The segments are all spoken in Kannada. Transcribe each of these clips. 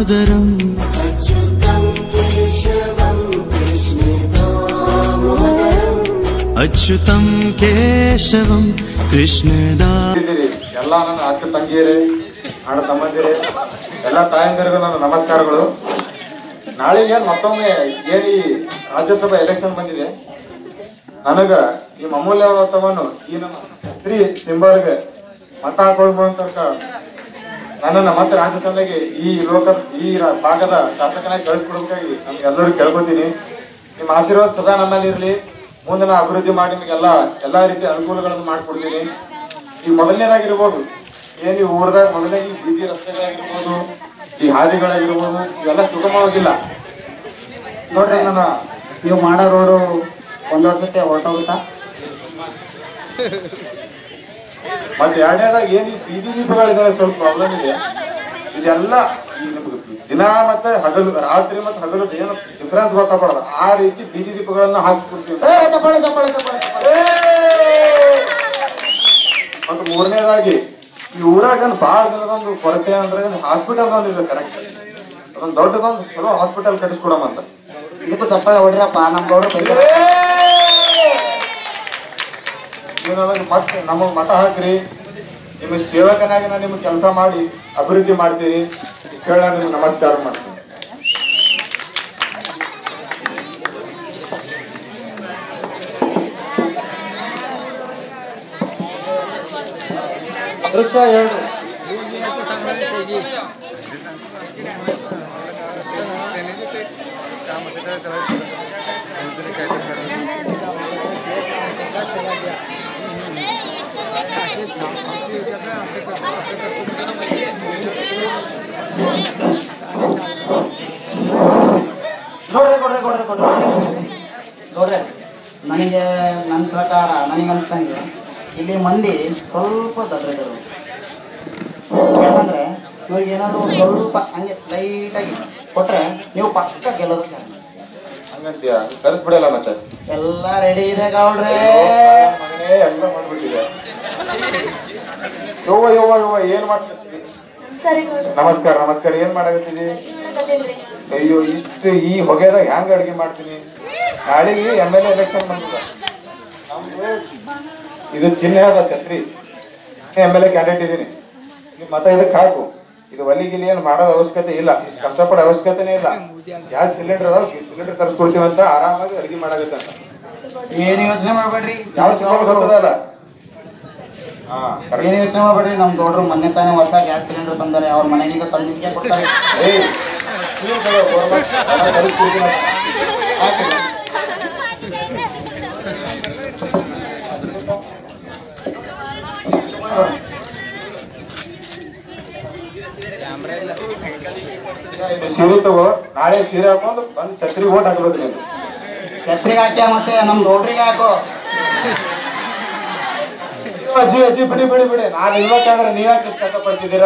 दामोदरम् अच्युतं केशवं कृष्णदामोदरम् अच्युतं केशवं कृष्णदा ಇದ್ದೀರಿ ಎಲ್ಲ ನನ್ನ ಅಕ್ಕ ತಂಗಿಯರೇ ಅಣ್ಣ ತಮ್ಮಂದಿರೇ ಎಲ್ಲ ತಾಯಂದಿರಿಗೂ ನನ್ನ ನಮಸ್ಕಾರಗಳು ನಾಳೆಗೆ ಮತ್ತೊಮ್ಮೆ ಏನು ಈ ರಾಜ್ಯಸಭಾ ಎಲೆಕ್ಷನ್ ಬಂದಿದೆ ನನಗ ಈ ಅಮೂಲ್ಯತವನ್ನು ಈ ನಮ್ಮ ಸ್ತ್ರೀ ಸಿಂಬಲ್ಗೆ ಮತ ಹಾಕೊಳ್ಬೋಂತ ನನ್ನನ್ನು ಮತ್ತೆ ರಾಜ್ಯಸಭೆಗೆ ಈ ಲೋಕ ಈ ರಾ- ಭಾಗದ ಶಾಸಕನಾಗಿ ಕಳಿಸ್ಕೊಡ್ಬೇಕಾಗಿ ನಮ್ಗೆಲ್ಲರೂ ಕೇಳ್ಕೊತೀನಿ ನಿಮ್ಮ ಆಶೀರ್ವಾದ ಸದಾ ನನ್ನಲ್ಲಿ ಇರಲಿ ಮುಂದೆ ನಾ ಅಭಿವೃದ್ಧಿ ಮಾಡಿ ನಿಮಗೆಲ್ಲ ಎಲ್ಲಾ ರೀತಿಯ ಅನುಕೂಲಗಳನ್ನು ಮಾಡಿಕೊಡ್ತೀನಿ ಈಗ ಮೊದಲನೇದಾಗಿರ್ಬೋದು ಏನು ಈ ಊರದಾಗ ಮೊದಲನೇ ಈ ಬೀದಿ ರಸ್ತೆಗಳಾಗಿರ್ಬೋದು ಈ ಹಾದಿಗಳಾಗಿರ್ಬೋದು ಇವೆಲ್ಲ ಸುಗಮವಾಗಿಲ್ಲ ನೋಡ್ರಿ ನನ್ನ ನೀವು ಮಾಡೋರು ಒಂದು ವರ್ಷಕ್ಕೆ ಹೊರಟೋಗುತ್ತಾ ಮತ್ತೆ ಎರಡನೇದಾಗ ಏನು ಈ ಬೀದಿ ದೀಪಗಳಿದಾವೆ ಸ್ವಲ್ಪ ಪ್ರಾಬ್ಲಮ್ ಇದೆ ಇದೆಲ್ಲ ಈ ನಿಮ್ಗೆ ದಿನ ಮತ್ತೆ ಹಗಲು ರಾತ್ರಿ ಮತ್ತೆ ಹಗಲು ಏನು ಡಿಫ್ರೆನ್ಸ್ ಗೊತ್ತಾಗ್ಬಾರ್ದು ಆ ರೀತಿ ಬೀದಿ ದೀಪಗಳನ್ನ ಹಾಕಿಸ್ಕೊಡ್ತೀವಿ ಚಪ್ಪಾಳೆ ಚಪ್ಪಾಳೆ ಚಪ್ಪಾಳೆ ಚಪ್ಪಾಳೆ. ಮತ್ತು ಮೂರನೇದಾಗಿ ಈ ಊರಾಗ ಒಂದು ಭಾಳ ದಿನದೊಂದು ಕೊರತೆ ಅಂದ್ರೆ ಹಾಸ್ಪಿಟಲ್ ಒಂದು ಇದೆ ಕರೆಕ್ಟ್ ಅದೊಂದು ದೊಡ್ಡದೊಂದು ಚಲೋ ಹಾಸ್ಪಿಟಲ್ ಕಟ್ಟಿಸ್ಕೊಡಮ್ ಅಂತ ಇದಕ್ಕೂ ಚಪ್ಪಾಳೆ ಹೊಡ್ರಪ್ಪ ನಮ್ಮ ಗೌಡ್ರು ಬೈತಾರೆ ನೀವು ನನಗೆ ಮತ್ತೆ ನಮಗೆ ಮತ ಹಾಕ್ರಿ ನಿಮ್ಮ ಸೇವಕನಾಗಿ ನಾನು ನಿಮ್ಗೆ ಕೆಲಸ ಮಾಡಿ ಅಭಿವೃದ್ಧಿ ಮಾಡ್ತೀನಿ ಇಷ್ಟು ಹೇಳಿ ನಾನು ನಿಮ್ಗೆ ನಮಸ್ಕಾರ ಮಾಡ್ತೀನಿ ವೃಕ್ಷ ಎರಡು ನೋಡ್ರಿ ಕೊಡ್ರಿ ಕೊಡ್ರಿ ಕೊಡ್ರಿ ನೋಡ್ರಿ ನನಗೆ ನನ್ನ ಪ್ರಕಾರ ನನಗೆ ಅನ್ಸ್ತಂಗೆ ಇಲ್ಲಿ ಮಂದಿ ಸ್ವಲ್ಪ ದಡ್ರಿದರು ಯಾಕಂದ್ರೆ ಇವ್ರಿಗೆ ಏನಾದ್ರು ಒಂದ್ ಸ್ವಲ್ಪ ಹಂಗೆ ಲೈಟಾಗಿ ಕೊಟ್ರೆ ನೀವು ಪಕ್ಕ ಗೆಲ್ಲೋದು ಹಂಗಂತೀಯ ಕಲಿಸ್ಬಿಡಲ್ಲ ಮತ್ತೆ ಎಲ್ಲ ರೆಡಿ ಇದೆ ಗೌಡ್ರೆ ಮಗನೇ ಎಲ್ಲ ಮಾಡ್ಬಿಟ್ಟಿದೆ ಯವ್ವ ಯವ್ವ ಯವ್ವ ಏನ್ ಮಾಡ್ತಿದ್ದಿ ನಮಸ್ಕಾರ ನಮಸ್ಕಾರ ಏನ್ ಮಾಡಾಕತ್ತಿದಿ ಅಯ್ಯೋ ಇಷ್ಟು ಈ ಹೊಗೆದಾಗ ಹೆಂಗ್ ಅಡಿಗೆ ಮಾಡ್ತೀನಿ ನಾಳೆಗೆ ಎಮ್ ಎಲ್ ಎಲೆಕ್ಷನ್ ಬಂದಿದೆ ನಮ್ದು ಇದು ಚಿಹ್ನೆ ಅದ ಛತ್ರಿ ಎಮ್ ಎಲ್ ಎ ಕ್ಯಾಂಡಿಡೇಟ್ ಇದೀನಿ ನೀವು ಮತ ಇದಕ್ಕೆ ಹಾಕು ಇದು ಒಲಿ ಗಿಲಿ ಏನು ಮಾಡೋದು ಅವಶ್ಯಕತೆ ಇಲ್ಲ ಇಷ್ಟು ಕಷ್ಟಪಡೋ ಅವಶ್ಯಕತೆನೇ ಇಲ್ಲ ಗ್ಯಾಸ್ ಸಿಲಿಂಡರ್ ಅದಾವ ಸಿಲಿಂಡರ್ ತರಿಸ್ಕೊಡ್ತೀವಿ ಅಂತ ಆರಾಮಾಗಿ ಅಡಿಗೆ ಮಾಡಾಕತ್ತೆ ಅಂತ ಏನು ಯೋಚನೆ ಮಾಡ್ಬೇಡ್ರಿ ಯಾವ ಸಿಲಿಂಡರ್ ಗೊತ್ತದಲ್ಲ ಹಾ ಏನು ಯೋಚನೆ ಮಾಡ್ಬೇಡ್ರಿ ನಮ್ ಗೌಡ್ರು ಮೊನ್ನೆ ತಾನೇ ಹೊಸ ಗ್ಯಾಸ್ ಸಿಲಿಂಡರ್ ತಂದಾರೆ ಅವ್ರ ಮನೆಗಿಂದ ತಂದಿಕ್ಕೆ ಕೊಡ್ತಾರೆ ಏಯ್ ನೀವು ಬೇಡ, government ಹಣ ತರಿಸ್ಕೊಡ್ತೀನಿ ಅಂತ. ಹಾಕಿಲ್ಲ. ಇದು ಸೀರೆ ತಗೋ ನಾಳೆ ಸೀರೆ ಹಾಕೊಂಡು ಬಂದು ಛತ್ರಿ ಓಟ್ ಹಾಕ್ಬೇಕು ನೀನು ಛತ್ರಿಗೆ ಹಾಕ್ಯ ಮತ್ತೆ ನಮ್ ಗೌಡ್ರಿಗೆ ಹಾಕೋ ಅಯ್ಯೋ, ಅಜ್ಜಿ ಅಜ್ಜಿ ಬಿಡಿ ಬಿಡಿ ಬಿಡಿ ನಾನು ಇರ್ಬೇಕಾದ್ರೆ ನೀವ್ಯಾಕೆ ಇಷ್ಟ್ ಕಷ್ಟಪಡ್ತಿದ್ದೀರಾ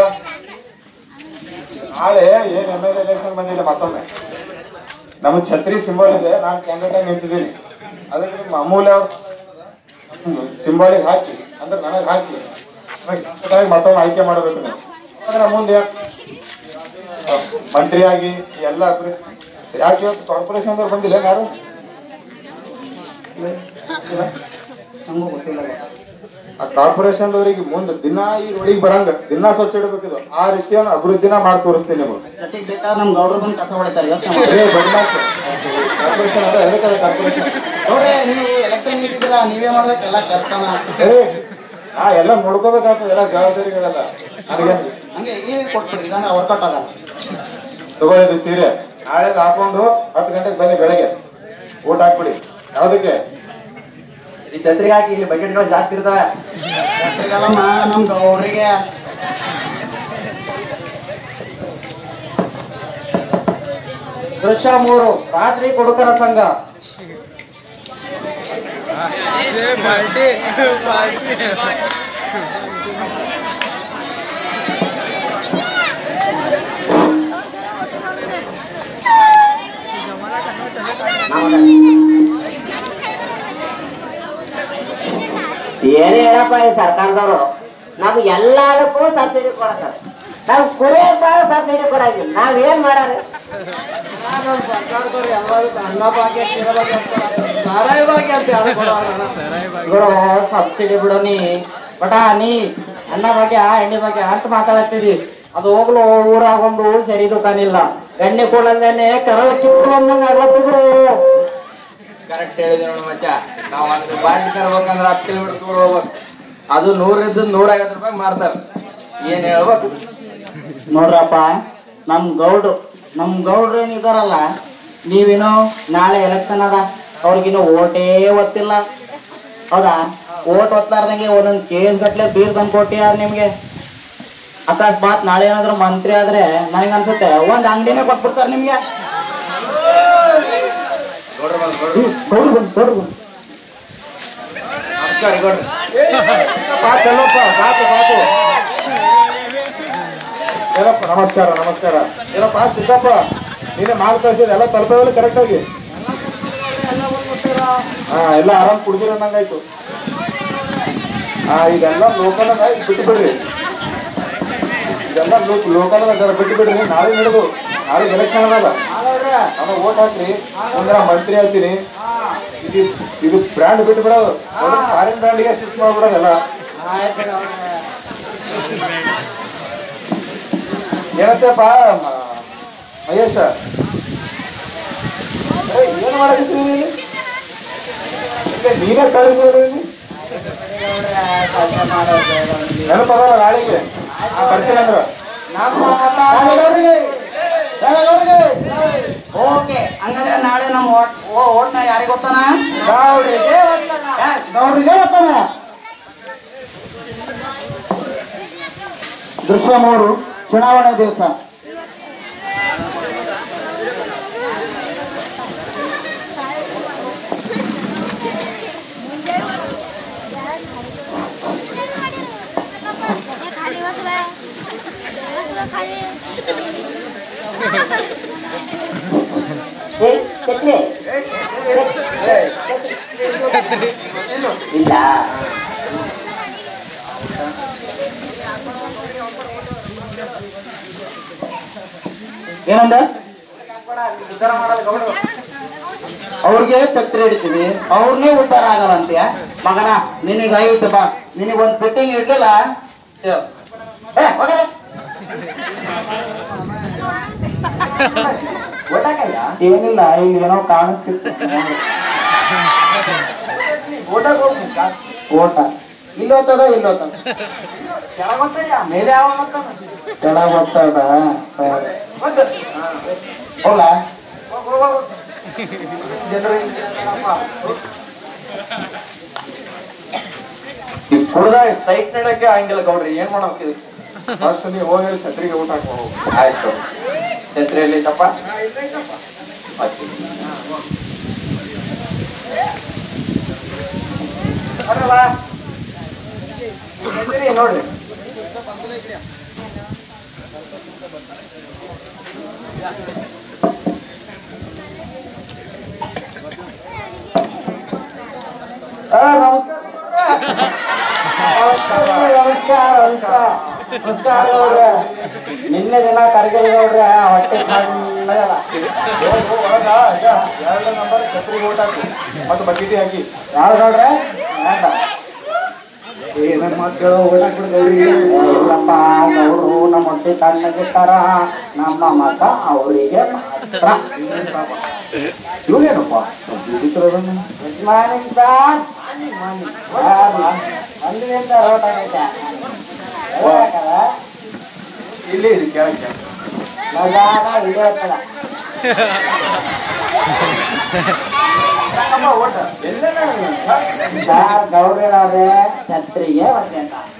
ನಾಳೆ ಏನ್ ಎಮ್ ಎಲ್ ಎಲೆಕ್ಷನ್ ಬಂದಿದೆ ಮತ್ತೊಮ್ಮೆ ನಮ್ಮ ಛತ್ರಿ ಸಿಂಬಲ್ ಇದೆ ನಾನು ಕ್ಯಾಂಡಿಡೇಟ್ ಆಗಿ ನಿಂತಿದ್ದೀನಿ ಅದಕ್ಕೆ ನಿಮ್ಮ ಅಮೂಲ್ಯ ಸಿಂಬಾಲಿಗೆ ಹಾಕಿ ಅಂದ್ರೆ ನನಗೆ ಹಾಕಿ ನನಗೆ ಶಾಸಕರಾಗಿ ಮತ್ತೊಮ್ಮೆ ಆಯ್ಕೆ ಮಾಡಬೇಕು ನೀವು ಅದ್ರ ಮುಂದೆ ಮಂತ್ರಿಯಾಗಿ ಈ ಎಲ್ಲ ಅಭಿವೃದ್ಧಿ ಯಾಕೆ ಇವತ್ತು ಕಾರ್ಪೊರೇಷನ್ ಬಂದಿಲ್ಲ ಯಾರು ನಮಗೂ ಗೊತ್ತಿಲ್ಲ ಆ ಕಾರ್ಪೊರೇಷನ್ ಅವರಿಗೆ ಮುಂದೆ ದಿನ ಈ ರೋಡಿಗೆ ಬರಂಗ ದಿನ ಸ್ವಚ್ಛ ಇಡಬೇಕಿದು ಆ ರೀತಿಯನ್ನು ಅಭಿವೃದ್ಧಿನ ಮಾಡಿ ತೋರಿಸ್ತೀನಿ ನಿಮಗೆ ಜೊತೆಗೆ ಬೇಕಾದ್ರೆ ನಮ್ ಗೌಡ್ರು ಬಂದು ಕಸ ಹೊಡಿತಾರೆ ಯೋಚನೆ ಮಾಡಿ ಅದೇ ಬದಲಾಗ್ತದೆ ಕಾರ್ಪೊರೇಷನ್ ಅದ ಎದಕ್ಕದ ಕಾರ್ಪೊರೇಷನ್ ನೋಡ್ರಿ ನೀವು ಎಲೆಕ್ಷನ್ ನಿಂತಿದ್ದೀರಾ ನೀವೇ ಮಾಡ್ಬೇಕೆಲ್ಲ ಕೆಲಸನ ಏ ನಾ ಎಲ್ಲ ನೋಡ್ಕೋಬೇಕಾಗ್ತದೆ ಎಲ್ಲ ಜವಾಬ್ದಾರಿಗಳೆಲ್ಲ ನನಗೆ ಹಂಗೆ ಈಗ ಕೊಟ್ಬಿಡ್ರಿ ಇಲ್ಲಾಂದ್ರೆ ವರ್ಕೌಟ್ ಆಗಲ್ಲ ತಗೊಳ್ಳಿದ್ದು ಸೀರೆ ನಾಳೆ ಹಾಕೊಂಡು ಹತ್ತು ಗಂಟೆಗೆ ಬನ್ನಿ ಬೆಳಗ್ಗೆ ಊಟ ಹಾಕ್ಬಿಡಿ ಯಾವುದಕ್ಕೆ ಈ ಛತ್ರಿಗೆ ಹಾಕಿ ಇಲ್ಲಿ ಬಕೆಟ್ಗಳು ಜಾಸ್ತಿ ಇರ್ತವೆ ಛತ್ರಿಗಲ್ಲಮ್ಮ ನಮ್ ಗೌಡ್ರಿಗೆ ದೃಶ್ಯ ಮೂರು ರಾತ್ರಿ ಕೊಡುಕರ ಸಂಘ ಏನೇ ಹೇಳಪ್ಪ ಈ ಸರ್ಕಾರದವರು ನಮ್ಗೆ ಎಲ್ಲದಕ್ಕೂ ಸಬ್ಸಿಡಿ ಕೊಡ್ತಾರೆ ನಾವು ಕುಡಿಯೋಕೆ ಭಾಳ ಸಬ್ಸಿಡಿ ಕೊಡಂಗಿಲ್ಲ ನಾವ್ ಏನ್ ಮಾಡಾರ ಗುರು ಸಬ್ಸಿಡಿ ಬಿಡು ನೀ ಬಟ ನೀ ಅನ್ನ ಬಗ್ಗೆ ಎಣ್ಣೆ ಬಗ್ಗೆ ಅಂತ ಮಾತಾಡತ್ತಿದಿ ಅದು ಹೋಗ್ಲು ಊರಾಗ ಒಂದು ಸರಿ ದುಕಾನ್ ಇಲ್ಲ ಎಣ್ಣೆ ಕೊಡಲ್ದೇನೆ ಕರಳ ಕಿತ್ತು ಅಂದಂಗ ಆಗ್ಲತ್ತಿದ್ರು ಕರೆಕ್ಟ್ ಹೇಳಿದೆ ನೋಡು ಮಚ್ಚ ನಾವು ಒಂದು ಬಾಟ್ಲಿ ತರ್ಬೇಕಂದ್ರೆ ಹತ್ತು ಕಿಲೋಮೀಟರ್ ದೂರ ಹೋಗ್ಬೇಕು ಅದು ನೂರಿದ್ದು ನೂರ ಐವತ್ತು ರೂಪಾಯಿ ಮಾರ್ತಾರೆ ಏನ್ ಹೇಳ್ಬೇಕು ನೋಡ್ರಪ್ಪ ನಮ್ ಗೌಡ್ರು ನಮ್ ಗೌಡ್ರು ಏನಿದಾರಲ್ಲ ನೀವೇನೋ ನಾಳೆ ಎಲೆಕ್ಷನ್ ಅದ ಅವ್ರಿಗಿನ್ನೂ ಓಟೇ ಒತ್ತಿಲ್ಲ ಹೌದಾ ಓಟ್ ಒತ್ತಾರ್ದಂಗೆ ಒಂದೊಂದು ಕೇಸ್ ಗಟ್ಲೆ ಬೀರ್ ತಂದು ಕೊಟ್ಟಿಯಾರ ನಿಮ್ಗೆ ಅಕಸ್ಮಾತ್ ನಾಳೆ ಏನಾದ್ರು ಮಂತ್ರಿ ಆದ್ರೆ ನನಗೆ ಅನ್ಸುತ್ತೆ ಒಂದ್ ಅಂಗಡಿನೇ ಕೊಟ್ಬಿಡ್ತಾರೆ ನಿಮ್ಗೆ ನೋಡ್ರಿ ಬಂದ್ ನೋಡ್ರಿ ಹ್ಮ್, ಗೌಡ್ರು ಬಂದು ಗೌಡ್ರು ಬಂದು ನಮಸ್ಕಾರ ಗೌಡ್ರಿ ಸಾಕು ಎಲ್ಲಪ್ಪ ಸಾಕು ಸಾಕು ಏನಪ್ಪ ನಮಸ್ಕಾರ ನಮಸ್ಕಾರ ಏನಪ್ಪ ಸಿದ್ದಪ್ಪ ನೀನೇ ಮಾಲ್ ಕಳ್ಸಿದ ಎಲ್ಲ ತಲುಪಲ್ಲ ಕರೆಕ್ಟ್ ಆಗಿ ಹಾ ಎಲ್ಲ ಆರಾಮ್ ಕುಡ್ದಿರ ಅನ್ನಂಗಾಯ್ತು ಹಾ ಇದೆಲ್ಲ ಲೋಕಲ್ ಅದ ಈಗ ಬಿಟ್ಟು ಬಿಡ್ರಿ ಇದೆಲ್ಲ ಲೋಕಲ್ ಅದ ಜರ ಬಿಟ್ಟು ಬಿಡ್ರಿ ನಾಳೆ ನಡೆದು ನಾಳೆ ಎಲೆಕ್ಷನ್ ಅದಲ್ಲ ನಮ್ಮ ಓಟ್ ಹಾಕ್ರಿ ಒಂದ್ರ ಮಂತ್ರಿ ಆಗ್ತೀನಿ ಇದು ಇದು ಬ್ರ್ಯಾಂಡ್ ಬಿಟ್ಟು ಬಿಡೋದು ಫಾರಿನ್ ಬ್ರ್ಯಾಂಡ್ಗೆ ಶಿಫ್ಟ್ ಮಾಡ್ಬಿಡೋದೆಲ್ಲ ಏನಂತಪ್ಪ ಮ- ಮಹೇಶ ಏ, ಏನ್ ಮಾಡಕತ್ತೀರಿ ನೀವು ಇಲ್ಲಿ? ಇಲ್ಲ, ನೀನೇ ಕಳಿಸ್ಬೋದು ನೆನಪದಲ್ಲ ನಾಳೆಗೆ ಆ, ಬರ್ತೀನಿ ಅಂದ್ರ ಓಕೆ ಹಂಗಂದ್ರೆ ನಾಳೆ ನಮ್ಮ ಓಟ್ ಓ ಓಟ್ನ ಯಾರಿಗೆ ಗೊತ್ತಾನ ಗೌಡ್ರಿಗೆ ಗೌಡ್ರಿಗೆ ಗೊತ್ತಾನ ದೃಶ್ಯ ಮೂರು ಚುನಾವಣೆ ದಿವಸ खाली बसलाय बसलं खाली ಇಲ್ಲ ಏನಂದ ಅವ್ರಿಗೆ ಛತ್ರಿ ಹಿಡಿತೀವಿ ಅವ್ರನ್ನೇ ಉದ್ಧಾರ ಆಗಲ್ಲ ಅಂತೀಯ ಮಗನ ನಿನಗೆ ಐತೆ ಬಾ ನಿನಗೆ ಒಂದು ಫಿಟ್ಟಿಂಗ್ ಇಡ್ಲಿಲ್ಲ ಏ, ಹೋಗಲ್ಲ. ಏನಿಲ್ಲ ಇಲ್ಲಿ ಏನೋ ಕಾಣಿಸ್ತಿತ್ತು ಓಟಕ್ಕೆ ಹೋಗ್ಬೇಕಾ ಓಟ ಇಲ್ಲಿ ಹೋಗ್ತದ ಇಲ್ಲಿ ಹೋಗ್ತದ ಮೇಲೆ ಯಾವ ಕೆಳಗೆ ಹೋಗ್ತದ ಹೋಗ್ಲಾ ಕುಡ್ದ ಸೈಟ್ ನಡಕ್ಕೆ ಹಂಗಿಲ್ಲ ಗೌಡ್ರಿ ಏನ್ ಮಾಡ್ಬೇಕು ಫಸ್ಟ್ ನೀವು ಹೋಗಿ ಛತ್ರಿಗೆ ಊಟ ಹಾಕಿ ಹೋಗು ಆಯ್ತು ಛತ್ರಿಯಲ್ಲಿ ತಪ್ಪ ನೋಡ್ರಿ ನಿನ್ನೆ ದಿನ ಕರ್ಗಿಲ್ ನೋಡ್ರೆ ಹೊಟ್ಟೆ ಸಣ್ಣಗದ ಒಳಗ ಈಗ ಎರಡು ನಂಬರ್ ಛತ್ರಿಗೆ ಊಟ ಹಾಕಿ ಮತ್ತು ಬಕೆಟಿ ಹಾಕಿ ಯಾವ್ದು ನೋಡ್ರೆ ಬೇಡ. ಏನನ್ನ ಮಾತೇಳೋ ಊಟ ಕೊಡ್ತೀವಿ ಇಲ್ಲಪ್ಪ ಅವರು ನಮ್ಮ ಹೊಟ್ಟೆ ತಣ್ಣಗಿರ್ತಾರ ನಮ್ಮ ಮತ ಅವರಿಗೆ ಮಾತ್ರ ಇವ್ರೇನಪ್ಪ ಮಾರ್ನಿಂಗ್ ಸರ್ ಅಂದಿನಿಂದ ರೋಟ್ ಆಗೈತೆ ಇಲ್ಲಿ ಇದು ಕೇಳಕ್ಕೆ ಮಜಾನ ವಿಡಿಯೋ ಹತ್ತದ ಓಟ ಎಲ್ಲೆಲ್ಲ ಸರ್ ಗೌಡ್ರವ್ರೆ ಛತ್ರಿಗೆ ಒಂದೇ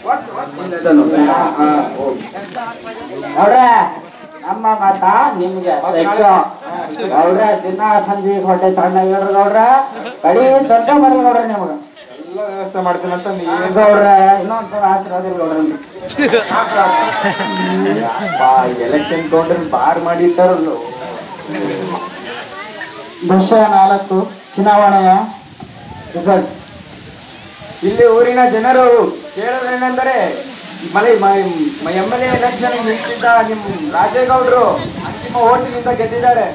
ನೋಡ್ರೆ ನಮ್ಮ ಮತ ನಿಮ್ಗೆ ತೆಗ್ದು. ಗೌಡ್ರೆ ದಿನ ಸಂಜೆ ಹೊಟ್ಟೆ ತಣ್ಣಗಿಡ್ರಿ ಗೌಡ್ರ ಕಡಿ ದೊಡ್ಡ ಮರಿ ಗೌಡ್ರೆ ನಿಮ್ಗೆ ಎಲ್ಲ ವ್ಯವಸ್ಥೆ ಮಾಡ್ತೀನಂತ ನೀ ಏನ್ ಗೌಡ್ರೆ ಇನ್ನೊಂದ್ಸಲ ಆಶೀರ್ವಾದ ಇರ್ಲಿ ಗೌಡ್ರೆ ನಿಮ್ಗೆ. ಎಲೆಕ್ಷನ್ ಕೌಂಟರ್ ಬಾರ್ ಮಾಡಿಟ್ಟಾರಲ್ಲ ದೃಶ್ಯ ನಾಲ್ಕು ಚುನಾವಣೆಯ ರಿಸಲ್ಟ್ ಇಲ್ಲಿ ಊರಿನ ಜನರು ಕೇಳೋದೇನೆಂದರೆ ಮನೆ ಎಮ್ ಎಲ್ ಎ ಎಲೆಕ್ಷನ್ ನಿಂತಿದ್ದ ನಿಮ್ ರಾಜೇಗೌಡರು ಅಂತಿಮ ಓಟಿನಿಂದ ಗೆದ್ದಿದ್ದಾರೆ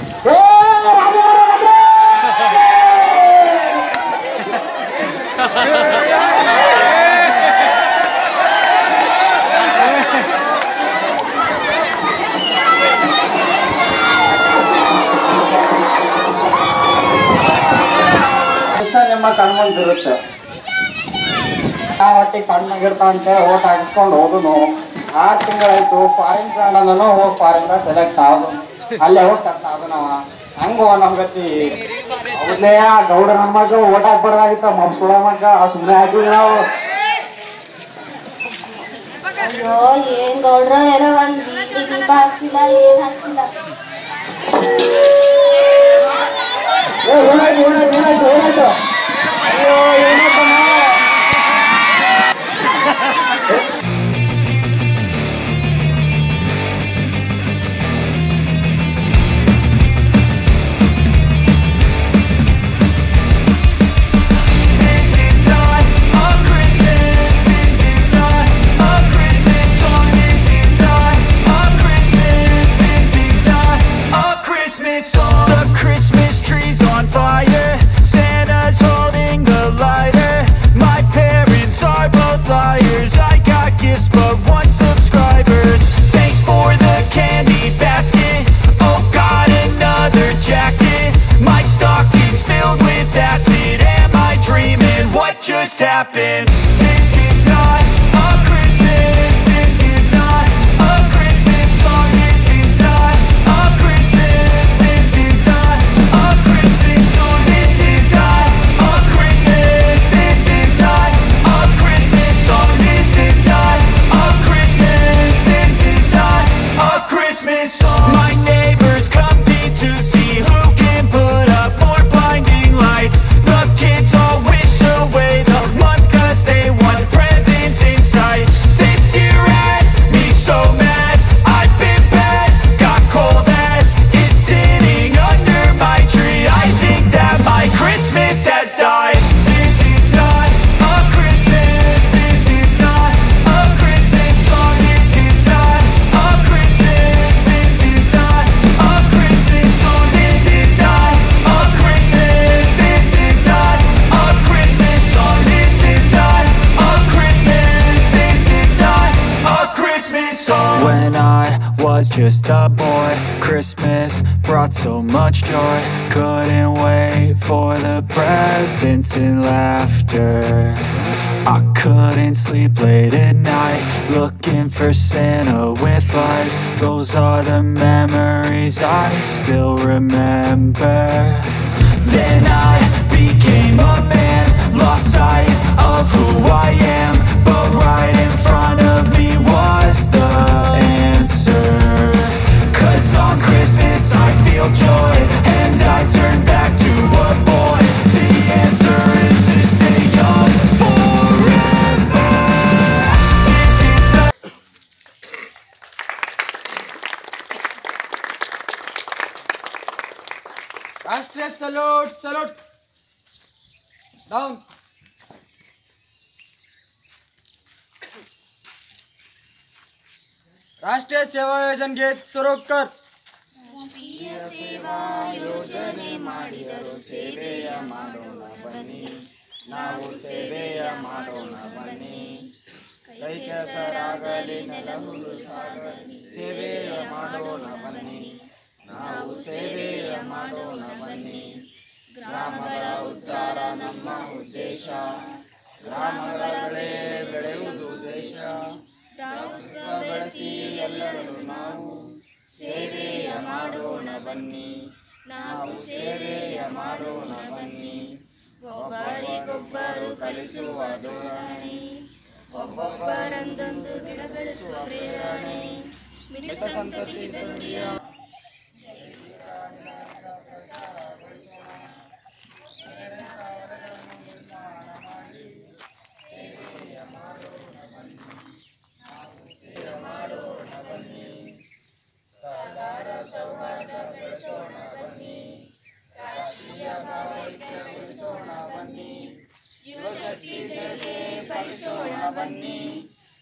ಇಷ್ಟ ನಿಮ್ಮ ಕಣ್ಮಂದಿರುತ್ತೆ ನಾವು ಒಟ್ಟಿಗೆ ಕಣ್ಣಾಗಿರ್ತಾವಂತೆ ಓಟ್ ಹಾಕಿಸ್ಕೊಂಡು ಹೋದನು ಆರು ತಿಂಗಳಾಯ್ತು ಫಾರಿನ್ ಕಾರಣನೂ ಹೋಗಿ ಫಾರಿನ್ ಸೆಲೆಕ್ಟ್ ಆದು ಅಲ್ಲೇ ಹೋಗಿ ಕಷ್ಟ ಆದ ನಾವ ಹಂಗ ನಮ್ ಗತಿ ಹೌದೇ ಆ ಗೌಡ ನಮ್ಮ ಮಗ ಓಟ್ ಹಾಕ್ಬಾರ್ದಾಗಿತ್ತ ಮಬ್ಸುಳ ಮಗ ಸುಮ್ಮನೆ ಹಾಕಿದ್ವಿ ನಾವು ಅಯ್ಯೋ ಏನ್ ಗೌಡ್ರ ಏನೋ ಒಂದ್ ಬೀದಿ ದೀಪ ಹಾಕ್ತಿಲ್ಲ ಏನ್ ಹಾಕ್ತಿಲ್ಲ ಏ, ಏನಾಯ್ತು ಏನಾಯ್ತು ಏನಾಯ್ತು ಏನಾಯ್ತು ಅಯ್ಯೋ ಏನಾಯ್ತಮ್ಮ The Christmas tree's on fire. Santa's holding the lighter. My parents are both liars. I got gifts, but one subscribers. Thanks for the candy basket. Oh, got another jacket. My stocking's filled with acid. Am I dreaming? What just happened? This is not a Christmas. This is not a Christmas song. This is not a Christmas. This is not a Christmas song. This is not a Christmas. This is not a Christmas song. This is not a Christmas. This is not a Christmas song. My neighbors compete to see who can put up more blinding lights. The kids all wish away the month cause they want presents in sight. This year had me so mad. I've been bad, got cold that is sitting under my tree. I think that my Christmas has died. This is not a Christmas. This is not a Christmas song. This is not a Christmas. This is not a Christmas song. This is not a Christmas. This is not a Christmas song. This is not a Christmas. This is not a Christmas song. When I was just a boy, Christmas brought so much joy. Couldn't wait for the presents and laughter. I couldn't sleep late at night, looking for Santa with lights. Those are the memories I still remember. Then I became a man, lost sight of who I am. But right in front of me was the answer. Cause on Christmas I feel joy, and I turn back to a boy. The answer is to stay young forever. This is the ರಾಷ್ಟ್ರೀಯ ಸಲ್ಯೂಟ್ ಸಲ್ಯೂಟ್ ಡೌನ್ ರಾಷ್ಟ್ರೀಯ ಸೇವಾ ಯೋಜನೆಗೆ ಸುರೋಕರ್ ಸೇವೆಯ ಮಾಡೋಣ ಬನ್ನಿ ನಾವು ಸೇವೆಯ ಮಾಡೋಣ ಬನ್ನಿ ಗ್ರಾಮಗಳ ಉದ್ಧಾರ ನಮ್ಮ ಉದ್ದೇಶ ಗ್ರಾಮಗಳೇ ಬೆಳೆಯುವುದು ದೇಶ ಬಳಸಿ ಎಲ್ಲರೂ ನಾವು ಸೇವೆಯ ಮಾಡೋಣ ಬನ್ನಿ ನಾವು ಸೇವೆಯ ಮಾಡೋಣ ಬನ್ನಿ ಒಬ್ಬರಿಗೊಬ್ಬರು ಕಲಿಸುವ ಧೋರಣೆ ಒಬ್ಬೊಬ್ಬರಂದೊಂದು ಗಿಡ ಬೆಳೆಸುವ ಪ್ರೇರಣೆ ಮಿತ ಸಂತತಿ ನುಡಿಯ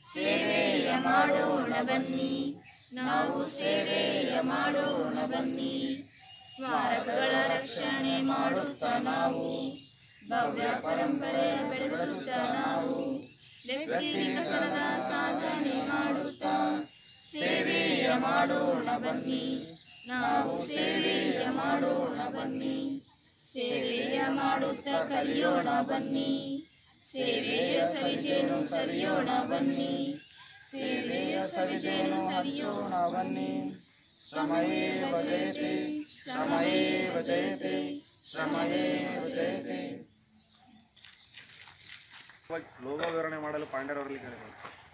ಸೇವೆಯ ಮಾಡೋಣ ಬನ್ನಿ ನಾವು ಸೇವೆಯ ಮಾಡೋಣ ಬನ್ನಿ ಸ್ಮಾರಕಗಳ ರಕ್ಷಣೆ ಮಾಡುತ್ತಾ ನಾವು ಭವ್ಯ ಪರಂಪರೆ ಬೆಳೆಸುತ್ತಾ ನಾವು ವ್ಯಕ್ತಿ ವಿಕಸನದ ಸಾಧನೆ ಮಾಡುತ್ತಾ ಸೇವೆಯ ಮಾಡೋಣ ಬನ್ನಿ ನಾವು ಸೇವೆಯ ಮಾಡೋಣ ಬನ್ನಿ ಸೇವೆಯ ಮಾಡುತ್ತಾ ಕಲಿಯೋಣ ಬನ್ನಿ ಸೇವೆಯ ಸವಿಜೇನು ಸವಿಯೋಣ ಬನ್ನಿ ಸೇವೆಯ ಸವಿಜೇನು ಸವಿಯೋಣ ಬನ್ನಿ ಶ್ರಮಯೇ ಭಜಯತೆ ಶ್ರಮಯೇ ಭಜಯತೆ ಶ್ರಮಯೇ ಭಜಯತೆ ಲೋಗೋ ವಿವರಣೆ ಮಾಡಲು ಪಾಂಡ್ಯರವರಲ್ಲಿ ಕೇಳಿದರು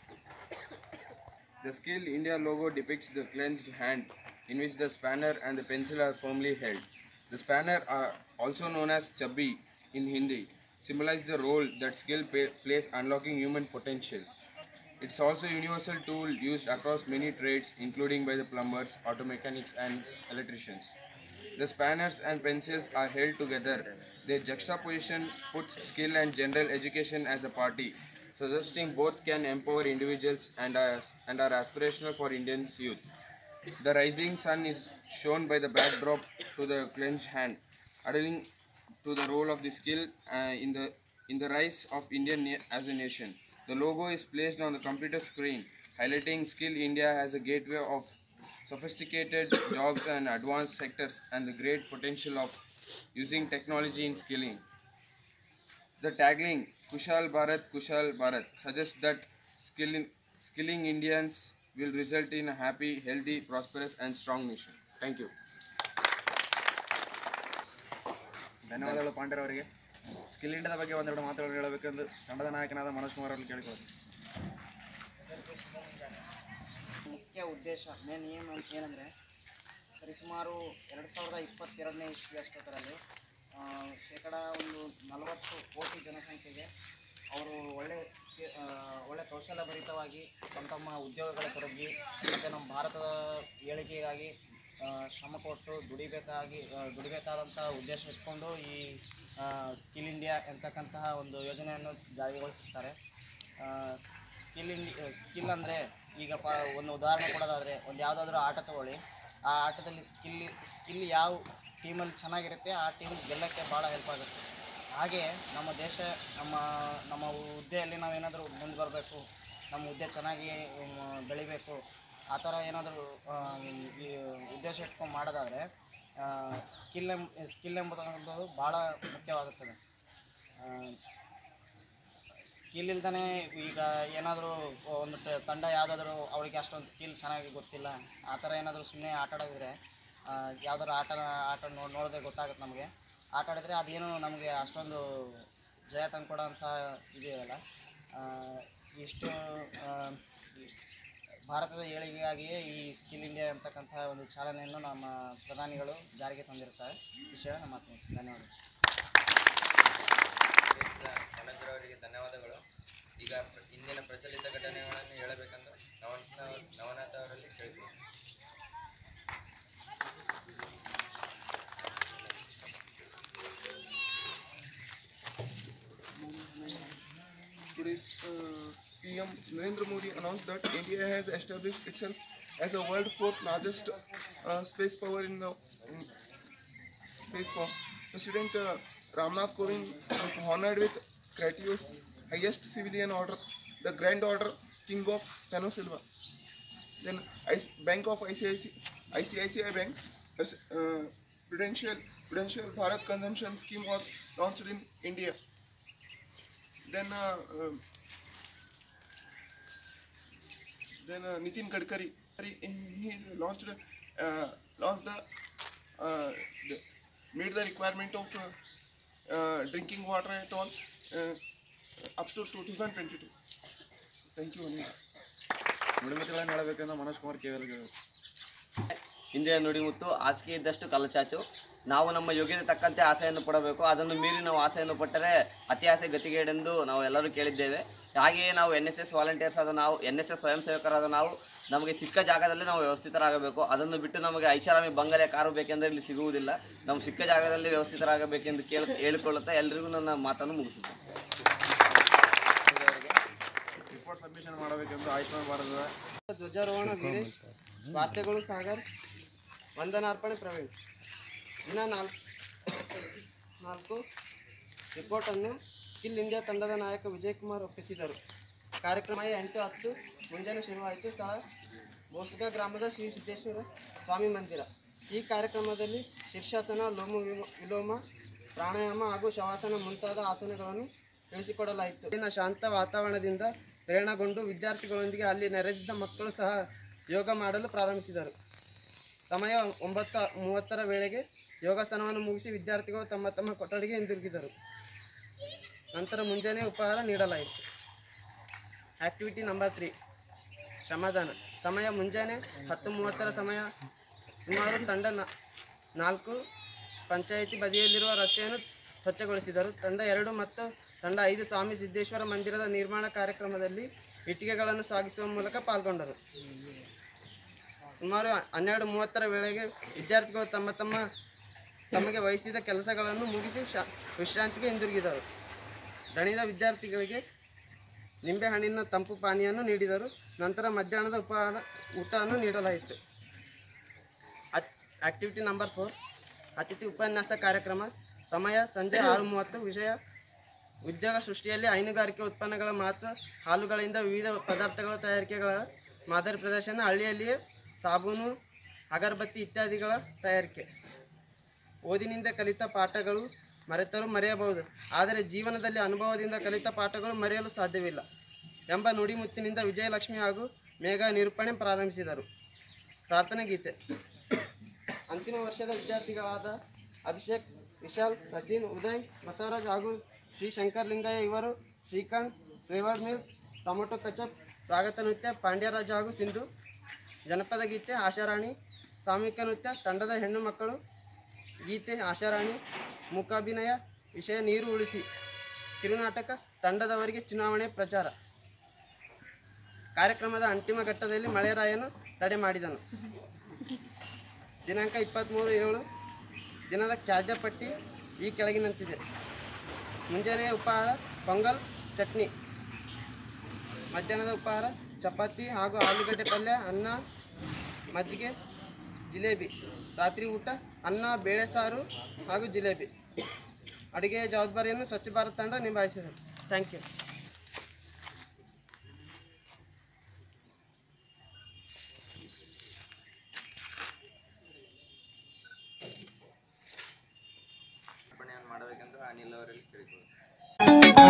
The Skill India logo depicts the clenched hand in which the spanner and the pencil are firmly held. The spanner, are also known as Chabbi in Hindi, symbolize the role that skill pay, plays unlocking human potential. It's also a universal tool used across many trades, including by the plumbers, auto mechanics, and electricians. The spanners and pencils are held together. Their juxtaposition puts skill and general education as a party, suggesting both can empower individuals and are, and are aspirational for Indians youth. The rising sun is shown by the backdrop to the clenched hand, adding to the role of the skill uh, in the in the rise of India na- as a nation. The logo is placed on the computer screen, highlighting Skill India as a gateway of sophisticated jobs and advanced sectors and the great potential of using technology in skilling. The tagline Kushal Bharat Kushal Bharat suggests that skilling, skilling Indians will result in a happy, healthy, prosperous, and strong nation. Thank you. ಧನ್ಯವಾದಗಳು ಪಾಂಡ್ಯರವರಿಗೆ ಸ್ಕಿಲ್ ಇಂಡಿಯಾದ ಬಗ್ಗೆ ಒಂದೆರಡು ಮಾತುಗಳು ಹೇಳಬೇಕೆಂದು ತಂಡದ ನಾಯಕನಾದ ಮನೋಜ್ ಕುಮಾರ್ ಅವರಲ್ಲಿ ಕೇಳಿಕೊಳ್ಳುತ್ತೇನೆ ಮುಖ್ಯ ಉದ್ದೇಶ ಮೇನ್ ಏನು ಏನಂದರೆ ಸರಿಸುಮಾರು ಎರಡು ಸಾವಿರದ ಇಪ್ಪತ್ತೆರಡನೇ ಇಸ್ವಿ ಅಷ್ಟೊತ್ತರಲ್ಲಿ ಆ, ಶೇಕಡ ಒಂದು ನಲವತ್ತು ಕೋಟಿ ಜನಸಂಖ್ಯೆಗೆ ಅವರು ಒಳ್ಳೆ ಸ್ಕಿ- ಆ, ಒಳ್ಳೆ ಕೌಶಲ್ಯಭರಿತವಾಗಿ ತಮ್ಮ ತಮ್ಮ ಉದ್ಯೋಗಗಳ ತೊಡಗಿ ಮತ್ತು ನಮ್ಮ ಭಾರತದ ಏಳಿಗೆಗಾಗಿ ಆ, ಶ್ರಮ ಕೊಟ್ಟು ದುಡಿಬೇಕಾಗಿ ಆ, ದುಡಿಬೇಕಾದಂಥ ಉದ್ದೇಶ ಇಟ್ಕೊಂಡು ಈ ಸ್ಕಿಲ್ ಇಂಡಿಯಾ ಎಂತಕ್ಕಂತಹ ಒಂದು ಯೋಜನೆಯನ್ನು ಜಾರಿಗೊಳಿಸುತ್ತಾರೆ ಸ್ಕಿಲ್ ಇಂಡಿ ಸ್ಕಿಲ್ ಅಂದರೆ ಈಗ ಪ ಒಂದು ಉದಾಹರಣೆ ಕೊಡೋದಾದರೆ ಒಂದು ಯಾವುದಾದ್ರೂ ಆಟ ತಗೊಳ್ಳಿ ಆ ಆಟದಲ್ಲಿ ಸ್ಕಿಲ್ ಸ್ಕಿಲ್ ಯಾವ ಟೀಮಲ್ಲಿ ಚೆನ್ನಾಗಿರುತ್ತೆ ಆ ಟೀಮ್ ಗೆಲ್ಲಕ್ಕೆ ಭಾಳ ಹೆಲ್ಪ್ ಆಗುತ್ತೆ ಹಾಗೆ ನಮ್ಮ ದೇಶ ನಮ್ಮ ನಮ್ಮ ಹುದ್ದೆಯಲ್ಲಿ ನಾವೇನಾದರೂ ಮುಂದೆ ಬರಬೇಕು ನಮ್ಮ ಹುದ್ದೆ ಚೆನ್ನಾಗಿ ಮ್, ಬೆಳಿಬೇಕು ಆ ಥರ ಏನಾದರೂ ಈ ಉದ್ದೇಶ ಇಟ್ಕೊಂಡು ಮಾಡೋದಾದರೆ ಸ್ಕಿಲ್ ಎಂಬ ಸ್ಕಿಲ್ ಎಂಬುದು ಭಾಳ ಮುಖ್ಯವಾಗುತ್ತದೆ ಆ, ಸ್ಕಿಲ್ ಇಲ್ದೇ ಈಗ ಏನಾದರೂ ಒಂದು ತ- ತಂಡ ಯಾವುದಾದ್ರೂ ಅವರಿಗೆ ಅಷ್ಟೊಂದು ಸ್ಕಿಲ್ ಚೆನ್ನಾಗಿ ಗೊತ್ತಿಲ್ಲ ಆ ಥರ ಏನಾದರೂ ಸುಮ್ಮನೆ ಆಟ ಆಡೋದಿದ್ರೆ ಯಾವ್ದಾದ್ರು ಆಟ ಆಟ ನೋಡಿ ನೋಡಿದ್ರೆ ಗೊತ್ತಾಗುತ್ತೆ ನಮಗೆ ಆಟ ಆಡಿದ್ರೆ ಅದೇನು ನಮಗೆ ಅಷ್ಟೊಂದು ಜಯ ತಂದ್ಕೊಡೋಂಥ ಇದೆಯಲ್ಲ ಆ, ಇಷ್ಟು ಆ, ಈ ಭಾರತದ ಏಳಿಗೆಗಾಗಿಯೇ ಈ ಸ್ಕಿಲ್ ಇಂಡಿಯಾ ಅಂತಕ್ಕಂಥ ಒಂದು ಚಾಲನೆಯನ್ನು ನಮ್ಮ ಪ್ರಧಾನಿಗಳು ಜಾರಿಗೆ ತಂದಿರುತ್ತಾರೆ ವಿಷಯ ನಮ್ಮ ಮಾತು ಧನ್ಯವಾದ ಮನೋಜರವರಿಗೆ ಧನ್ಯವಾದಗಳು ಈಗ ಪ್ರ- ಇಂದಿನ ಪ್ರಚಲಿತ ಘಟನೆಗಳನ್ನು ಹೇಳಬೇಕೆಂದು ನವನಾಥ ನವನಾಥ ಅವರಲ್ಲಿ ಕೇಳ್ತೀನಿ Today's uh, PM Narendra Modi announced that India has established itself as a world fourth largest uh, space power in the in space power. President uh, Ramnath Kovind was honored with Cratios highest civilian order, the Grand Order King of Thanos Silva. Then IC Bank of ICICI, ICICI Bank, uh, Prudential Prudential Bharat Consumption Scheme was launched in India. Then uh, um, then uh, Nitin Gadkari he he's launched uh, launched the, uh, the made the requirement of uh, uh, drinking water at all uh, up to 2022. Thank you. Anil. ನುಡಿಮುತ್ತುಗಳನ್ನು ಹೇಳಬೇಕೆಂದು ಮನೋಜ್ ಕುಮಾರ್ ಕೇವಲ ಹಿಂದಿನ ನುಡಿಮುತ್ತು ಹಾಸಿಗೆ ಇದ್ದಷ್ಟು ಕಲಚಾಚು ನಾವು ನಮ್ಮ ಯೋಗ್ಯತೆ ತಕ್ಕಂತೆ ಆಸೆಯನ್ನು ಪಡಬೇಕು ಅದನ್ನು ಮೀರಿ ನಾವು ಆಸೆಯನ್ನು ಪಟ್ಟರೆ ಅತಿ ಆಸೆ ಗತಿಗೇಡೆಂದು ನಾವು ಎಲ್ಲರೂ ಕೇಳಿದ್ದೇವೆ ಹಾಗೆಯೇ ನಾವು ಎನ್ ಎಸ್ ಎಸ್ ವಾಲಂಟಿಯರ್ಸ್ ಆದ ನಾವು ಎನ್ ಎಸ್ ಎಸ್ ಸ್ವಯಂ ಸೇವಕರಾದ ನಾವು ನಮಗೆ ಸಿಕ್ಕ ಜಾಗದಲ್ಲಿ ನಾವು ವ್ಯವಸ್ಥಿತರಾಗಬೇಕು ಅದನ್ನು ಬಿಟ್ಟು ನಮಗೆ ಐಷಾರಾಮಿ ಬಂಗಲೆ ಕಾರು ಬೇಕೆಂದರೆ ಇಲ್ಲಿ ಸಿಗುವುದಿಲ್ಲ ನಾವು ಸಿಕ್ಕ ಜಾಗದಲ್ಲಿ ವ್ಯವಸ್ಥಿತರಾಗಬೇಕೆಂದು ಕೇಳಿ ಹೇಳಿಕೊಳ್ಳುತ್ತಾ ಎಲ್ಲರಿಗೂ ನನ್ನ ಮಾತನ್ನು ಮುಗಿಸುತ್ತೇನೆ ರಿಪೋರ್ಟ್ ಸಬ್ಮಿಷನ್ ಮಾಡಬೇಕೆಂದು ಆಯುಷ್ಮಾನ್ ಭಾರತದ ಧ್ವಜಾರೋಹಣ ವೀರೇಶ್ ವಾರ್ತೆಗಳು ಸಾಗರ್ ವಂದನಾರ್ಪಣೆ ಪ್ರವೀಣ್ ದಿನ ನಾಲ್ಕು ನಾಲ್ಕು ರಿಪೋರ್ಟನ್ನು ಸ್ಕಿಲ್ ಇಂಡಿಯಾ ತಂಡದ ನಾಯಕ ವಿಜಯಕುಮಾರ್ ಒಪ್ಪಿಸಿದರು ಕಾರ್ಯಕ್ರಮ ಎಂಟು ಹತ್ತು ಮುಂಜಾನೆ ಶುರುವಾಯಿತು ಸ್ಥಳ ಬೋಸ್ಗ ಗ್ರಾಮದ ಶ್ರೀ ಸಿದ್ದೇಶ್ವರ ಸ್ವಾಮಿ ಮಂದಿರ ಈ ಕಾರ್ಯಕ್ರಮದಲ್ಲಿ ಶೀರ್ಷಾಸನ ಲೋಮ ವಿಮ- ವಿಲೋಮ ಪ್ರಾಣಾಯಾಮ ಹಾಗೂ ಶವಾಸನ ಮುಂತಾದ ಆಸನಗಳನ್ನು ತಿಳಿಸಿಕೊಡಲಾಯಿತು ಇಲ್ಲಿನ ಶಾಂತ ವಾತಾವರಣದಿಂದ ಪ್ರೇರಣೆಗೊಂಡು ವಿದ್ಯಾರ್ಥಿಗಳೊಂದಿಗೆ ಅಲ್ಲಿ ನೆರೆದಿದ್ದ ಮಕ್ಕಳು ಸಹ ಯೋಗ ಮಾಡಲು ಪ್ರಾರಂಭಿಸಿದರು ಸಮಯ ಒಂಬತ್ತು ಮೂವತ್ತರ ವೇಳೆಗೆ ಯೋಗಾಸನವನ್ನು ಮುಗಿಸಿ ವಿದ್ಯಾರ್ಥಿಗಳು ತಮ್ಮ ತಮ್ಮ ಕೊಠಡಿಗೆ ಹಿಂದಿರುಗಿದರು ನಂತರ ಮುಂಜಾನೆ ಉಪಹಾರ ನೀಡಲಾಯಿತು ಆಕ್ಟಿವಿಟಿ ನಂಬರ್ ತ್ರೀ ಶ್ರಮದಾನ ಸಮಯ ಮುಂಜಾನೆ ಹತ್ತು ಮೂವತ್ತರ ಸಮಯ ಸುಮಾರು ತಂಡ ನ- ನಾಲ್ಕು ಪಂಚಾಯಿತಿ ಬದಿಯಲ್ಲಿರುವ ರಸ್ತೆಯನ್ನು ಸ್ವಚ್ಛಗೊಳಿಸಿದರು ತಂಡ ಎರಡು ಮತ್ತು ತಂಡ ಐದು ಸ್ವಾಮಿ ಸಿದ್ದೇಶ್ವರ ಮಂದಿರದ ನಿರ್ಮಾಣ ಕಾರ್ಯಕ್ರಮದಲ್ಲಿ ಇಟ್ಟಿಗೆಗಳನ್ನು ಸಾಗಿಸುವ ಮೂಲಕ ಪಾಲ್ಗೊಂಡರು ಸುಮಾರು ಹನ್ನೆರಡು ಮೂವತ್ತರ ವೇಳೆಗೆ ವಿದ್ಯಾರ್ಥಿಗಳು ತಮ್ಮ ತಮ್ಮ ತಮಗೆ ವಹಿಸಿದ ಕೆಲಸಗಳನ್ನು ಮುಗಿಸಿ ಶಾ ವಿಶ್ರಾಂತಿಗೆ ಹಿಂದಿರುಗಿದರು ದಣಿದ ವಿದ್ಯಾರ್ಥಿಗಳಿಗೆ ನಿಂಬೆಹಣ್ಣಿನ ತಂಪು ಪಾನೀಯನ್ನು ನೀಡಿದರು ನಂತರ ಮಧ್ಯಾಹ್ನದ ಉಪಹಾರ ಊಟವನ್ನು ನೀಡಲಾಯಿತು ಆಕ್ಟಿವಿಟಿ ನಂಬರ್ ಫೋರ್ ಅತಿಥಿ ಉಪನ್ಯಾಸ ಕಾರ್ಯಕ್ರಮ ಸಮಯ ಸಂಜೆ ಆರು ಮೂವತ್ತು ವಿಷಯ ಉದ್ಯೋಗ ಸೃಷ್ಟಿಯಲ್ಲಿ ಹೈನುಗಾರಿಕೆ ಉತ್ಪನ್ನಗಳ ಮಹತ್ವ ಹಾಲುಗಳಿಂದ ವಿವಿಧ ಪದಾರ್ಥಗಳ ತಯಾರಿಕೆಗಳ ಮಾದರಿ ಪ್ರದರ್ಶನ ಹಳ್ಳಿಯಲ್ಲಿಯೇ ಸಾಬೂನು ಅಗರಬತ್ತಿ ಇತ್ಯಾದಿಗಳ ತಯಾರಿಕೆ ಓದಿನಿಂದ ಕಲಿತ ಪಾಠಗಳು ಮರೆತರೂ ಮರೆಯಬಹುದು ಆದರೆ ಜೀವನದಲ್ಲಿ ಅನುಭವದಿಂದ ಕಲಿತ ಪಾಠಗಳು ಮರೆಯಲು ಸಾಧ್ಯವಿಲ್ಲ ಎಂಬ ನುಡಿಮುತ್ತಿನಿಂದ ವಿಜಯಲಕ್ಷ್ಮಿ ಹಾಗೂ ಮೇಘ ನಿರೂಪಣೆ ಪ್ರಾರಂಭಿಸಿದರು ಪ್ರಾರ್ಥನೆ ಗೀತೆ ಅಂತಿಮ ವರ್ಷದ ವಿದ್ಯಾರ್ಥಿಗಳಾದ ಅಭಿಷೇಕ್ ವಿಶಾಲ್ ಸಚಿನ್ ಉದಯ್ ಬಸವರಾಜ್ ಹಾಗೂ ಶ್ರೀ ಶಂಕರ್ ಲಿಂಗಯ್ಯ ಇವರು Srikanth flavour milk tomato ketchup ಸ್ವಾಗತ ನೃತ್ಯ ಪಾಂಡ್ಯರಾಜ್ ಹಾಗೂ ಸಿಂಧು ಜನಪದ ಗೀತೆ ಆಶಾರಾಣಿ ಸಾಮೂಹಿಕ ನೃತ್ಯ ತಂಡದ ಹೆಣ್ಣು ಮಕ್ಕಳು ಗೀತೆ ಆಶಾರಾಣಿ ಮೂಕಾಭಿನಯ ವಿಷಯ ನೀರು ಉಳಿಸಿ ಕಿರುನಾಟಕ ತಂಡದವರಿಗೆ ಚುನಾವಣೆ ಪ್ರಚಾರ ಕಾರ್ಯಕ್ರಮದ ಅಂತಿಮ ಘಟ್ಟದಲ್ಲಿ ಮಳೆರಾಯನು ತಡೆ ಮಾಡಿದನು ದಿನಾಂಕ ಇಪ್ಪತ್ತ್ಮೂರು ಏಳು ದಿನದ ತ್ಯಾಜ್ಯ ಪಟ್ಟಿ ಈ ಕೆಳಗಿನಂತಿದೆ ಮುಂಜಾನೆಯ ಉಪಹಾರ ಪೊಂಗಲ್ ಚಟ್ನಿ ಮಧ್ಯಾಹ್ನದ ಉಪಹಾರ ಚಪಾತಿ ಹಾಗೂ ಆಲೂಗಡ್ಡೆ ಪಲ್ಯ ಅನ್ನ ಮಜ್ಜಿಗೆ ಜಿಲೇಬಿ ರಾತ್ರಿ ಊಟ ಅನ್ನ ಬೇಳೆ ಸಾರು ಹಾಗೂ ಜಿಲೇಬಿ ಅಡುಗೆಯ ಜವಾಬ್ದಾರಿಯನ್ನು ಸ್ವಚ್ಛ ಭಾರತ್ ತಂಡ ನಿಭಾಯಿಸಿದೆ ಥ್ಯಾಂಕ್ ಯು ಅರ್ಪಣೆಯನ್ನು ಮಾಡಬೇಕೆಂದು ಅನಿಲ್ ಅವರಲ್ಲಿ ಕೇಳಿಕೊಳ್ಳುತ್ತೇನೆ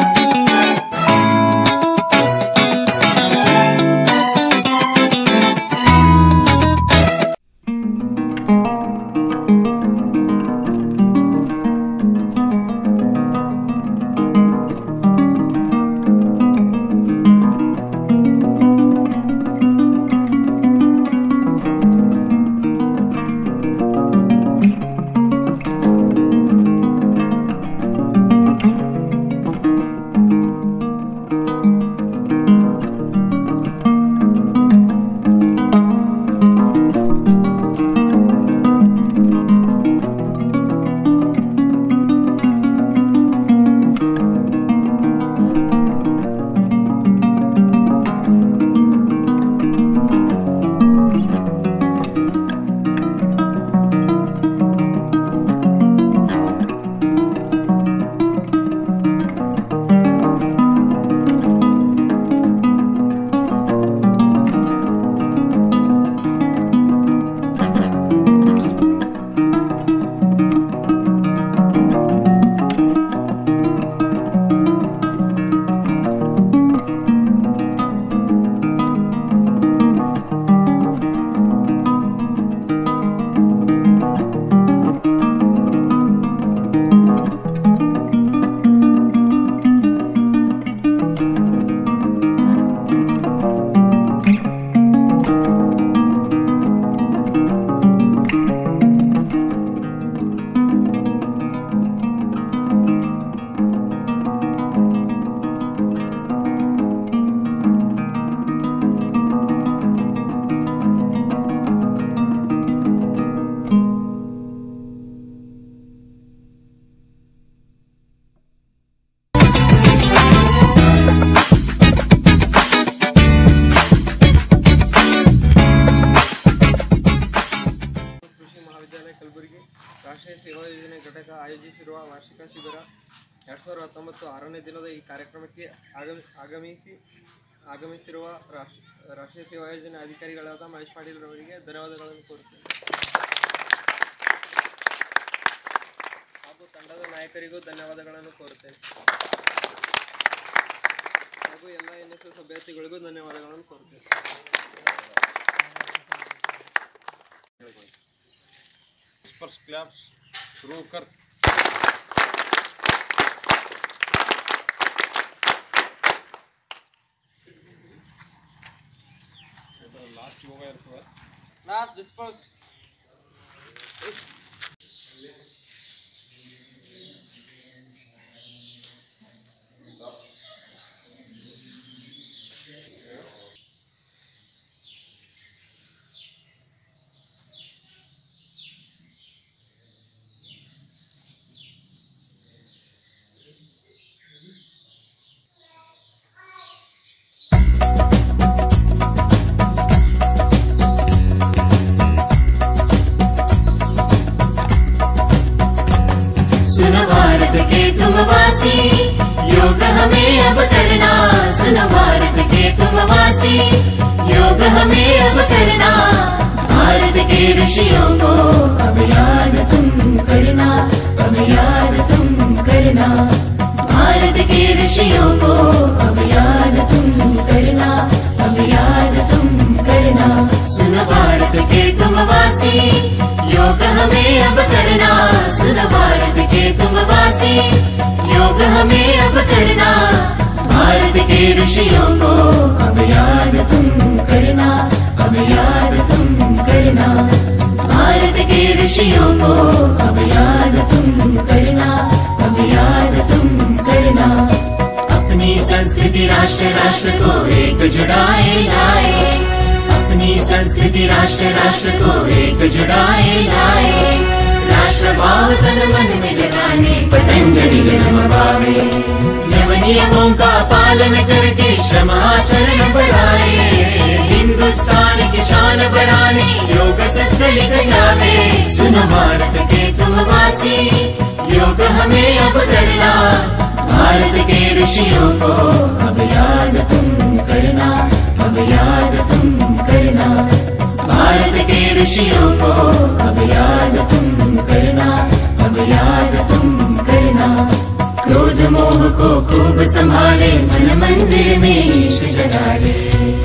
ಜಾಗೃತಿಕ ಶಿಬಿರ ಎರಡು ಸಾವಿರದ ಹತ್ತೊಂಬತ್ತು ಆರನೇ ದಿನದ ಈ ಕಾರ್ಯಕ್ರಮಕ್ಕೆ ಆಗಮಿ ಆಗಮಿಸಿ ಆಗಮಿಸಿರುವ ರಾಷ್ಟ್ರ ರಾಷ್ಟ್ರೀಯ ಸೇವಾ ಯೋಜನೆ ಅಧಿಕಾರಿಗಳಾದ ಮಹೇಶ್ ಪಾಟೀಲ್ ರವರಿಗೆ ಧನ್ಯವಾದಗಳನ್ನು ಕೋರುತ್ತೇನೆ ಹಾಗೂ ತಂಡದ ನಾಯಕರಿಗೂ ಧನ್ಯವಾದಗಳನ್ನು ಕೋರುತ್ತೇನೆ ಹಾಗೂ ಎಲ್ಲ ಎನ್ ಎಸ್ ಎಸ್ ಅಭ್ಯರ್ಥಿಗಳಿಗೂ ಧನ್ಯವಾದಗಳನ್ನು ಕೋರುತ್ತೇನೆ स्पर्श क्लॅप्स सुरू कर लास्ट योगा इರ್ತದೆ ಲಾಸ್ಟ್ ಡಿಸ್ಪೋಸ್ सुनो भारत के तुम वासी योग हमें अब करना सुनो भारत के तुम वासी योग हमें अब करना भारत के ऋषियों को अब याद तुम करना अब याद तुम करना भारत के ऋषियों को अब याद तुम करना अब याद तुम करना सुनो भारत के तुम वासी योग हमें अब करना सुनो भारत के तुम वासी योग हमें अब करना भारत के ऋषियों को अब याद तुम करना अब याद तुम करना भारत के ऋषियों को अब याद तुम करना अब याद तुम करना अपनी संस्कृति राष्ट्र राष्ट्र को एक जुड़ाए लाए अपनी संस्कृति राष्ट्र राष्ट्र को एक जुड़ाए लाए राष्ट्र भाव तन मन में जगाने पतंजलि जन्म पावे यम नियमों का पालन करके श्रम आचरण बढ़ाए हिंदुस्तान की शान बढ़ाने योग सूत्र लिख जावे सुनो भारत के तुम वासी योग हमें अब करना भारत के ऋषियों को अब याद तुम करना अब याद तुम करना भारत के ऋषियों को अब याद तुम करना अब याद तुम करना क्रोध मोह को खूब संभाले मन मंदिर में ईश जगा ले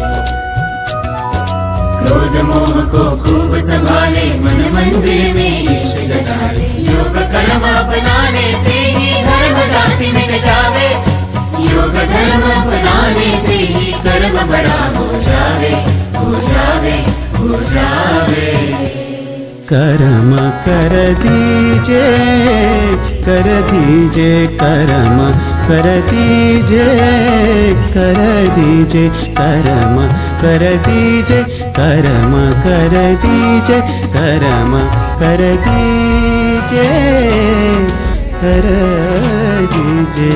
क्रोध मोह को खूब संभाले मन मंदिर में ईश जगा ले योग कर्म अपनाने से ही धर्म जाति मिट जावे योग धर्म अपनाने से ही कर्म बड़ा हो जावे हो जावे हो जावे करम कर दीजे कर दीजे करम कर दीजे कर दीजे करम कर दीजे करम कर दीजे करम कर दीजे कर दीजे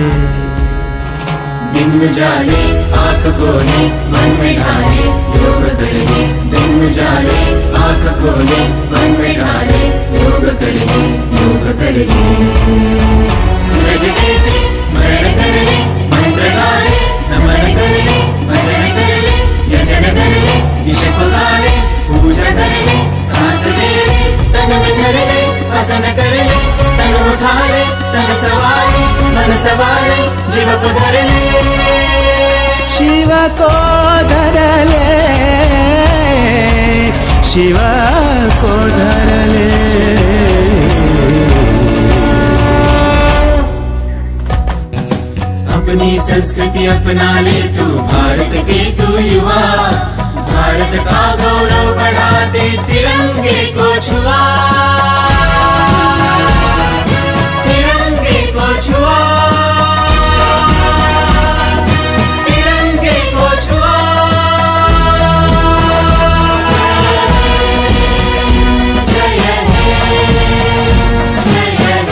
दिन जाले आंख खोले मन में ढाले योग कर ले दिन जाले आंख खोले मन में ढाले योग कर ले योग कर ले सूरज देते स्मरण कर ले मंत्र गाले नमन कर ले भजन कर ले यजन कर ले ईश पुकारे पूजा कर ले सांस ले ले तन में धर ले आसन कर ले तन उठा ले तन सवारे मन सवारे जीव को धर ले शिव को धरले शिव को धरले अपनी संस्कृति अपना ले तू भारत के तू युवा भारत का गौरव बढ़ाते तिरंगे को छुआ तिरंगे को छुआ तिरंगे को छुआ जय हे जय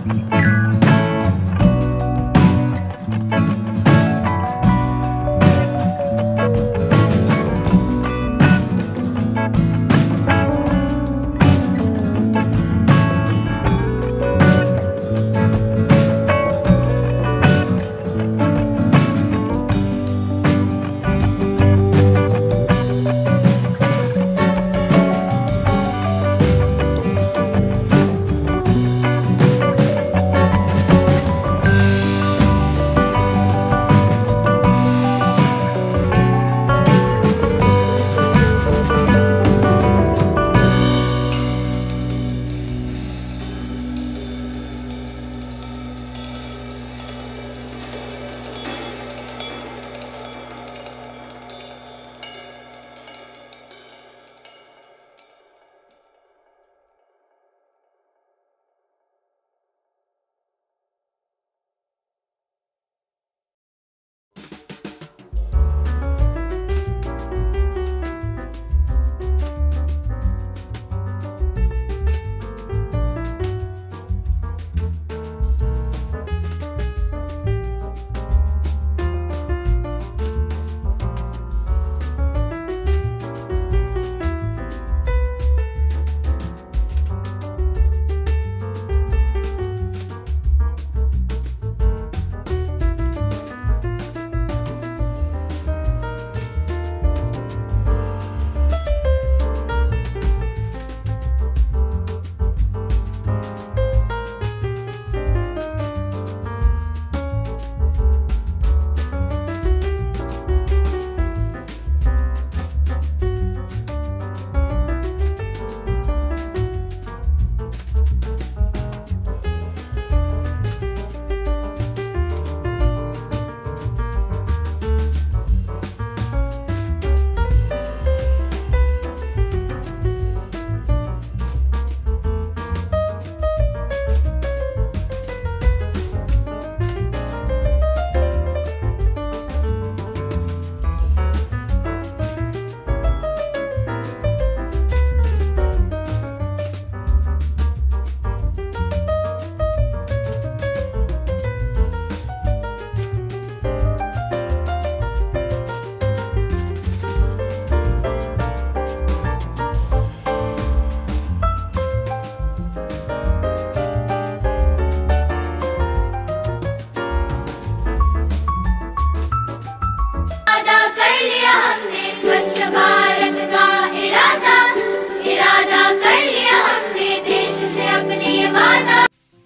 इरादा कर लिया हमने स्वच्छ भारत का इरादा इरादा कर लिया हमने देश से अपने ये वादा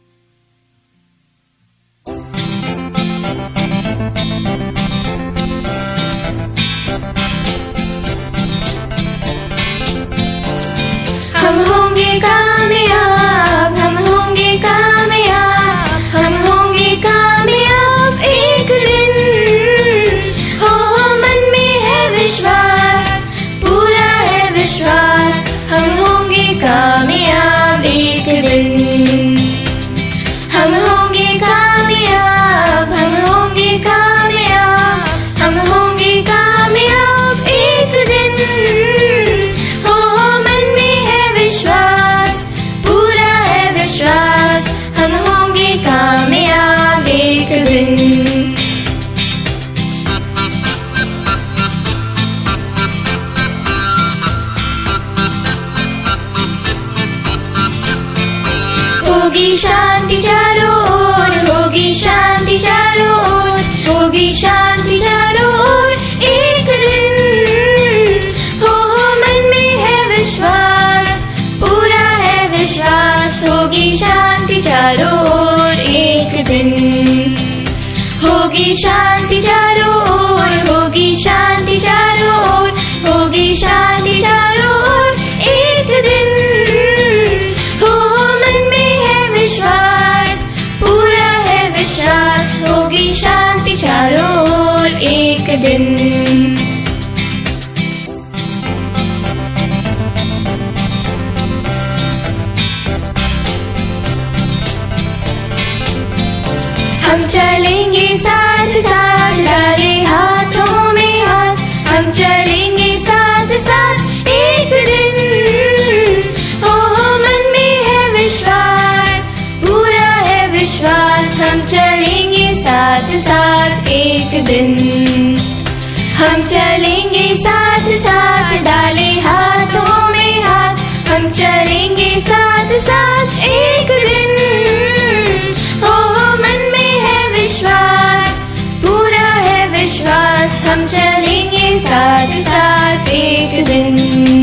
हम होंगे कामयाब हम होंगे कामयाब हम होंगे कामयाब एक दिन हो हो मन में है विश्वास पूरा है विश्वास हम होंगे कामयाब एक दिन हम होंगे कामयाब हम होंगे कामयाब हम होंगे कामयाब एक दिन हो हो मन में है विश्वास पूरा है विश्वास हम होंगे कामयाब एक दिन होगी शांति चारों ओर होगी शांति चारों ओर होगी शांति चारों ओर एक दिन हो हो मन में है विश्वास पूरा है विश्वास होगी शांति चारों ओर एक दिन होगी शांति चारों ओर होगी शांति चारों ओर होगी शांति चारों ओर एक दिन हो हो मन में है विश्वास पूरा है विश्वास होगी शांति चारों ओर एक दिन हम चलेंगे साथ साथ डाले हाथों में हाथ हम चलेंगे साथ साथ एक दिन हो हो मन में है विश्वास पूरा है विश्वास हम चलेंगे साथ साथ एक दिन हम चलेंगे साथ साथ डाले हाथों में हाथ हम चलेंगे साथ साथ एक दिन ओ मन में है विश्वास पूरा है विश्वास हम चलेंगे साथ साथ एक दिन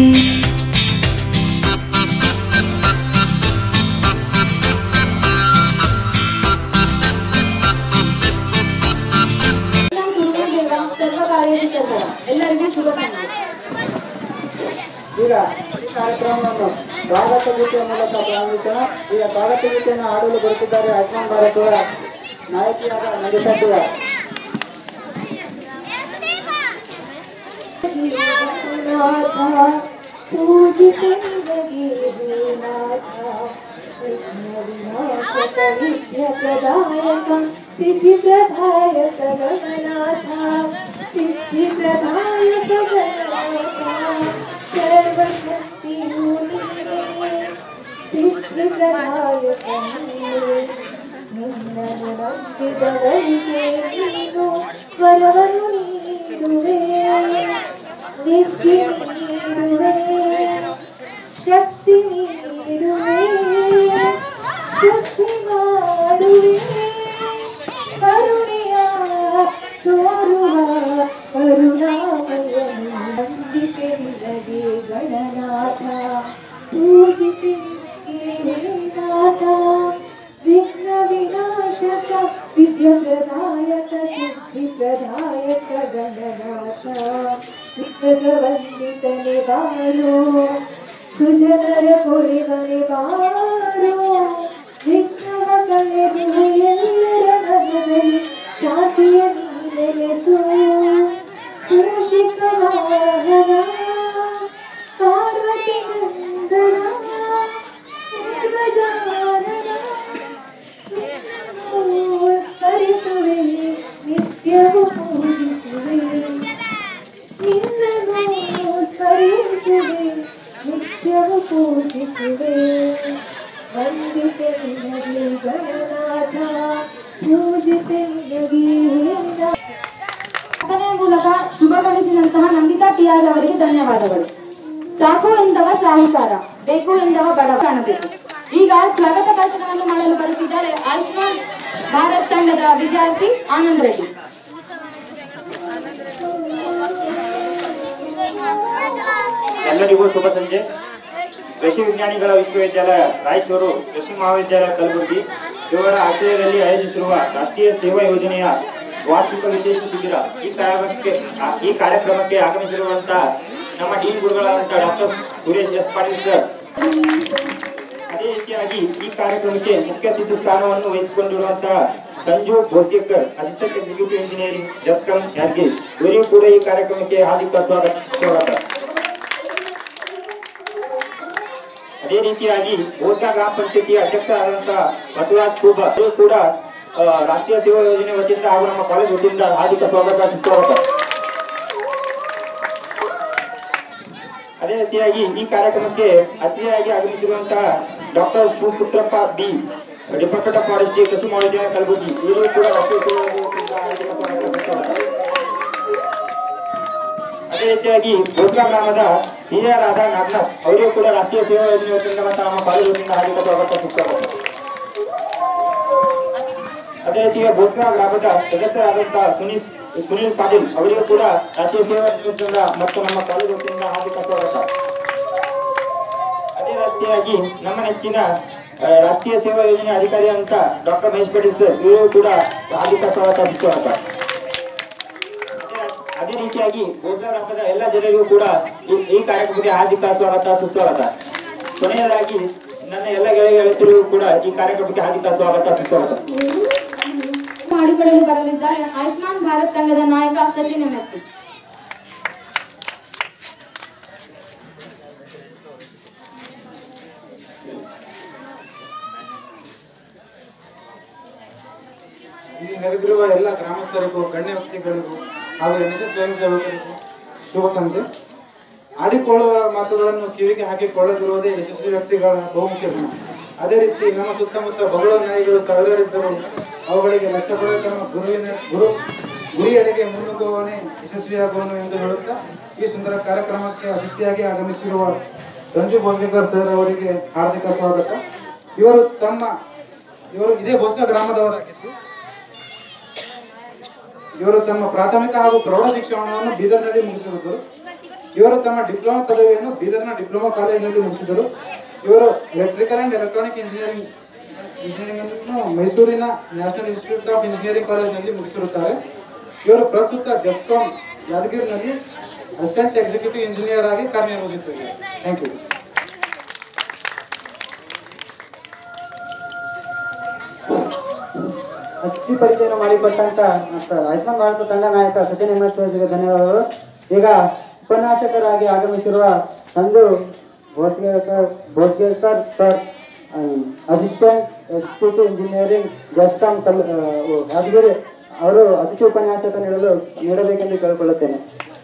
ಸರ್ವ ಕಾರ್ಯದ ಎಲ್ಲರಿಗೂ ಶುಭ ಸಂಜೆ ಈಗ ಈ ಕಾರ್ಯಕ್ರಮವನ್ನು ಸ್ವಾಗತ ಗೀತೆಯ ಮೂಲಕ ಪ್ರಾರಂಭಿಸೋಣ ಈಗ ಸ್ವಾಗತ ಗೀತೆಯನ್ನು ಆಡಲು ಬರುತ್ತಿದ್ದಾರೆ ಆಯುಷ್ಮಾನ್ ಭಾರತದ ನಾಯಕಿಯಾದ ನಡಿಸಡ್ಡಿಯ प्रदायकं सिद्धिप्रदायक गणनाथ सिद्धिप्रदायक गणनाथ सर्वशक्ति सिद्धिप्रदायक ನಿನ್ನನ್ನು ನಂಬಿದವರಿಗೆ ನೀನು ವರವನ್ನು ನೀಡುವೆ ನಿತ್ಯ ನೀಡುವೆ ಶಕ್ತಿ ನೀಡುವೆ ಶಕ್ತಿ ಮಾಡುವೆ ಕರುಣೆಯ ತೋರುವ ಕರುಣಾಮಯನು ನಂಬಿಕೆ ನಿನಗೆ ಗಣನಾಥ ಪೂಜಿಸಿ ನಾಥ ವಿಘ್ನ ವಿನಾಶಕ ವಿದ್ಯ ಪ್ರದಾಯಕ ಸಿದ್ಧಿ ಪ್ರದಾಯಕ ಗಣನಾಥ ವಿಶ್ವವಂದಿತನೆ ಬಾರೋ ಸುಜನರ ಕೊರೆವನೆ ಬಾರೋ ವಿಘ್ನವ ಕಳೆದು ಎಲ್ಲರ ಮನದಲ್ಲಿ ಶಾಂತಿಯ ನೀನೆಲೆಸು ಸುರಕ್ಷಿತ ವಾಹನ ಪಾರ್ವತಿ ನಂದನ ಗಜಾನನ ಹರಿಸುವೆ ನಿತ್ಯವೂ ಪೂಜಿಸುವೆ ನಿನ್ನನ್ನು ಸ್ಮರಿಸುವೆ ನಿತ್ಯವೂ ಪೂಜಿಸುವೆ ವಂದಿತೆ ನಿನಗೆ ಗಣನಾಥ ಪೂಜಿತೆ ನಿನಗೆ ಪ್ರಾರ್ಥನೆಯ ಮೂಲಕ ಶುಭಗೊಳಿಸಿದಂತಹ ನಂದಿತಾ ಟಿಆರ್ ಅವರಿಗೆ ಧನ್ಯವಾದಗಳು ಸಾಕು ಎಂದವ ಸಾಹುಕಾರ ಬೇಕು ಎಂದವ ಬಡವ ಕಾಣಬೇಕು ಈಗ ಸ್ವಾಗತ ಭಾಷಣವನ್ನು ಮಾಡಲು ಬರುತ್ತಿದ್ದಾರೆ ಆಯುಷ್ಮಾನ್ ಭಾರತ್ ತಂಡದ ವಿದ್ಯಾರ್ಥಿ ಆನಂದ್ ರೆಡ್ಡಿ ಎಲ್ಲರಿಗೂ ಶುಭ ಸಂಜೆ ಕೃಷಿ ವಿಜ್ಞಾನಿಗಳ ವಿಶ್ವವಿದ್ಯಾಲಯ ರಾಯಚೂರು ಕೃಷಿ ಮಹಾವಿದ್ಯಾಲಯ ಕಲಬುರಗಿ ಇವರ ಆಶ್ರಯದಲ್ಲಿ ಆಯೋಜಿಸಿರುವ ರಾಷ್ಟ್ರೀಯ ಸೇವಾ ಯೋಜನೆಯ ವಾರ್ಷಿಕ ವಿಶೇಷ ಶಿಬಿರ ಈ ಕಾರ್ಯಕ್ರಮಕ್ಕೆ ಆ- ಈ ಕಾರ್ಯಕ್ರಮಕ್ಕೆ ಆಗಮಿಸಿರುವಂತಹ ನಮ್ಮ ಡೀನ್ ಗುರುಗಳಾದಂತಹ doctor Suresh S Patil sir ಅದೇ ರೀತಿಯಾಗಿ ಈ ಕಾರ್ಯಕ್ರಮಕ್ಕೆ ಮುಖ್ಯ ಅತಿಥಿ ಸ್ಥಾನವನ್ನು ವಹಿಸಿಕೊಂಡಿರುವಂತಹ Sanju Borgekar assistant executive engineering JESCOM Yadagiri ಇವರಿಗೂ ಕೂಡ ಈ ಕಾರ್ಯಕ್ರಮಕ್ಕೆ ಹಾರ್ದಿಕ ಸ್ವಾಗತ ಸ್ವಾಗತ ಅದೇ ರೀತಿಯಾಗಿ ಓಸಾ ಗ್ರಾಮ ಪಂಚಾಯತಿ ಅಧ್ಯಕ್ಷರಾದಂತಹ ಬಸವರಾಜ್ ಕೂಬ ಅವರು ಕೂಡ ಆ, ರಾಷ್ಟ್ರೀಯ ಸೇವಾ ಯೋಜನೆ ವತಿಯಿಂದ ಹಾಗೂ ನಮ್ಮ ಕಾಲೇಜ್ ವತಿಯಿಂದ ಹಾರ್ದಿಕ ಸ್ವಾಗತ ಸುಸ್ವಾಗತ ಅದೇ ರೀತಿಯಾಗಿ ಈ ಕಾರ್ಯಕ್ರಮಕ್ಕೆ ಅತಿಥಿಯಾಗಿ ಆಗಮಿಸಿರುವಂತಹ doctor Suputrappa B department of forestry ಕೃಷಿ ಮಹಾವಿದ್ಯಾಲಯ ಕಲಬುರಗಿ ಇವರು ಕೂಡ ರಾಷ್ಟ್ರೀಯ ಸೇವಾ ಯೋಜನೆಯಿಂದ ಹಾರ್ದಿಕ ಸ್ವಾಗತ ಸುಸ್ವಾಗತ ಅದೇ ರೀತಿಯಾಗಿ ಗೋಸ್ಲಾ ಗ್ರಾಮದ ಹಿರಿಯರಾದ ನಾಗನಾಥ್ ಅವರಿಗೂ ಕೂಡ ರಾಷ್ಟ್ರೀಯ ಸೇವಾ ಯೋಜನೆ ವತಿಯಿಂದ ಮತ್ತು ನಮ್ಮ ಕಾಲೇಜು ವತಿಯಿಂದ ಹಾರ್ದಿಕ ಸ್ವಾಗತ ಸುಸ್ವಾಗತ ಅದೇ ರೀತಿಯಾಗಿ ಗೋಸ್ಲಾ ಗ್ರಾಮದ ಸದಸ್ಯರಾದಂತಹ ಸುನೀಲ್ ಸುನೀಲ್ ಪಾಟೀಲ್ ಅವರಿಗೂ ಕೂಡ ರಾಷ್ಟ್ರೀಯ ಸೇವಾ ಯೋಜನೆ ವತಿಯಿಂದ ಮತ್ತು ನಮ್ಮ ಕಾಲೇಜು ವತಿಯಿಂದ ಹಾರ್ದಿಕ ಸ್ವಾಗತ ಅದೇ ರೀತಿಯಾಗಿ ನಮ್ಮ ನೆಚ್ಚಿನ ಆ, ರಾಷ್ಟ್ರೀಯ ಸೇವಾ ಯೋಜನೆ ಅಧಿಕಾರಿ ಅಂತ ಡಾಕ್ಟರ್ ಮಹೇಶ್ ಪಟೇಲ್ ಸರ್ ಇವರು ಕೂಡ ಹಾರ್ದಿಕ ಸ್ವಾಗತ ಸುಸ್ವಾಗತ ಅದೇ ರೀತಿಯಾಗಿ ಗೋಗ್ರಾ ಗ್ರಾಮದ ಎಲ್ಲ ಜನರಿಗೂ ಕೂಡ ಈ- ಈ ಕಾರ್ಯಕ್ರಮಕ್ಕೆ ಹಾರ್ದಿಕ ಸ್ವಾಗತ ಸುಸ್ವಾಗತ ಕೊನೆಯದಾಗಿ ನನ್ನ ಎಲ್ಲ ಗೆಳೆಯ ಗೆಳತಿಯರಿಗೂ ಕೂಡ ಈ ಕಾರ್ಯಕ್ರಮಕ್ಕೆ ಹಾರ್ದಿಕ ಸ್ವಾಗತ ಸುಸ್ವಾಗತ ಮಾಡಿಕೊಳ್ಳಲು ಬರಲಿದ್ದಾರೆ ಆಯುಷ್ಮಾನ್ ಭಾರತ್ ತಂಡದ ನಾಯಕ ಸಚಿನ್ ಎಂಎಸ್ಪಿ ಇಲ್ಲಿ ನೆರೆದಿರುವ ಎಲ್ಲ ಗ್ರಾಮಸ್ಥರಿಗೂ ಗಣ್ಯ ವ್ಯಕ್ತಿಗಳಿಗೂ ಹಾಗೂ ನಿಜ ಸ್ವಯಂ ಸೇವಕರಿಗೂ ಶುಭ ಸಂಜೆ ಆಡಿಕೊಳ್ಳುವ ಮಾತುಗಳನ್ನು ಕಿವಿಗೆ ಹಾಕಿಕೊಳ್ಳದಿರುವುದೇ ಯಶಸ್ವಿ ವ್ಯಕ್ತಿಗಳ ಬಹುಮುಖ್ಯ ಗುಣ ಅದೇ ರೀತಿ ನಮ್ಮ ಸುತ್ತಮುತ್ತ ಬಗಳ ನಾಯಿಗಳು ಸಾವಿರಾರಿದ್ದರು ಅವುಗಳಿಗೆ ಲಕ್ಷ್ಯ ಕೊಡ ತಮ್ಮ ಗುರುವಿನ ಗುರು ಗುರಿಯೆಡೆಗೆ ಮುನ್ನುಗ್ಗುವವನೇ ಯಶಸ್ವಿಯಾಗುವನು ಎಂದು ಹೇಳುತ್ತಾ ಈ ಸುಂದರ ಕಾರ್ಯಕ್ರಮಕ್ಕೆ ಅತಿಥಿಯಾಗಿ ಆಗಮಿಸಿರುವ ಸಂಜು ಬೋಂಜೇಕರ್ ಸರ್ ಅವರಿಗೆ ಹಾರ್ದಿಕ ಸ್ವಾಗತ ಇವರು ತಮ್ಮ ಇವರು ಇದೇ ಬೋಸ್ಕ ಗ್ರಾಮದವರಾಗಿದ್ದು ಇವರು ತಮ್ಮ ಪ್ರಾಥಮಿಕ ಹಾಗೂ ಪ್ರೌಢ ಶಿಕ್ಷಣವನ್ನು ಬೀದರ್ನಲ್ಲಿ ಮುಗಿಸಿದರು ಇವರು ತಮ್ಮ ಡಿಪ್ಲೊಮಾ ಪದವಿಯನ್ನು ಬೀದರ್ನ ಡಿಪ್ಲೊಮಾ ಕಾಲೇಜಿನಲ್ಲಿ ಮುಗಿಸಿದರು ಇವರು electrical and electronic engineering engineering ಅನ್ನು ಮೈಸೂರಿನ ನ್ಯಾಷನಲ್ ಇನ್ಸ್ಟಿಟ್ಯೂಟ್ ಆಫ್ ಇಂಜಿನಿಯರಿಂಗ್ ಕಾಲೇಜಿನಲ್ಲಿ ಮುಗಿಸಿರುತ್ತಾರೆ ಇವರು ಪ್ರಸ್ತುತ ಜಸ್ಕಾಂ ಯಾದಗಿರಿನಲ್ಲಿ ಅಸಿಸ್ಟೆಂಟ್ ಎಕ್ಸಿಕ್ಯೂಟಿವ್ ಇಂಜಿನಿಯರ್ ಆಗಿ ಕಾರ್ಯನಿರ್ವಹಿಸುತ್ತಿದ್ದಾರೆ ಥ್ಯಾಂಕ್ ಯು ಅತಿಥಿ ಪರಿಚಯ ಮಾಡಿಕೊಟ್ಟಂತ ಮತ್ತು ಆಯುಷ್ಮಾನ್ ಭಾರತ ತಂಡ ನಾಯಕ ಸಚಿನ್ ಎಂ ಎಸ್ ಅವರಿಗೆ ಧನ್ಯವಾದಗಳು ಈಗ ಉಪನ್ಯಾಸಕರಾಗಿ ಆಗಮಿಸಿರುವ Sandu Bhosgekar Bhosgekar sir assistant executive engineering JESCOM ತಲ್ ಯಾದಗಿರಿ ಅವರು ಅತಿಥಿ ಉಪನ್ಯಾಸಕ ನೀಡಲು ನೀಡಬೇಕೆಂದು ಕೇಳಿಕೊಳ್ಳುತ್ತೇನೆ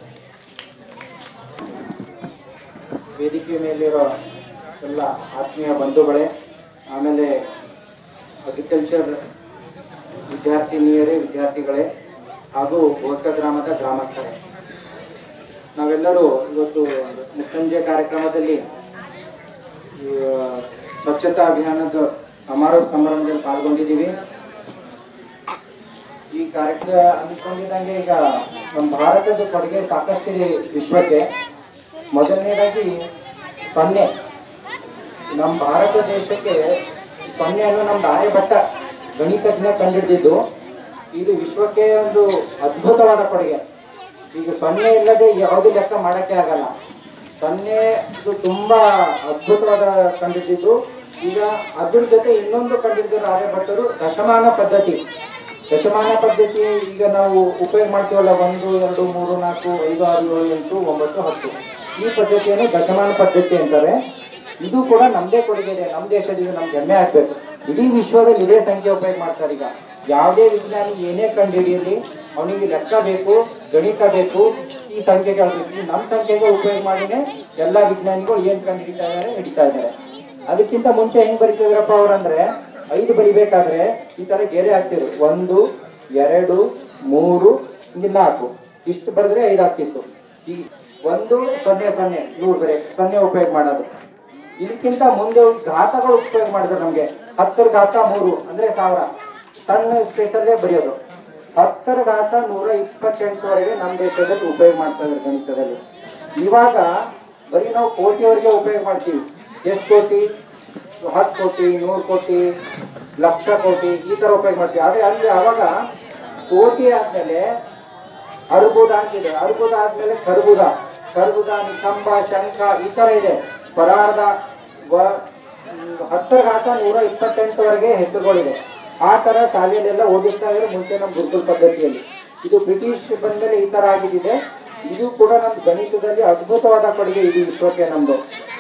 ವೇದಿಕೆ ಮೇಲಿರೋ ಎಲ್ಲ ಆತ್ಮೀಯ ಬಂಧುಗಳೇ ಆಮೇಲೆ ಅಗ್ರಿಕಲ್ಚರ್ ವಿದ್ಯಾರ್ಥಿನಿಯರೇ ವಿದ್ಯಾರ್ಥಿಗಳೇ ಹಾಗೂ ಬೋಸ್ಕ ಗ್ರಾಮದ ಗ್ರಾಮಸ್ಥರೇ ನಾವೆಲ್ಲರೂ ಇವತ್ತು ಮುಸ್ಸಂಜೆ ಕಾರ್ಯಕ್ರಮದಲ್ಲಿ ಈ, ಸ್ವಚ್ಛತಾ ಅಭಿಯಾನದ ಸಮಾರೋಪ ಸಮಾರಂಭದಲ್ಲಿ ಪಾಲ್ಗೊಂಡಿದ್ದೀವಿ ಈ ಕಾರ್ಯಕ್ರಮ ಅಂದ್ಕೊಂಡಿದ್ದಂಗೆ ಈಗ ನಮ್ಮ ಭಾರತದ ಕೊಡುಗೆ ಸಾಕಷ್ಟಿದೆ ವಿಶ್ವಕ್ಕೆ ಮೊದಲನೇದಾಗಿ ಸೊನ್ನೆ ನಮ್ಮ ಭಾರತ ದೇಶಕ್ಕೆ ಸೊನ್ನೆಯನ್ನು ನಮ್ಮ ಆರ್ಯಭಟ್ಟ ಗಣಿತಜ್ಞ ಕಂಡುಹಿಡಿದಿದ್ದು ಇದು ವಿಶ್ವಕ್ಕೆ ಒಂದು ಅದ್ಭುತವಾದ ಕೊಡುಗೆ ಈಗ ಸೊನ್ನೆ ಇಲ್ಲದೆ ಯಾವುದೇ ಲೆಕ್ಕ ಮಾಡಕ್ಕೆ ಆಗಲ್ಲ ಸೊನ್ನೆ ಇದು ತುಂಬಾ ಅದ್ಭುತವಾದ ಕಂಡುಹಿಡಿದಿದ್ದು ಈಗ ಅದ್ರ ಜೊತೆ ಇನ್ನೊಂದು ಕಂಡುಹಿಡಿದಿರೋ ಆರ್ಯಭಟ್ಟರು ದಶಮಾನ ಪದ್ಧತಿ ದಶಮಾನ ಪದ್ಧತಿ ಈಗ ನಾವು ಉಪಯೋಗ ಮಾಡ್ತೀವಲ್ಲ ಒಂದು ಎರಡು ಮೂರು ನಾಲ್ಕು ಐದು ಆರು ಏಳು ಎಂಟು ಒಂಬತ್ತು ಹತ್ತು ಈ ಪದ್ಧತಿಯನ್ನು ದಶಮಾನ ಪದ್ಧತಿ ಅಂತಾರೆ ಇದು ಕೂಡ ನಮ್ಮದೇ ಕೊಡುಗೆ ಇದೆ ನಮ್ಮ ದೇಶದಿಂದ ನಮ್ಗೆ ಹೆಮ್ಮೆ ಆಗ್ಬೇಕು ಇಡೀ ವಿಶ್ವದಲ್ಲಿ ಇದೇ ಸಂಖ್ಯೆ ಉಪಯೋಗ ಮಾಡ್ತಾರೆ ಈಗ ಯಾವುದೇ ವಿಜ್ಞಾನಿ ಏನೇ ಕಂಡುಹಿಡಿಯಲಿ ಅವನಿಗೆ ಲೆಕ್ಕ ಬೇಕು ಗಣಿತ ಬೇಕು ಈ ಸಂಖ್ಯೆಗಳು ಬೇಕು ಈ ನಮ್ಮ ಸಂಖ್ಯೆಗಳು ಉಪಯೋಗ ಮಾಡಿನೇ ಎಲ್ಲ ವಿಜ್ಞಾನಿಗಳು ಏನ್ ಕಂಡುಹಿಡಿತಾ ಇದ್ದಾರೆ ಹಿಡಿತಾ ಇದ್ದಾರೆ ಅದಕ್ಕಿಂತ ಮುಂಚೆ ಹೆಂಗ್ ಬರೀತಿದ್ರಪ್ಪ ಅವ್ರಂದ್ರೆ ಐದು ಬರಿಬೇಕಾದ್ರೆ ಈ ತರ ಗೆರೆ ಹಾಕ್ತಿದ್ರು ಒಂದು ಎರಡು ಮೂರು ಹಿಂಗೆ ನಾಲ್ಕು ಇಷ್ಟು ಬರೆದ್ರೆ ಐದು ಆಗ್ತಿತ್ತು ಈ ಒಂದು ಸೊನ್ನೆ ಸೊನ್ನೆ ನೂರು ಬರೆ ಸೊನ್ನೆ ಉಪಯೋಗ ಮಾಡೋದು ಇದಕ್ಕಿಂತ ಮುಂದೆ ಘಾತಗಳು ಉಪಯೋಗ ಮಾಡಿದ್ರು ನಮ್ಗೆ ಹತ್ತರ ಘಾತ ಮೂರು ಅಂದ್ರೆ ಸಾವಿರ ಸಣ್ಣ ಸ್ಪೇಸಲ್ಲೇ ಬರೆಯೋದು ಹತ್ತರ ಘಾತ ನೂರ ಇಪ್ಪತ್ತೆಂಟರವರೆಗೆ ನಮ್ಮ ದೇಶದಲ್ಲಿ ಉಪಯೋಗ ಮಾಡ್ತಾ ಇದ್ದಾರೆ ಗಣಿತದಲ್ಲಿ ಇವಾಗ ಬರೀ ನಾವು ಕೋಟಿಯವರೆಗೆ ಉಪಯೋಗ ಮಾಡ್ತೀವಿ ಎಷ್ಟು ಕೋಟಿ ಹತ್ತು ಕೋಟಿ ನೂರು ಕೋಟಿ ಲಕ್ಷ ಕೋಟಿ ಈ ತರ ಉಪಯೋಗ ಮಾಡ್ತೀವಿ ಆದ್ರೆ ಅಲ್ಲಿ ಅವಾಗ ಕೋಟಿ ಆದ್ಮೇಲೆ ಅರ್ಬುದ ಅಂತಿದೆ ಅರ್ಬುದ ಆದ್ಮೇಲೆ ಕರ್ಬುದ ಕರ್ಬುದ ನಿಕಂಬ ಶಂಖ ಈ ತರ ಇದೆ ಪರಾರ್ಧ ವ- ಹ್ಮ್, ಹತ್ತರ ಘಾತ ನೂರ ಇಪ್ಪತ್ತೆಂಟರವರೆಗೆ ಹೆಸರುಗಳಿದೆ ಆ ತರ ಶಾಲೆಯಲ್ಲೆಲ್ಲ ಓದಿಸ್ತಾ ಇದ್ರೆ ಮುಂಚೆ ನಮ್ಮ ಗುರುಕುಲ ಪದ್ಧತಿಯಲ್ಲಿ ಇದು ಬ್ರಿಟಿಷ್ ಬಂದ್ಮೇಲೆ ಈ ತರ ಆಗಿದ್ದಿದೆ ಇದು ಕೂಡ ನಮ್ಮ ಗಣಿತದಲ್ಲಿ ಅದ್ಭುತವಾದ ಕೊಡುಗೆ ಇಡೀ ವಿಶ್ವಕ್ಕೆ ನಮ್ದು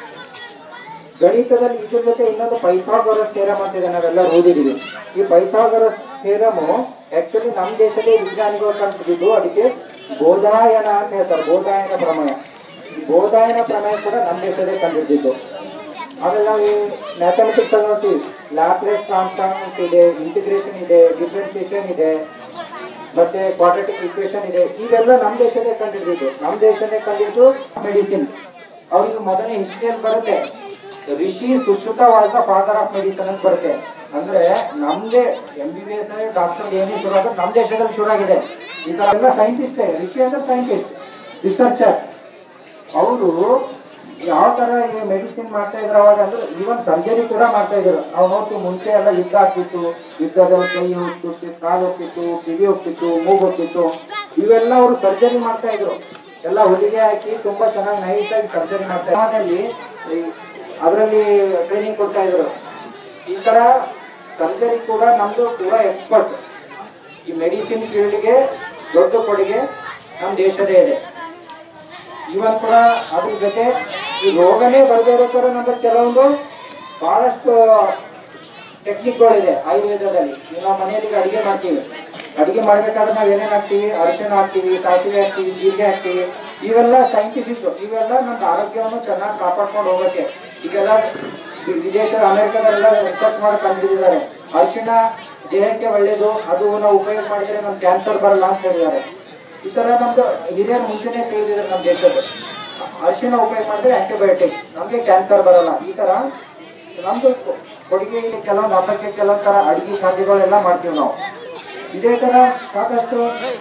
ಗಣಿತದಲ್ಲಿ ಇದ್ರ ಜೊತೆ ಇನ್ನೊಂದು ಪೈಥಾಗರಸ್ ಥೇರಮ್ ಅಂತ ಇದೆ ನಾವೆಲ್ಲ ಓದಿದೀವಿ ಈ ಪೈಥಾಗರಸ್ ಥೇರಮು ಆಕ್ಚುಲಿ ನಮ್ಮ ದೇಶದ ವಿಜ್ಞಾನಿಗಳು ಕಂಡುಹಿಡಿದು ಅದಕ್ಕೆ ಬೋಧಾಯನ ಅಂತ ಹೇಳ್ತಾರೆ ಬೋಧಾಯನ ಪ್ರಮೇಯ ಈ ಬೋಧಾಯನ ಪ್ರಮೇಯ ಕೂಡ ನಮ್ಮ ದೇಶದೇ ಕಂಡುಹಿಡಿದಿದ್ದು ಆಮೇಲೆ ನಾವು ಈ ಮ್ಯಾಥಮೆಟಿಕ್ಸ್ ಅಲ್ಲಿ ನೋಡ್ತೀವಿ ಲ್ಯಾಪ್ಲೇಸ್ ಟ್ರಾನ್ಸ್ಫಾರ್ಮ್ ಅಂತ ಇದೆ ಇಂಟಿಗ್ರೇಷನ್ ಇದೆ ಡಿಫ್ರೆನ್ಸಿಯೇಷನ್ ಇದೆ ಮತ್ತೆ ಕ್ವಾಡ್ರೆಟಿಕ್ ಇಕ್ವೇಶನ್ ಇದೆ ಇವೆಲ್ಲ ನಮ್ಮ ದೇಶದೇ ಕಂಡುಹಿಡಿದಿದ್ದು ನಮ್ಮ ದೇಶನೇ ಕಂಡುಹಿಡಿದು ಮೆಡಿಸಿನ್ ಅವ್ರಿಗೆ ಮೊದಲನೇ ಹಿಸ್ಟ್ರಿಯಲ್ಲಿ ಬರುತ್ತೆ Rishi Sushruta was the father of medicine ಅಂತ ಬರುತ್ತೆ ಅಂದ್ರೆ ನಮ್ದೇ M B B S doctor ಏನೇ ಶುರು ಆದ್ರೆ ನಮ್ಮ ದೇಶದಲ್ಲಿ ಶುರು ಆಗಿದೆ ಈ ತರ ಎಲ್ಲ ಸೈಂಟಿಸ್ಟೇ ರಿಷಿ ಅಂದ್ರೆ ಸೈಂಟಿಸ್ಟ್ ರಿಸರ್ಚರ್ ಅವರು ಯಾವ ತರ ಈ ಮೆಡಿಸಿನ್ ಮಾಡ್ತಾ ಇದ್ರು ಅವಾಗ ಅಂದ್ರೆ ಈವನ್ ಸರ್ಜರಿ ಕೂಡ ಮಾಡ್ತಾ ಇದ್ರು ನಾವು ನೋಡ್ತೀವಿ ಮುಂಚೆ ಎಲ್ಲ ಯುದ್ಧ ಆಗ್ತಿತ್ತು ಯುದ್ಧದಲ್ಲಿ ಕೈ ಹೋಗ್ತಿತ್ತು ಕಾಲು ಹೋಗ್ತಿತ್ತು ಕಿವಿ ಹೋಗ್ತಿತ್ತು ಮೂಗು ಹೋಗ್ತಿತ್ತು ಇವೆಲ್ಲ ಅವರು ಸರ್ಜರಿ ಮಾಡ್ತಾ ಇದ್ರು ಎಲ್ಲ ಹೊಲಿಗೆ ಹಾಕಿ ತುಂಬಾ ಚೆನ್ನಾಗಿ ನೈಸ್ ಆಗಿ ಸರ್ಜರಿ ಮಾಡ್ತಾ ಇದ್ರು ಅದರಲ್ಲಿ ಅದರಲ್ಲಿ ಟ್ರೈನಿಂಗ್ ಕೊಡ್ತಾ ಇದ್ರು ಈ ತರ ಸರ್ಜರಿ ಕೂಡ ನಮ್ದು ಪೂರಾ ಎಕ್ಸ್ಪರ್ಟ್ ಈ ಮೆಡಿಸಿನ್ ಫೀಲ್ಡ್ಗೆ ದೊಡ್ಡ ಕೊಡುಗೆ ನಮ್ಮ ದೇಶದೇ ಇದೆ ಇವನ್ ಕೂಡ ಅದ್ರ ಜೊತೆ ಈ ರೋಗನೇ ಬರದೇ ಇರೋ ತರ ನಮ್ಮಲ್ಲಿ ಕೆಲವೊಂದು ಬಹಳಷ್ಟು ಟೆಕ್ನಿಕ್ಗಳಿದೆ ಆಯುರ್ವೇದದಲ್ಲಿ ಈಗ ನಾವು ಮನೆಯಲ್ಲಿ ಈಗ ಅಡಿಗೆ ಮಾಡ್ತೀವಿ ಅಡಿಗೆ ಮಾಡ್ಬೇಕಾದ್ರೆ ನಾವು ಏನೇನ್ ಹಾಕ್ತೀವಿ ಅರಿಶಿಣ ಹಾಕ್ತೀವಿ ಸಾಸಿವೆ ಹಾಕ್ತೀವಿ ಜೀರಿಗೆ ಹಾಕ್ತೀವಿ ಇವೆಲ್ಲ ಸೈಂಟಿಫಿಕ್ ಇವೆಲ್ಲ ನಮ್ಮ ಆರೋಗ್ಯವನ್ನು ಚೆನ್ನಾಗಿ ಕಾಪಾಡ್ಕೊಂಡು ಹೋಗಕ್ಕೆ ಈಗೆಲ್ಲ ವಿ- ವಿದೇಶದ ಅಮೆರಿಕದಲ್ಲೆಲ್ಲ ರಿಸರ್ಚ್ ಮಾಡಿ ಕಂಡುಹಿಡಿದಿದ್ದಾರೆ ಅರಿಶಿಣ ದೇಹಕ್ಕೆ ಒಳ್ಳೆಯದು ಅದು ನಾವು ಉಪಯೋಗ ಮಾಡಿದ್ರೆ ನಮ್ಗೆ ಕ್ಯಾನ್ಸರ್ ಬರಲ್ಲ ಅಂತ ಹೇಳಿದ್ದಾರೆ ಈ ಥರ ನಮ್ದು ಹಿರಿಯರು ಮುಂಚೆನೇ ತಿಳಿದಿದ್ದಾರೆ ನಮ್ಮ ದೇಶದ ಅರಿಶಿಣ ಉಪಯೋಗ ಮಾಡಿದ್ರೆ ಆಂಟಿಬಯೋಟಿಕ್ ನಮಗೆ ಕ್ಯಾನ್ಸರ್ ಬರಲ್ಲ ಈ ಥರ ನಮ್ದು ಕೊಡುಗೆ ಇಲ್ಲಿ ಕೆಲವೊಂದು ಹಬ್ಬಕ್ಕೆ ಕೆಲವೊಂದು ಥರ ಅಡಿಗೆ ಖಾದ್ಯಗಳೆಲ್ಲ ಮಾಡ್ತೀವಿ ನಾವು ಇದೇ ಥರ ಸಾಕಷ್ಟು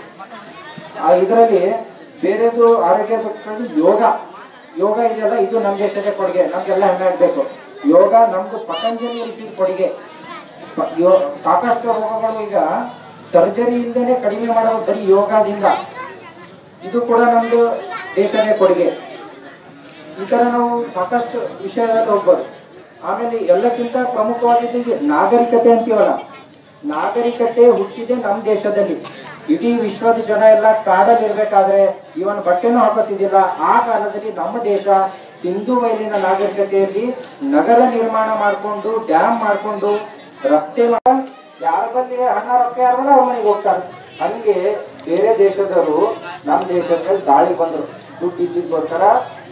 ಇದರಲ್ಲಿ ಬೇರೆದು ಆರೋಗ್ಯ ಪಕ್ಷದಲ್ಲಿ ಯೋಗ ಯೋಗ ಇದೆಯಲ್ಲ ಇದು ನಮ್ಮ ದೇಶದ ಕೊಡುಗೆ ನಮ್ಗೆಲ್ಲ ಹೆಮ್ಮೆ ಆಗಬೇಕು ಯೋಗ ನಮ್ದು ಪತಂಜಲಿ ಋಷಿ ಕೊಡುಗೆ ಪ- ಯೋ- ಸಾಕಷ್ಟು ರೋಗಗಳು ಈಗ ಸರ್ಜರಿ ಇಲ್ದೇನೆ ಕಡಿಮೆ ಮಾಡೋದು ಬರೀ ಯೋಗದಿಂದ ಇದು ಕೂಡ ನಮ್ದು ದೇಶದ ಕೊಡುಗೆ ಈ ತರ ನಾವು ಸಾಕಷ್ಟು ವಿಷಯದಲ್ಲಿ ಹೋಗ್ಬೋದು ಆಮೇಲೆ ಎಲ್ಲಕ್ಕಿಂತ ಪ್ರಮುಖವಾಗಿದ್ದು ಇದು ನಾಗರಿಕತೆ ಅಂತೀವಲ್ಲ ನಾಗರಿಕತೆ ಹುಟ್ಟಿದೆ ನಮ್ಮ ದೇಶದಲ್ಲಿ ಇಡೀ ವಿಶ್ವದ ಜನ ಎಲ್ಲ ಕಾಡಲ್ಲಿ ಇರ್ಬೇಕಾದ್ರೆ ಇವನ್ ಬಟ್ಟೆನೂ ಹಾಕೋತಿದ್ದಿಲ್ಲ ಆ ಕಾಲದಲ್ಲಿ ನಮ್ಮ ದೇಶ ಸಿಂಧು ಬಯಲಿನ ನಾಗರಿಕತೆಯಲ್ಲಿ ನಗರ ನಿರ್ಮಾಣ ಮಾಡಿಕೊಂಡು ಡ್ಯಾಮ್ ಮಾಡಿಕೊಂಡು ರಸ್ತೆ ಮಾಡ ಯಾರ ಬಲ್ಲಿ ಹಣ ರೊಕ್ಕ ಯಾರಲ್ಲ ಅವ್ರ ಮನೆಗೆ ಹೋಗ್ತಾರೆ ಹಂಗೆ ಬೇರೆ ದೇಶದವರು ನಮ್ಮ ದೇಶದ ಮೇಲೆ ದಾಳಿ ಬಂದರು ದುಡ್ಡು ಇದ್ದಿದ್ದೋಸ್ಕರ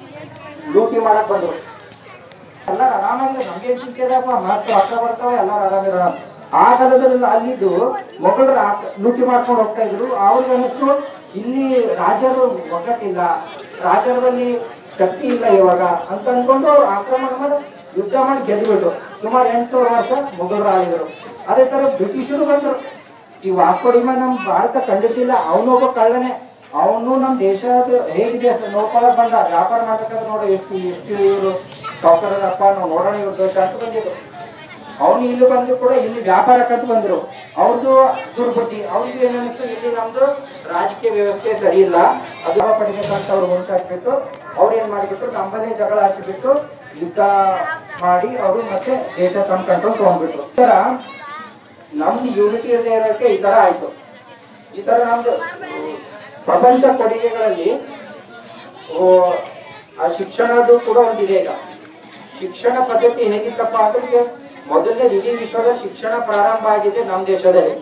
ಲೂಟಿ ಮಾಡಕ್ ಬಂದ್ರು ಎಲ್ಲರೂ ಆರಾಮಾಗಿದೆ ನಮ್ಗೇನ್ ಚಿಂತೆ ಇದೆಯಪ್ಪ ಮತ್ತೆ ರೊಕ್ಕ ಬರ್ತಾವೆ ಎಲ್ಲರೂ ಆರಾಮಿರೋಣ ಆ ಕಾಲದಲ್ಲಿ ಅಲ್ಲಿದ್ದು ಮೊಘಲರು ಆ- ಲೂಟಿ ಮಾಡ್ಕೊಂಡು ಹೋಗ್ತಾ ಇದ್ರು ಅವ್ರಿಗೆ ಅನ್ನಿಸ್ತು ಇಲ್ಲಿ ರಾಜರು ಒಗ್ಗಟ್ಟಿಲ್ಲ ರಾಜರಲ್ಲಿ ಶಕ್ತಿ ಇಲ್ಲ ಇವಾಗ ಅಂತ ಅನ್ಕೊಂಡು ಅವ್ರು ಆಕ್ರಮಣ ಮಾಡಿ ಯುದ್ಧ ಮಾಡಿ ಗೆದ್ದುಬಿಟ್ರು ಸುಮಾರು ಎಂಟುನೂರು ವರ್ಷ ಮೊಘಲರು ಆಳಿದ್ರು ಅದೇ ತರ ಬ್ರಿಟಿಷರು ಬಂದ್ರು ಈ ವಾಸ್ಕೋಡಿಮ ನಮ್ ಭಾರತ ಕಂಡಿದ್ದಿಲ್ಲ ಅವನೊಬ್ಬ ಕಳ್ಳನೆ ಅವನು ನಮ್ಮ ದೇಶದ ಹೇಗಿದೆ ಅಂತ ನೋಡ್ಕೊಳಕ್ ಬಂದ ವ್ಯಾಪಾರ ಮಾಡ್ಬೇಕಾದ್ರೆ ನೋಡು ಎಷ್ಟು ಎಷ್ಟು ಇವರು ಸಾವುಕಾರರಪ್ಪ ನಾವು ನೋಡೋಣ ಇವ್ರ ದೋಷ ಅಂತ ಬಂದಿದ್ರು ಅವನು ಇಲ್ಲಿ ಬಂದು ಕೂಡ ಇಲ್ಲಿ ವ್ಯಾಪಾರಕ್ಕಂತ ಬಂದ್ರು ಅವ್ರದ್ದು ದುರ್ಬುದ್ಧಿ ಅವ್ರಿಗೆ ಏನಿಸ್ತು ಇಲ್ಲಿ ನಮ್ದು ರಾಜಕೀಯ ವ್ಯವಸ್ಥೆ ಸರಿ ಇಲ್ಲ ಅದು ಲಾಭ ಪಡಿಬೇಕಂತ ಅವ್ರು ಮುಂಚಾಕ್ಬಿಟ್ಟು ಅವ್ರು ಏನ್ ಮಾಡಿಬಿಟ್ರು ನಮ್ಮಲ್ಲೇ ಜಗಳ ಹಚ್ಚಿಬಿಟ್ಟು ಯುದ್ಧ ಮಾಡಿ ಅವರು ಮತ್ತೆ ದೇಶ ತಮ್ಮ ಕಂಟ್ರೋಲ್ ತಗೊಂಡ್ಬಿಟ್ರು ಈ ತರ ನಮ್ದು ಯೂನಿಟಿ ಇರದೇ ಇರೋಕೆ ಈ ತರ ಆಯ್ತು ಈ ತರ ನಮ್ದು ಪ್ರಪಂಚ ಕೊಡುಗೆಗಳಲ್ಲಿ ಓ, ಆ ಶಿಕ್ಷಣದ್ದು ಕೂಡ ಒಂದಿದೆ ಈಗ ಶಿಕ್ಷಣ ಪದ್ಧತಿ ಹೇಗಿತ್ತಪ್ಪ ಅಂದ್ರೆ ಮೊದಲನೇ ಇಡೀ ವಿಶ್ವದ ಶಿಕ್ಷಣ ಪ್ರಾರಂಭ ಆಗಿದೆ ನಮ್ಮ ದೇಶದಲ್ಲಿ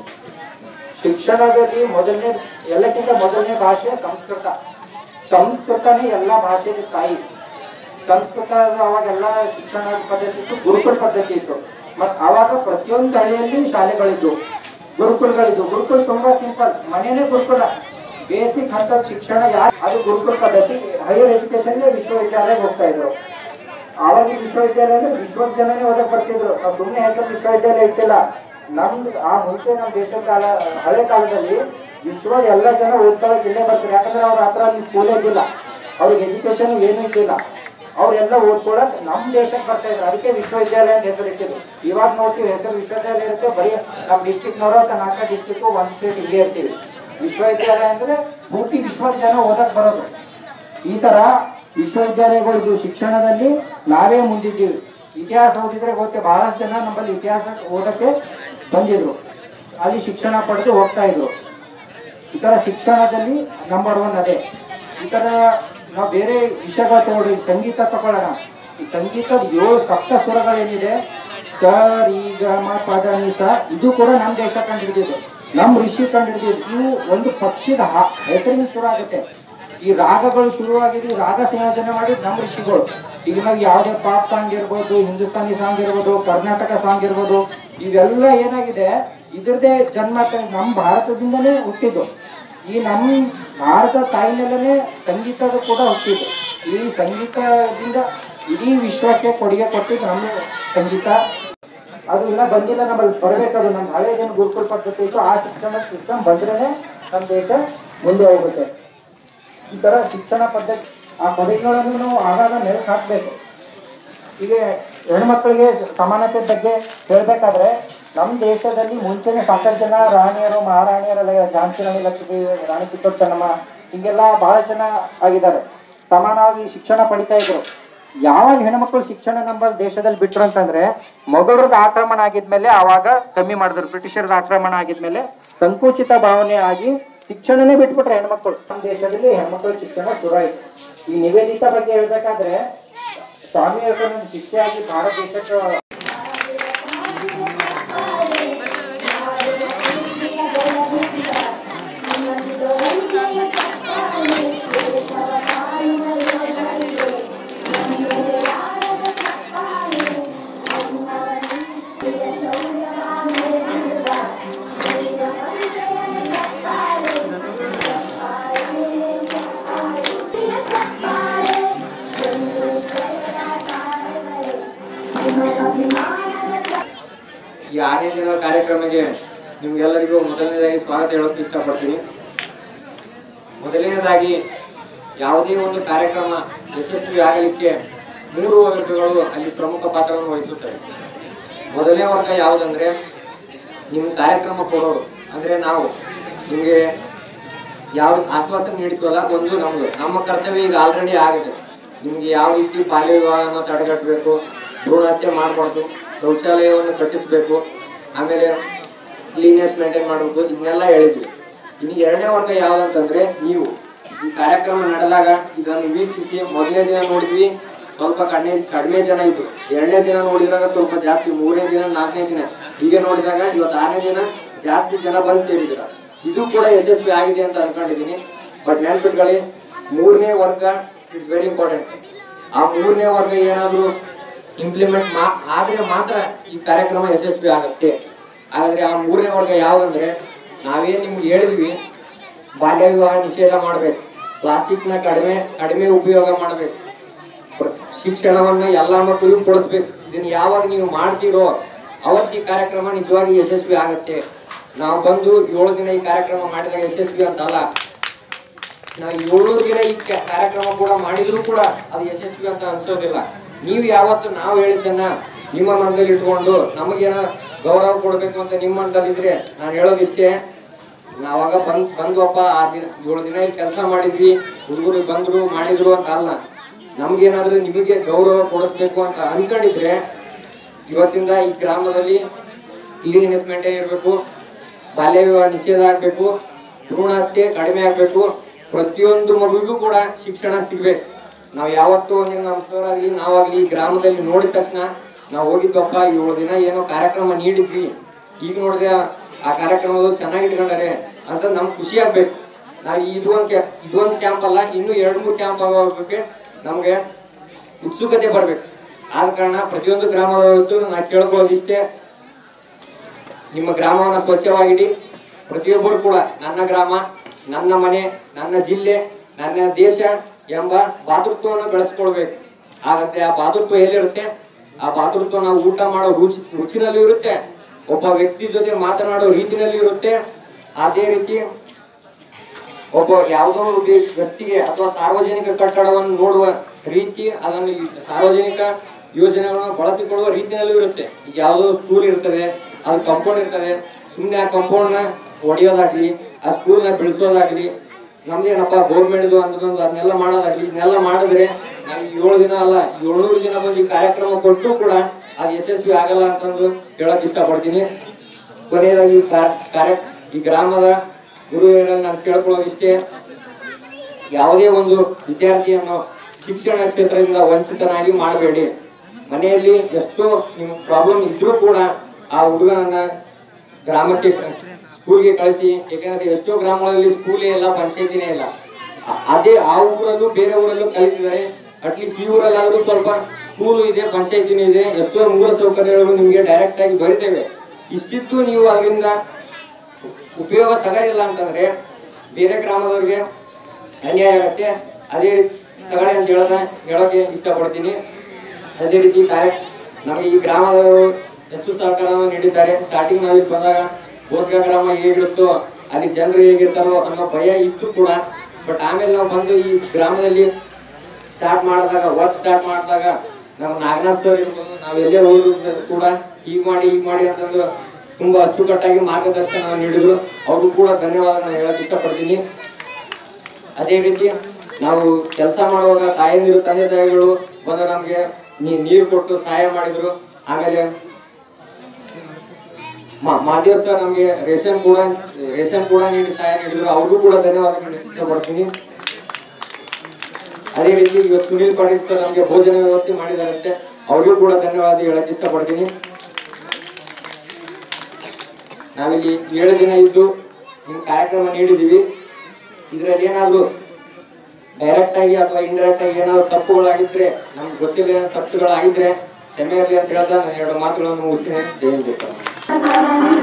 ಶಿಕ್ಷಣದಲ್ಲಿ ಮೊದಲನೇ ಎಲ್ಲಕ್ಕಿಂತ ಮೊದಲನೇ ಭಾಷೆ ಸಂಸ್ಕೃತ ಸಂಸ್ಕೃತನೇ ಎಲ್ಲ ಭಾಷೆಗೆ ತಾಯಿ ಸಂಸ್ಕೃತ ಅವಾಗೆಲ್ಲ ಶಿಕ್ಷಣ ಪದ್ಧತಿ ಇತ್ತು ಗುರುಕುಲ ಪದ್ಧತಿ ಇತ್ತು ಮತ್ ಅವಾಗ ಪ್ರತಿಯೊಂದು ಹಳ್ಳಿಯಲ್ಲಿ ಶಾಲೆಗಳಿದ್ವು ಗುರುಕುಲಗಳಿದ್ವು ಗುರುಕುಲ ತುಂಬಾ ಸಿಂಪಲ್ ಮನೇನೆ ಗುರುಕುಲ ಬೇಸಿಕ್ ಹಂತದ ಶಿಕ್ಷಣ ಯಾರು ಅದು ಗುರುಕುಲ ಪದ್ಧತಿ ಹೈಯರ್ ಎಜುಕೇಶನ್ ವಿಶ್ವವಿದ್ಯಾಲಯಕ್ಕೆ ಹೋಗ್ತಾ ಇದ್ರು ಆವಾಗ ಈ ವಿಶ್ವವಿದ್ಯಾಲಯ ಅಂದ್ರೆ ವಿಶ್ವದ ಜನನೇ ಓದಕ್ ಬರ್ತಿದ್ರು ನಾವು ಸುಮ್ಮನೆ ಹೆಸರು ವಿಶ್ವವಿದ್ಯಾಲಯ ಇಟ್ಟಿಲ್ಲ ನಮ್ದು ಆ ಮುಂಚೆ ನಮ್ಮ ದೇಶದ ಕಾಲ ಹಳೆ ಕಾಲದಲ್ಲಿ ವಿಶ್ವದ ಎಲ್ಲ ಜನ ಓದ್ಕೊಳಕ್ ಇಲ್ಲೇ ಬರ್ತಾರೆ ಯಾಕಂದ್ರೆ ಅವ್ರ ಹತ್ರ ಅಲ್ಲಿ ಸ್ಕೂಲೇ ಇದ್ದಿಲ್ಲ ಅವ್ರಿಗೆ ಎಜುಕೇಶನ್ ಏನೂ ಇದ್ದಿಲ್ಲ ಅವ್ರೆಲ್ಲ ಓದ್ಕೊಳಕ್ ನಮ್ಮ ದೇಶಕ್ಕೆ ಬರ್ತಾ ಇದ್ರು ಅದಕ್ಕೆ ವಿಶ್ವವಿದ್ಯಾಲಯ ಅಂತ ಹೆಸರು ಇಟ್ಟಿದ್ರು ಇವಾಗ ನೋಡ್ತೀವಿ ಹೆಸರು ವಿಶ್ವವಿದ್ಯಾಲಯ ಇರುತ್ತೆ ಬರೀ ನಮ್ಮ ಡಿಸ್ಟಿಕ್ನವರು ಅಥವಾ ನಾಲ್ಕು ಡಿಸ್ಟಿಕ್ ಒಂದ್ ಸ್ಟೇಟ್ ಇಲ್ಲೇ ಇರ್ತೀವಿ ವಿಶ್ವವಿದ್ಯಾಲಯ ಅಂದ್ರೆ ಪೂರ್ತಿ ವಿಶ್ವದ ಜನ ಓದಕ್ ಬರೋದು ಈ ತರ ವಿಶ್ವವಿದ್ಯಾಲಯಗಳು ಶಿಕ್ಷಣದಲ್ಲಿ ನಾವೇ ಮುಂದಿದ್ದೀವಿ ಇತಿಹಾಸ ಓದಿದ್ರೆ ಗೊತ್ತೇ ಬಹಳಷ್ಟು ಜನ ನಮ್ಮಲ್ಲಿ ಇತಿಹಾಸ ಓದಕ್ಕೆ ಬಂದಿದ್ರು ಅಲ್ಲಿ ಶಿಕ್ಷಣ ಪಡೆದು ಹೋಗ್ತಾ ಇದ್ರು ಈ ತರ ಶಿಕ್ಷಣದಲ್ಲಿ ನಂಬರ್ ಒನ್ ಅದೇ ಈ ತರ ನಾವು ಬೇರೆ ವಿಷಯಗಳು ತಗೊಳ್ಳಿ ಸಂಗೀತ ತಗೊಳ್ಳೋಣ ಈ ಸಂಗೀತದ ಏಳು ಸಪ್ತ ಸ್ವರಗಳೇನಿದೆ ಸ ರಿ ಗ ಮ ಪದ ನಿ ಸ ಇದು ಕೂಡ ನಮ್ಮ ದೇಶ ಕಂಡುಹಿಡಿದಿದೆ ನಮ್ಮ ಋಷಿ ಕಂಡುಹಿಡಿದಿದ್ದು ಇವು ಒಂದು ಪಕ್ಷಿದ ಹ- ಹೆಸರಿನ ಶುರು ಆಗುತ್ತೆ ಈ ರಾಗಗಳು ಶುರುವಾಗಿದೆ ಈ ರಾಗ ಸಂಯೋಜನೆ ಮಾಡಿದ್ ನಮ್ಮ ಋಷಿಗಳು ಈಗ ನಾವು ಯಾವುದೇ ಪಾಪ್ ಸಾಂಗ್ ಇರ್ಬೋದು ಹಿಂದೂಸ್ತಾನಿ ಸಾಂಗ್ ಇರ್ಬೋದು ಕರ್ನಾಟಕ ಸಾಂಗ್ ಇರ್ಬೋದು ಇವೆಲ್ಲ ಏನಾಗಿದೆ ಇದ್ರದೇ ಜನ್ಮ ತ- ನಮ್ಮ ಭಾರತದಿಂದಲೇ ಹುಟ್ಟಿದ್ದು ಈ ನಮ್ಮ ಭಾರತ ತಾಯಿನಲ್ಲೇ ಸಂಗೀತದ ಕೂಡ ಹುಟ್ಟಿದ್ದು ಈ ಸಂಗೀತದಿಂದ ಇಡೀ ವಿಶ್ವಕ್ಕೆ ಕೊಡುಗೆ ಕೊಟ್ಟಿದ್ದು ನಮ್ಮ ಸಂಗೀತ ಅದು ಇನ್ನ ಬಂದಿಲ್ಲ ನಮ್ಮಲ್ಲಿ ಬರಬೇಕದು ನಮ್ಮ ಹಳೆಯದೇನು ಗುರುಕುಲ ಪದ್ಧತಿ ಇತ್ತು ಆ ಶಿಕ್ಷಣ ಸಿಸ್ಟಮ್ ಬಂದ್ರೇನೆ ನಮ್ಮ ದೇಶ ಮುಂದೆ ಹೋಗುತ್ತೆ ಈ ತರ ಶಿಕ್ಷಣ ಪದ್ಧತಿ ಆ ಕೊಡುಗೆಗಳನ್ನು ನಾವು ಆಗಾಗ ಮೆಲುಕು ಹಾಕಬೇಕು ಈಗ ಹೆಣ್ಮಕ್ಳಿಗೆ ಸಮಾನತೆ ಬಗ್ಗೆ ಹೇಳ್ಬೇಕಾದ್ರೆ ನಮ್ಮ ದೇಶದಲ್ಲಿ ಮುಂಚೆನೆ ಸಾಕಷ್ಟು ಜನ ರಾಣಿಯರು ಮಹಾರಾಣಿಯರೆಲ್ಲ ಝಾನ್ಸಿ ರಾಣಿ ಲಕ್ಷ್ಮಿ ರಾಣಿ ಕಿತ್ತೂರು ಚೆನ್ನಮ್ಮ ಹಿಂಗೆಲ್ಲ ಬಹಳ ಜನ ಆಗಿದ್ದಾರೆ ಸಮಾನವಾಗಿ ಶಿಕ್ಷಣ ಪಡಿತಾ ಇದ್ರು ಯಾವಾಗ ಹೆಣ್ಮಕ್ಳು ಶಿಕ್ಷಣ ನಮ್ಮ ದೇಶದಲ್ಲಿ ಬಿಟ್ರು ಅಂತಂದ್ರೆ ಮೊಘಲರದ ಆಕ್ರಮಣ ಆಗಿದ್ಮೇಲೆ ಆವಾಗ ಕಮ್ಮಿ ಮಾಡಿದ್ರು ಬ್ರಿಟಿಷರದ ಆಕ್ರಮಣ ಆಗಿದ್ಮೇಲೆ ಸಂಕುಚಿತ ಭಾವನೆ ಆಗಿ ಶಿಕ್ಷಣನೇ ಬಿಟ್ಬಿಟ್ರೆ ಹೆಣ್ಮಕ್ಳು ನಮ್ಮ ದೇಶದಲ್ಲಿ ಹೆಣ್ಮಕ್ಳ ಶಿಕ್ಷಣ ಶುರು ಆಯ್ತು ಈ ನಿವೇದಿತ ಬಗ್ಗೆ ಹೇಳ್ಬೇಕಾದ್ರೆ ಸ್ವಾಮಿ ವಿವೇಕಾನಂದ ಶಿಕ್ಷೆಯಾಗಿ ಭಾರತ ದೇಶಕ್ಕೆ ಎಲ್ಲರಿಗೂ ಮೊದಲನೇದಾಗಿ ಸ್ವಾಗತ ಹೇಳೋಕೆ ಇಷ್ಟಪಡ್ತೀನಿ ಮೊದಲನೇದಾಗಿ ಯಾವುದೇ ಒಂದು ಕಾರ್ಯಕ್ರಮ ಯಶಸ್ವಿ ಆಗಲಿಕ್ಕೆ ಮೂರು ವರ್ಗಗಳು ಅಲ್ಲಿ ಪ್ರಮುಖ ಪಾತ್ರವನ್ನು ವಹಿಸುತ್ತವೆ ಮೊದಲನೇ ವರ್ಗ ಯಾವುದಂದ್ರೆ ನಿಮ್ಮ ಕಾರ್ಯಕ್ರಮ ಕೊಡೋರು ಅಂದ್ರೆ ನಾವು ನಿಮಗೆ ಯಾವ ಆಶ್ವಾಸನೆ ನೀಡ್ತೀವಲ್ಲ ಒಂದು ನಮ್ದು ನಮ್ಮ ಕರ್ತವ್ಯ ಈಗ ಆಲ್ರೆಡಿ ಆಗಿದೆ ನಿಮ್ಗೆ ಯಾವ ರೀತಿ ಬಾಲ್ಯ ವಿವಾಹವನ್ನು ತಡೆಗಟ್ಟಬೇಕು ಭ್ರೂಣ ಹತ್ಯೆ ಮಾಡಬಾರ್ದು ಶೌಚಾಲಯವನ್ನು ಕಟ್ಟಿಸ್ಬೇಕು ಆಮೇಲೆ ಕ್ಲೀನೆಸ್ ಮೇಂಟೈನ್ ಮಾಡಬೇಕು ಇದನ್ನೆಲ್ಲ ಹೇಳಿದ್ವಿ ಇನ್ನು ಎರಡನೇ ವರ್ಗ ಯಾವ್ದಂತಂದ್ರೆ ನೀವು ಈ ಕಾರ್ಯಕ್ರಮ ನಡೆದಾಗ ಇದನ್ನು ವೀಕ್ಷಿಸಿ ಮೊದಲನೇ ದಿನ ನೋಡಿದ್ವಿ ಸ್ವಲ್ಪ ಕಡಿಮೆ ಕಡಿಮೆ ಜನ ಇದ್ರು ಎರಡನೇ ದಿನ ನೋಡಿದಾಗ ಸ್ವಲ್ಪ ಜಾಸ್ತಿ ಮೂರನೇ ದಿನ ನಾಲ್ಕನೇ ದಿನ ಹೀಗೆ ನೋಡಿದಾಗ ಇವತ್ತು ಆರನೇ ದಿನ ಜಾಸ್ತಿ ಜನ ಬಂದು ಸೇರಿದ್ರ ಇದು ಕೂಡ ಯಶಸ್ವಿ ಆಗಿದೆ ಅಂತ ಅನ್ಕೊಂಡಿದ್ದೀನಿ ಬಟ್ ನೆನ್ಪಿಟ್ಕೊಳ್ಳಿ ಮೂರನೇ ವರ್ಗ ಇಟ್ಸ್ ವೆರಿ ಇಂಪಾರ್ಟೆಂಟ್ ಆ ಮೂರನೇ ವರ್ಗ ಏನಾದರೂ ಇಂಪ್ಲಿಮೆಂಟ್ ಮಾ ಆದ್ರೆ ಮಾತ್ರ ಈ ಕಾರ್ಯಕ್ರಮ ಯಶಸ್ವಿ ಆಗುತ್ತೆ ಆದ್ರೆ ಆ ಮೂರನೇ ವರ್ಗ ಯಾವ್ದಂದ್ರೆ ನಾವೇನ್ ನಿಮ್ಗೆ ಹೇಳಿದ್ವಿ ಬಾಲ್ಯ ವಿವಾಹ ನಿಷೇಧ ಮಾಡ್ಬೇಕು ಪ್ಲಾಸ್ಟಿಕ್ನ ಕಡಿಮೆ ಕಡಿಮೆ ಉಪಯೋಗ ಮಾಡ್ಬೇಕು ಪ್ರ- ಶಿಕ್ಷಣವನ್ನ ಎಲ್ಲಾ ಮಕ್ಕಳಿಗೂ ಕೊಡಿಸ್ಬೇಕು ಇದನ್ನ ಯಾವಾಗ ನೀವು ಮಾಡ್ತೀರೋ ಅವತ್ತು ಈ ಕಾರ್ಯಕ್ರಮ ನಿಜವಾಗಿ ಯಶಸ್ವಿ ಆಗುತ್ತೆ ನಾವು ಬಂದು ಏಳು ದಿನ ಈ ಕಾರ್ಯಕ್ರಮ ಮಾಡಿದಾಗ ಯಶಸ್ವಿ ಅಂತಲ್ಲ ನಾವು ಏಳು ದಿನ ಈ ಕ- ಕಾರ್ಯಕ್ರಮ ಕೂಡ ಮಾಡಿದ್ರು ಕೂಡ ಅದು ಯಶಸ್ವಿ ಅಂತ ಅನ್ಸೋದಿಲ್ಲ ನೀವು ಯಾವತ್ತು ನಾವು ಹೇಳಿದ್ದನ್ನ ನಿಮ್ಮ ಮನದಲ್ಲಿ ಇಟ್ಕೊಂಡು ನಮಗೇನ ಗೌರವ ಕೊಡ್ಬೇಕು ಅಂತ ನಿಮ್ಮ ಮನದಲ್ಲಿದ್ರೆ ನಾನು ಹೇಳೋದಿಷ್ಟೇ ನಾವಾಗ ಬಂದ್ ಬಂದ್ವಪ್ಪ ಆ ದಿನ ಏಳು ದಿನ ಇಲ್ಲಿ ಕೆಲಸ ಮಾಡಿದ್ವಿ ಹುಡುಗರು ಬಂದ್ರು ಮಾಡಿದ್ರು ಅಂತ ಅಲ್ಲ ನಮ್ಗೇನಾದ್ರೂ ನಿಮಗೆ ಗೌರವ ಕೊಡಿಸ್ಬೇಕು ಅಂತ ಅನ್ಕೊಂಡಿದ್ರೆ ಇವತ್ತಿಂದ ಈ ಗ್ರಾಮದಲ್ಲಿ ಕ್ಲೀನೆಸ್ ಮೇಂಟೈನ್ ಇರಬೇಕು ಬಾಲ್ಯ ವಿವಾಹ ನಿಷೇಧ ಆಗಬೇಕು ಭ್ರೂಣ ಹತ್ಯೆ ಕಡಿಮೆ ಆಗಬೇಕು ಪ್ರತಿಯೊಂದು ಮಗುವಿಗೂ ಕೂಡ ಶಿಕ್ಷಣ ಸಿಗ್ಬೇಕು ನಾವು ಯಾವತ್ತೂ ಒಂದಿನ ನಮ್ಮ ಸರ್ ಆಗಲಿ ನಾವಾಗ್ಲಿ ಈ ಗ್ರಾಮದಲ್ಲಿ ನೋಡಿದ ತಕ್ಷಣ ನಾವು ಹೋಗಿದ್ವಪ್ಪ ಏಳು ದಿನ ಏನೋ ಕಾರ್ಯಕ್ರಮ ನೀಡಿದ್ವಿ ಈಗ ನೋಡಿದ್ರೆ ಆ ಕಾರ್ಯಕ್ರಮಗಳು ಚೆನ್ನಾಗಿ ಇಟ್ಕೊಂಡಾರೆ ಅಂತ ನಮ್ಗೆ ಖುಷಿ ಆಗ್ಬೇಕು ನಾವು ಇದೊಂದು ಕ್ಯಾ ಇದೊಂದು ಕ್ಯಾಂಪ್ ಅಲ್ಲ ಇನ್ನೂ ಎರಡು ಮೂರು ಕ್ಯಾಂಪ್ ಆಗೋಕ್ಕೆ ನಮಗೆ ಉತ್ಸುಕತೆ ಬರ್ಬೇಕು ಆದ ಕಾರಣ ಪ್ರತಿಯೊಂದು ಗ್ರಾಮದವತ್ತು ನಾ ಕೇಳ್ಕೊಳ್ಳೋದಿಷ್ಟೇ ನಿಮ್ಮ ಗ್ರಾಮವನ್ನು ಸ್ವಚ್ಛವಾಗಿಡಿ ಪ್ರತಿಯೊಬ್ಬರು ಕೂಡ ನನ್ನ ಗ್ರಾಮ ನನ್ನ ಮನೆ ನನ್ನ ಜಿಲ್ಲೆ ನನ್ನ ದೇಶ ಎಂಬ ಭಾತೃತ್ವವನ್ನು ಬೆಳೆಸ್ಕೊಳ್ಬೇಕು ಹಾಗಂತೆ ಆ ಭಾತೃತ್ವ ಎಲ್ಲಿರುತ್ತೆ ಆ ಭಾತೃತ್ವ ನಾವು ಊಟ ಮಾಡೋ ರುಚಿ ರುಚಿನಲ್ಲಿ ಇರುತ್ತೆ ಒಬ್ಬ ವ್ಯಕ್ತಿ ಜೊತೆ ಮಾತನಾಡೋ ರೀತಿನಲ್ಲಿ ಇರುತ್ತೆ ಅದೇ ರೀತಿ ಒಬ್ಬ ಯಾವುದೋ ಒಬ್ಬ ವ್ಯಕ್ತಿಗೆ ಅಥವಾ ಸಾರ್ವಜನಿಕ ಕಟ್ಟಡವನ್ನು ನೋಡುವ ರೀತಿ ಅದನ್ನು ಈ ಸಾರ್ವಜನಿಕ ಯೋಜನೆಗಳನ್ನು ಬಳಸಿಕೊಳ್ಳುವ ರೀತಿಯಲ್ಲೂ ಇರುತ್ತೆ ಈಗ ಯಾವುದೋ ಸ್ಕೂಲ್ ಇರ್ತದೆ ಅದು ಕಂಪೌಂಡ್ ಇರ್ತದೆ ಸುಮ್ಮನೆ ಆ ಕಂಪೌಂಡ್ನ ಹೊಡೆಯೋದಾಗ್ಲಿ ಆ ಸ್ಕೂಲ್ನ ಬೆಳೆಸೋದಾಗ್ಲಿ ನಮ್ದೇನಪ್ಪ ಗೌರ್ಮೆಂಟ್ದು ಅನ್ನೋದೊಂದು ಅದನ್ನೆಲ್ಲ ಮಾಡೋದಾಗ್ಲಿ ಇದನ್ನೆಲ್ಲ ಮಾಡಿದ್ರೆ ನಾವು ಏಳು ದಿನ ಅಲ್ಲ ಏಳ್ನೂರು ದಿನ ಬಂದು ಈ ಕಾರ್ಯಕ್ರಮ ಕೊಟ್ಟು ಕೂಡ ಅದು ಯಶಸ್ವಿ ಆಗಲ್ಲ ಅಂತಂದು ಹೇಳಕ್ ಇಷ್ಟಪಡ್ತೀನಿ ಕೊನೆಯದಾಗಿ ಈ ಕಾ- ಕಾರ್ಯ ಈ ಗ್ರಾಮದ ಗುರುಗಳಲ್ಲಿ ನಾನು ಕೇಳ್ಕೊಳ್ಳೋದಿಷ್ಟೇ ಯಾವುದೇ ಒಂದು ವಿದ್ಯಾರ್ಥಿಯನ್ನು ಶಿಕ್ಷಣ ಕ್ಷೇತ್ರದಿಂದ ವಂಚಿತನಾಗಿ ಮಾಡಬೇಡಿ ಮನೆಯಲ್ಲಿ ಎಷ್ಟೋ ನಿಮ್ ಪ್ರಾಬ್ಲಮ್ ಇದ್ರೂ ಕೂಡ ಆ ಹುಡುಗನನ್ನ ಗ್ರಾಮಕ್ಕೆ ಸ್ಕೂಲ್ಗೆ ಕಳಿಸಿ ಯಾಕಂದ್ರೆ ಎಷ್ಟೋ ಗ್ರಾಮಗಳಲ್ಲಿ ಸ್ಕೂಲೇ ಇಲ್ಲ ಪಂಚಾಯತಿನೇ ಇಲ್ಲ ಅ- ಅದೇ ಆ ಊರಲ್ಲೂ ಬೇರೆ ಊರಲ್ಲೂ ಕಲಿತಿದ್ದಾರೆ ಅಟ್ಲೀಸ್ಟ್ ಈ ಊರಲ್ಲಾದ್ರೂ ಸ್ವಲ್ಪ ಸ್ಕೂಲು ಇದೆ ಪಂಚಾಯತಿನೂ ಇದೆ ಎಷ್ಟೋ ಮೂಲ ಸೌಕರ್ಯಗಳು ನಿಮಗೆ ಡೈರೆಕ್ಟ್ ಆಗಿ ಬರಿತೇವೆ ಇಷ್ಟಿತ್ತು ನೀವು ಅದರಿಂದ ಉಪಯೋಗ ತಗಲಿಲ್ಲ ಅಂತಂದ್ರೆ ಬೇರೆ ಗ್ರಾಮದವ್ರಿಗೆ ಅನ್ಯಾಯ ಆಗತ್ತೆ ಅದೇ ರೀತಿ ತಗೊಳ್ಳಿ ಅಂತ ಹೇಳದ ಹೇಳೋಕೆ ಇಷ್ಟಪಡ್ತೀನಿ ಅದೇ ರೀತಿ ಕಾರ್ಯ ನಮಗೆ ಈ ಗ್ರಾಮದವರು ಹೆಚ್ಚು ಸಹಕಾರವನ್ನು ನೀಡಿದ್ದಾರೆ ಸ್ಟಾರ್ಟಿಂಗ್ ನಾವು ಇಲ್ಲಿ ಬಂದಾಗ ಬೋಸ್ಗ ಗ್ರಾಮ ಹೇಗಿರುತ್ತೋ ಅಲ್ಲಿ ಜನರು ಹೇಗಿರ್ತಾರೋ ಅನ್ನೋ ಭಯ ಇತ್ತು ಕೂಡ ಬಟ್ ಆಮೇಲೆ ನಾವು ಬಂದು ಈ ಗ್ರಾಮದಲ್ಲಿ ಸ್ಟಾರ್ಟ್ ಮಾಡಿದಾಗ ವರ್ಕ್ ಸ್ಟಾರ್ಟ್ ಮಾಡಿದಾಗ ನಮ್ಮ ನಾಗನಾಥ್ ಸರ್ ಇರ್ಬೋದು ನಾವು ಎಲ್ಲೇ ಹೋದ್ರು ಕೂಡ ಹೀಗ್ ಮಾಡಿ ಹೀಗ್ ಮಾಡಿ ಅಂತಂದು ತುಂಬಾ ಅಚ್ಚುಕಟ್ಟಾಗಿ ಮಾರ್ಗದರ್ಶನ ನೀಡಿದ್ರು ಅವ್ರಿಗೂ ಕೂಡ ಧನ್ಯವಾದ ನಾನು ಹೇಳಕ್ ಇಷ್ಟಪಡ್ತೀನಿ ಅದೇ ರೀತಿ ನಾವು ಕೆಲಸ ಮಾಡುವಾಗ ತಾಯಂದಿರು ತಂದೆ ತಾಯಿಗಳು ಬಂದು ನಮ್ಗೆ ನೀ- ನೀರು ಕೊಟ್ಟು ಸಹಾಯ ಮಾಡಿದ್ರು ಆಮೇಲೆ ಮಾ- ಮಾದೇವ್ ಸರ್ ನಮ್ಗೆ ರೇಷನ್ ಕೂಡ ರೇಷನ್ ಕೂಡ ನೀಡಿ ಸಹಾಯ ನೀಡಿದ್ರು ಅವ್ರಿಗೂ ಕೂಡ ಧನ್ಯವಾದ ಹೇಳಕ್ ಇಷ್ಟಪಡ್ತೀನಿ ಅದೇ ರೀತಿ ಇವತ್ತು ಸುನೀಲ್ ಪಾಟೀಲ್ ಸರ್ ನಮಗೆ ಭೋಜನ ವ್ಯವಸ್ಥೆ ಮಾಡಿದಾರಂತೆ ಅವ್ರಿಗೂ ಕೂಡ ಧನ್ಯವಾದ ಹೇಳಕ್ ಇಷ್ಟಪಡ್ತೀನಿ ನಾವಿಲ್ಲಿ ಏಳು ದಿನ ಇದ್ದು ನಿಮ್ ಕಾರ್ಯಕ್ರಮ ನೀಡಿದೀವಿ ಇದ್ರಲ್ಲಿ ಏನಾದ್ರು ಡೈರೆಕ್ಟ್ ಆಗಿ ಅಥವಾ ಇಂಡೈರೆಕ್ಟ್ ಆಗಿ ಏನಾದ್ರು ತಪ್ಪುಗಳಾಗಿದ್ರೆ ನಮ್ಗೆ ಗೊತ್ತಿಲ್ಲ ಏನೋ ತಪ್ಪುಗಳಾಗಿದ್ರೆ ಕ್ಷಮೆ ಇರಲಿ ಅಂತ ಹೇಳ್ತಾ ನಾನು ಎರಡು ಮಾತುಗಳನ್ನು ಮುಗಿಸ್ತೀನಿ ಜೈ ಹಿಂದ್ ಜೈ ಕರ್ನಾಟಕ.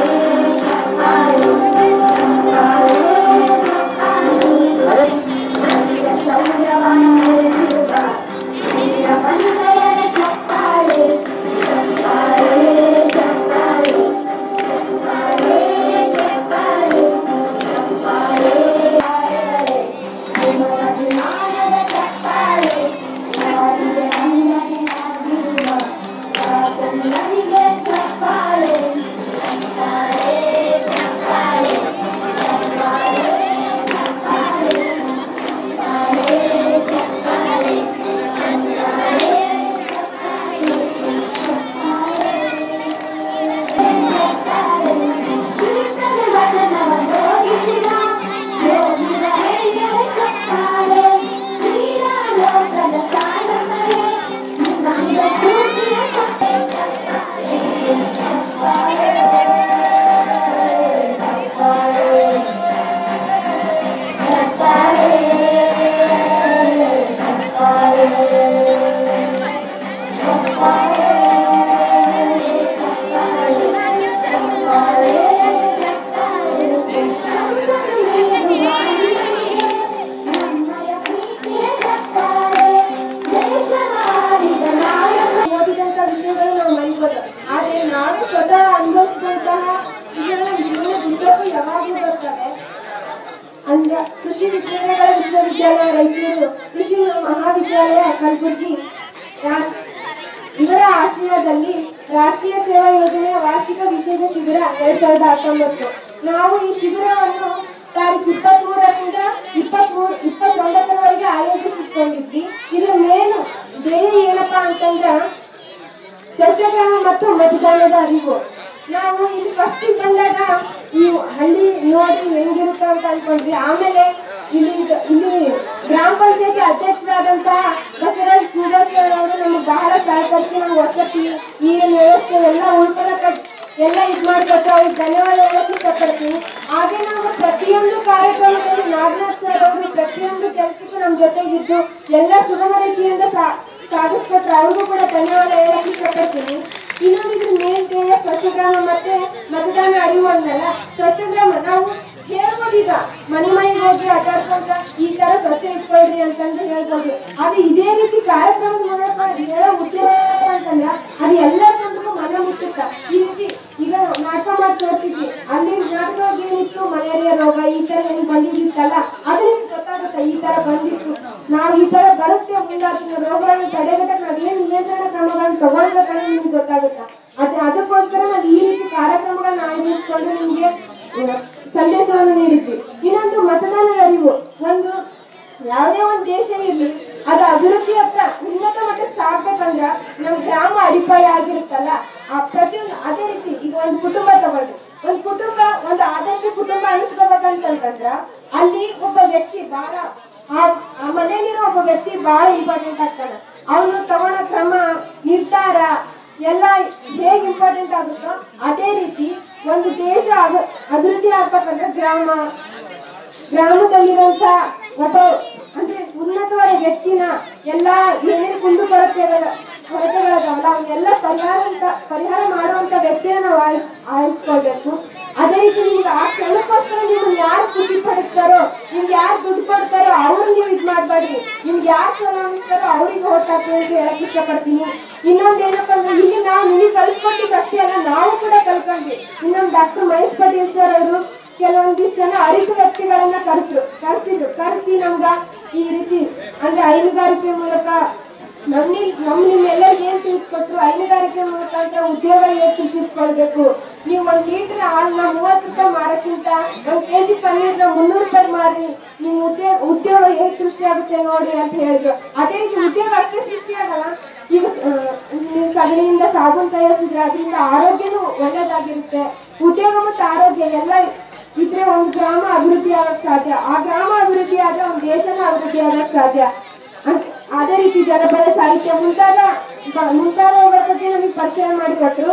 Thank you. ವಿಶ್ವವಿದ್ಯಾಲಯ ರಾಯಚೂರು ಕೃಷಿ ಮಹಾವಿದ್ಯಾಲಯ ಕಲಬುರಗಿ ರಾ- ಇವರ ಆಶ್ರಯದಲ್ಲಿ ರಾಷ್ಟ್ರೀಯ ಸೇವಾ ಯೋಜನೆಯ ವಾರ್ಷಿಕ ವಿಶೇಷ ಶಿಬಿರ ಎರಡ್ ಸಾವಿರದ ಹತ್ತೊಂಬತ್ತು ನಾವು ಈ ಶಿಬಿರವನ್ನು ತಾರೀಕು ಇಪ್ಪತ್ತ್ ಮೂರರಿಂದ ಇಪ್ಪತ್ತ್ ಮೂರು ಇಪ್ಪತ್ತೊಂಬತ್ತರವರೆಗೆ ಆಯೋಜಿಸಿಕೊಂಡಿದ್ವಿ ಇದ್ರ ಮೇನ್ ಧ್ಯೇಯ ಏನಪ್ಪಾ ಅಂತಂದ್ರ ಸ್ವಚ್ಛಗ್ರಾಮ ಮತ್ತು ಮತದಾನದ ಅರಿವು ನಾವು ಇಲ್ಲಿ ಫಸ್ಟ್ ಬಂದಾಗ ಈ ಹಳ್ಳಿ ನೋಡಿ ಹೆಂಗಿರುತ್ತೆ ಅಂತ ಅನ್ಕೊಂಡ್ವಿ ಆಮೇಲೆ ಇಲ್ಲಿ ಇಲ್ಲಿ ಗ್ರಾಮ ಪಂಚಾಯತಿ ಅಧ್ಯಕ್ಷರಾದಂತಹ ಬಸವರಾಜ್ ಕೂಡಸ್ವಾಮಿ ಅವರು ನಮಗೆ ಬಹಳ ಸಹಕರಿಸಿ ನಮ್ಗೆ ವಸತಿ ನೀರಿನ ವ್ಯವಸ್ಥೆ ಎಲ್ಲ ಉಳ್ಕೊಳಕ ಎಲ್ಲ ಇದು ಮಾಡ್ಕೊಟ್ಟು ಅವ್ರಿಗೆ ಧನ್ಯವಾದ ಹೇಳಕ್ಕೆ ಇಷ್ಟಪಡ್ತೀನಿ ಹಾಗೆ ನಾವು ಪ್ರತಿಯೊಂದು ಕಾರ್ಯಕ್ರಮದಲ್ಲಿ ನಾಗನಾಥ್ ಸರ್ ಅವರು ಪ್ರತಿಯೊಂದು ಕೆಲಸಕ್ಕೂ ನಮ್ಮ ಜೊತೆಗಿದ್ದು ಎಲ್ಲ ಸುಗಮ ರೀತಿಯಿಂದ ಸಾ- ಸಾಧಿಸ್ಕೊಟ್ರು ಅವ್ರಿಗೂ ಕೂಡ ಧನ್ಯವಾದ ಹೇಳಕ್ ಇಷ್ಟಪಡ್ತೀನಿ ಇನ್ನೊಂದು ಇದ್ರ ಮೇನ್ ಧ್ಯೇಯ ಸ್ವಚ್ಛ ಗ್ರಾಮ ಮತ್ತೆ ಮತದಾನ ಅರಿವು ಅಂದಲ್ಲ ಸ್ವಚ್ಛ ಗ್ರಾಮ ನಾವು ಹೇಳ್ಬೋದು ಈಗ ಮನೆ ಮನೆಗೆ ಹೋಗಿ ಅಡ್ಡಾಡ್ಕೊಂತ ಈ ತರ ಸ್ವಚ್ಛ ಇಟ್ಕೊಳ್ರಿ ಅಂತಂದು ಹೇಳ್ಬೋದು ಆದ್ರೆ ಇದೇ ರೀತಿ ಕಾರ್ಯಕ್ರಮದ ಮೂಲಕ ಹೇಳೋ ಉದ್ದೇಶ ಏನಪ್ಪ ಅಂತಂದ್ರೆ ಅದು ಎಲ್ಲ ಜನರಿಗೂ ಮನ ಮುಟ್ಟುತ್ತ ಈ ರೀತಿ ಈಗ ನಾಟಕ ಮಾಡಿ ತೋರಿಸಿದ್ವಿ ಅಲ್ಲಿ ನಾಟಕ ಏನಿತ್ತು ಮಲೇರಿಯಾ ರೋಗ ಈ ತರ ಏನ್ ಬಂದಿದ್ದಿತ್ತಲ್ಲ ಅದು ನಿಮ್ಗೆ ಗೊತ್ತಾಗುತ್ತೆ ಈ ತರ ಬಂದಿತ್ತು ನಾವು ಈ ತರ ಬರುತ್ತೆ ಮುಂದಾಗಿನ ರೋಗಗಳನ್ನು ತಡೆಗಟ್ಟಕ್ಕೆ ನಾವು ಏನ್ ನಿಯಂತ್ರಣ ಕ್ರಮಗಳನ್ನು ತಗೊಳ್ಬೇಕನ್ನೋದು ನಿಮ್ಗೆ ಗೊತ್ತಾಗುತ್ತೆ ಅದೇ ಅದಕ್ಕೋಸ್ಕರ ನಾವು ಈ ರೀತಿ ಕಾರ್ಯಕ್ರಮಗಳನ್ನ ಆಯೋಜಿಸಿಕೊಂಡು ನಿಮ್ಗೆ ಆ, ಸಂದೇಶವನ್ನು ನೀಡಿದ್ವಿ ಇನ್ನೊಂದು ಮತದಾನದ ಅರಿವು ಒಂದು ಯಾವುದೇ ಒಂದು ದೇಶ ಇರ್ಲಿ ಅದು ಅಭಿವೃದ್ಧಿ ಅಂತ ಉನ್ನತ ಮಟ್ಟಕ್ಕೆ ಸಾಗ್ಬೇಕಂದ್ರ ನಮ್ ಗ್ರಾಮ ಅಡಿಪಾಯ ಆಗಿರುತ್ತಲ್ಲ ಆ ಪ್ರತಿಯೊಂದು ಅದೇ ರೀತಿ ಈಗ ಒಂದು ಕುಟುಂಬ ತಗೊಳ್ರಿ ಒಂದು ಕುಟುಂಬ ಒಂದು ಆದರ್ಶ ಕುಟುಂಬ ಅನಿಸ್ಕೋಬೇಕಂತಂದ್ರ ಅಲ್ಲಿ ಒಬ್ಬ ವ್ಯಕ್ತಿ ಬಹಳ ಆ ಆ ಮನೆಯಲ್ಲಿರೋ ಒಬ್ಬ ವ್ಯಕ್ತಿ ಬಹಳ ಇಂಪಾರ್ಟೆಂಟ್ ಆಗ್ತಾನೆ ಅವನು ತಗೊಳ್ಳೋ ಕ್ರಮ ನಿರ್ಧಾರ ಎಲ್ಲ ಹೇಗೆ ಇಂಪಾರ್ಟೆಂಟ್ ಆಗುತ್ತೋ ಅದೇ ರೀತಿ ಒಂದು ದೇಶ ಅಭಿ- ಅಭಿವೃದ್ಧಿ ಆಗ್ಬೇಕಂದ್ರೆ ಗ್ರಾಮ ಗ್ರಾಮದಲ್ಲಿರುವಂತ ಒಬ್ಬ ಅಂದ್ರೆ ಉನ್ನತವಾದ ವ್ಯಕ್ತಿನ ಎಲ್ಲ ಏನೇನು ಕುಂದು ಕೊರತೆಗಳ ಕೊರತೆಗಳದಾವಲ್ಲ ಅವನ್ನೆಲ್ಲ ಪರಿಹಾರ ಅಂತ ಪರಿಹಾರ ಮಾಡುವಂತ ವ್ಯಕ್ತಿನ ನಾವು ಆಯ್ ಆಯ್ಕೊಳ್ಬೇಕು ಅದೇ ರೀತಿ ನಿಮ್ಗೆ ಆ ಕ್ಷಣಕ್ಕೋಸ್ಕರ ನಿಮ್ಗೆ ಯಾರು ಖುಷಿ ಪಡಿಸ್ತಾರೋ ನಿಮ್ಗೆ ಯಾರು ದುಡ್ಡು ಕೊಡ್ತಾರೋ ಅವ್ರು ನೀವು ಇದ್ ಮಾಡ್ಬೇಡ್ರಿ ನಿಮ್ಗೆ ಯಾರು ಚಲೋ ಅನಿಸ್ತಾರೋ ಅವ್ರಿಗೆ ಓಟ್ ಹಾಕಿ ಅಂತ ಹೇಳಕ್ ಇಷ್ಟಪಡ್ತೀನಿ ಇನ್ನೊಂದೇನಪ್ಪ ಅಂದ್ರೆ ಇಲ್ಲಿ ನಾವು ನಿಮಗೆ ಕಲಿಸ್ಕೊಟ್ಟಿದ್ದು ಅಷ್ಟೇ ಅಲ್ಲ ನಾವು ಕೂಡ ಕಲ್ಕೊಂಡ್ವಿ ಇನ್ನೊಂದು ಡಾಕ್ಟರ್ ಮಹೇಶ್ ಪಟೇಲ್ ಸರ್ ಅವರು ಕೆಲವೊಂದಿಷ್ಟು ಜನ ಅರಿತ ವ್ಯಕ್ತಿಗಳನ್ನ ಕರೆಸಿದ್ರು ಕರೆಸಿದ್ರು ಕರೆಸಿ ನಮ್ಗ ಈ ರೀತಿ ಅಂದ್ರೆ ಹೈನುಗಾರಿಕೆ ಮೂಲಕ ನಮ್ ನಮ್ ನಿಮ್ಮೆಲ್ಲರಿಗೆ ಏನ್ ತಿಳಿಸ್ಕೊಟ್ರು ಹೈನುಗಾರಿಕೆ ಮುಖಾಂತರ ಉದ್ಯೋಗ ಹೇಗೆ ಸೃಷ್ಟಿಸ್ಕೊಳ್ಬೇಕು ನೀವು ಒಂದ್ ಲೀಟರ್ ಹಾಲನ್ನ ಮೂವತ್ತು ರೂಪಾಯಿ ಮಾರಕ್ಕಿಂತ ಒಂದ್ ಕೆಜಿ ಪನ್ನೀರ್ನ ಮುನ್ನೂರು ರೂಪಾಯಿ ಮಾರಿ ನಿಮ್ ಉದ್ಯೋಗ ಉದ್ಯೋಗ ಹೇಗೆ ಸೃಷ್ಟಿ ಆಗುತ್ತೆ ನೋಡಿ ಅಂತ ಹೇಳಿದ್ರು ಅದೇ ರೀತಿ ಉದ್ಯೋಗ ಅಷ್ಟೇ ಸೃಷ್ಟಿ ಆಗಲ್ಲ ಈಗ ಆ, ನೀವು ಸಗಣಿಯಿಂದ ಸಾಬೂನ್ ತಯಾರಿಸಿದ್ರೆ ಅದರಿಂದ ಆರೋಗ್ಯನೂ ಒಳ್ಳೇದಾಗಿರುತ್ತೆ ಉದ್ಯೋಗ ಮತ್ತು ಆರೋಗ್ಯ ಎಲ್ಲ ಇದ್ರೆ ಒಂದು ಗ್ರಾಮ ಅಭಿವೃದ್ಧಿ ಆಗಕ್ ಸಾಧ್ಯ ಆ ಗ್ರಾಮ ಅಭಿವೃದ್ಧಿ ಆದ್ರೆ ಒಂದು ದೇಶನೂ ಅಭಿವೃದ್ಧಿ ಆಗಕ್ ಸಾಧ್ಯ ಅಂತ- ಅದೇ ರೀತಿ ಜನಪದ ಸಾಹಿತ್ಯ ಮುಂತಾದ ಬ- ಮುಂತಾದವುಗಳ ಬಗ್ಗೆ ನಮಗೆ ಪರಿಚಯ ಮಾಡಿಕೊಟ್ರು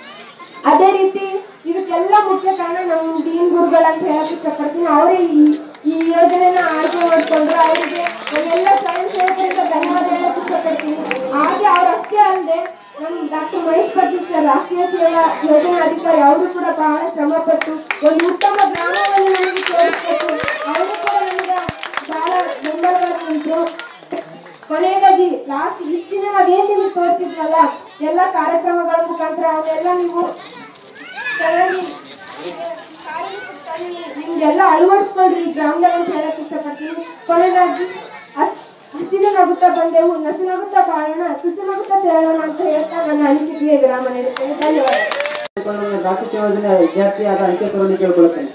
ಅದೇ ರೀತಿ ಇದಕ್ಕೆಲ್ಲ ಮುಖ್ಯ ಕಾರಣ ನಮ್ಮ ಡೀನ್ ಗುರುಗಳು ಅಂತ ಹೇಳಕ್ ಇಷ್ಟಪಡ್ತೀನಿ ಅವರೇ ಈ ಈ ಯೋಜನೆನ ಆಯ್ಕೆ ಮಾಡಿಕೊಂಡ್ರು ಅವರಿಗೆ ನಾನೆಲ್ಲ ಸ್ವಯಂ ಸೇವಕರಿಂದ ಧನ್ಯವಾದ ಹೇಳಕ್ ಇಷ್ಟಪಡ್ತೀನಿ ಹಾಗೆ ಅವ್ರು ಅಷ್ಟೇ ಅಲ್ಲದೆ ನಮ್ಮ ಡಾಕ್ಟರ್ ಮಹೇಶ್ ಪಟೇಲ್ ಸರ್ ರಾಷ್ಟ್ರೀಯ ಸೇವಾ ಯೋಜನಾ ಅಧಿಕಾರಿ ಅವರು ಕೂಡ ಬಹಳ ಶ್ರಮಪಟ್ಟು ಒಂದು ಉತ್ತಮ ಗ್ರಾಮವನ್ನು ನಮಗೆ ತೋರಿಸ್ಬೇಕು ಅವರು ಕೂಡ ನಮಗೆ ಬಹಳ ಬೆಂಬಲವಾಗಿ ನಿಂತರು ಕೊನೆಯದಾಗಿ ಲಾಸ್ಟ್ ಇಷ್ಟ ದಿನ ನಾವೇನ್ ನಿಮ್ಗೆ ತೋರಿಸಿದ್ವಲ್ಲ ಎಲ್ಲ ಕಾರ್ಯಕ್ರಮಗಳ ಮುಖಾಂತರ ಅವನ್ನೆಲ್ಲ ನೀವು ಚೆನ್ನಾಗಿ ಕಾರ್ಯಕ್ಕೆ ತನ್ನಿ, ನಿಮ್ಗೆಲ್ಲ ಅಳವಡಿಸ್ಕೊಳ್ರಿ ಈ ಗ್ರಾಮದಾಗ ಅಂತ ಹೇಳಕ್ ಇಷ್ಟಪಡ್ತೀನಿ ಕೊನೆಯದಾಗಿ ಹಸ್- ಹಸಿರು ನಗುತ್ತಾ ಬಂದೆವು ನಸು ನಗುತ್ತಾ ಬಾಳೋಣ ತುಸು ನಗುತ್ತಾ ತೆರಳೋಣ ಅಂತ ಹೇಳ್ತಾ ನನ್ನ ಅನಿಸಿಕೆಗೆ ವಿರಾಮ ನೀಡುತ್ತೇನೆ ಧನ್ಯವಾದ ರಾಷ್ಟ್ರೀಯ ಯೋಜನೆ ವಿದ್ಯಾರ್ಥಿಯಾದ ಅಂಕಿತರನ್ನು ಕೇಳ್ಕೊಳ್ತೇನೆ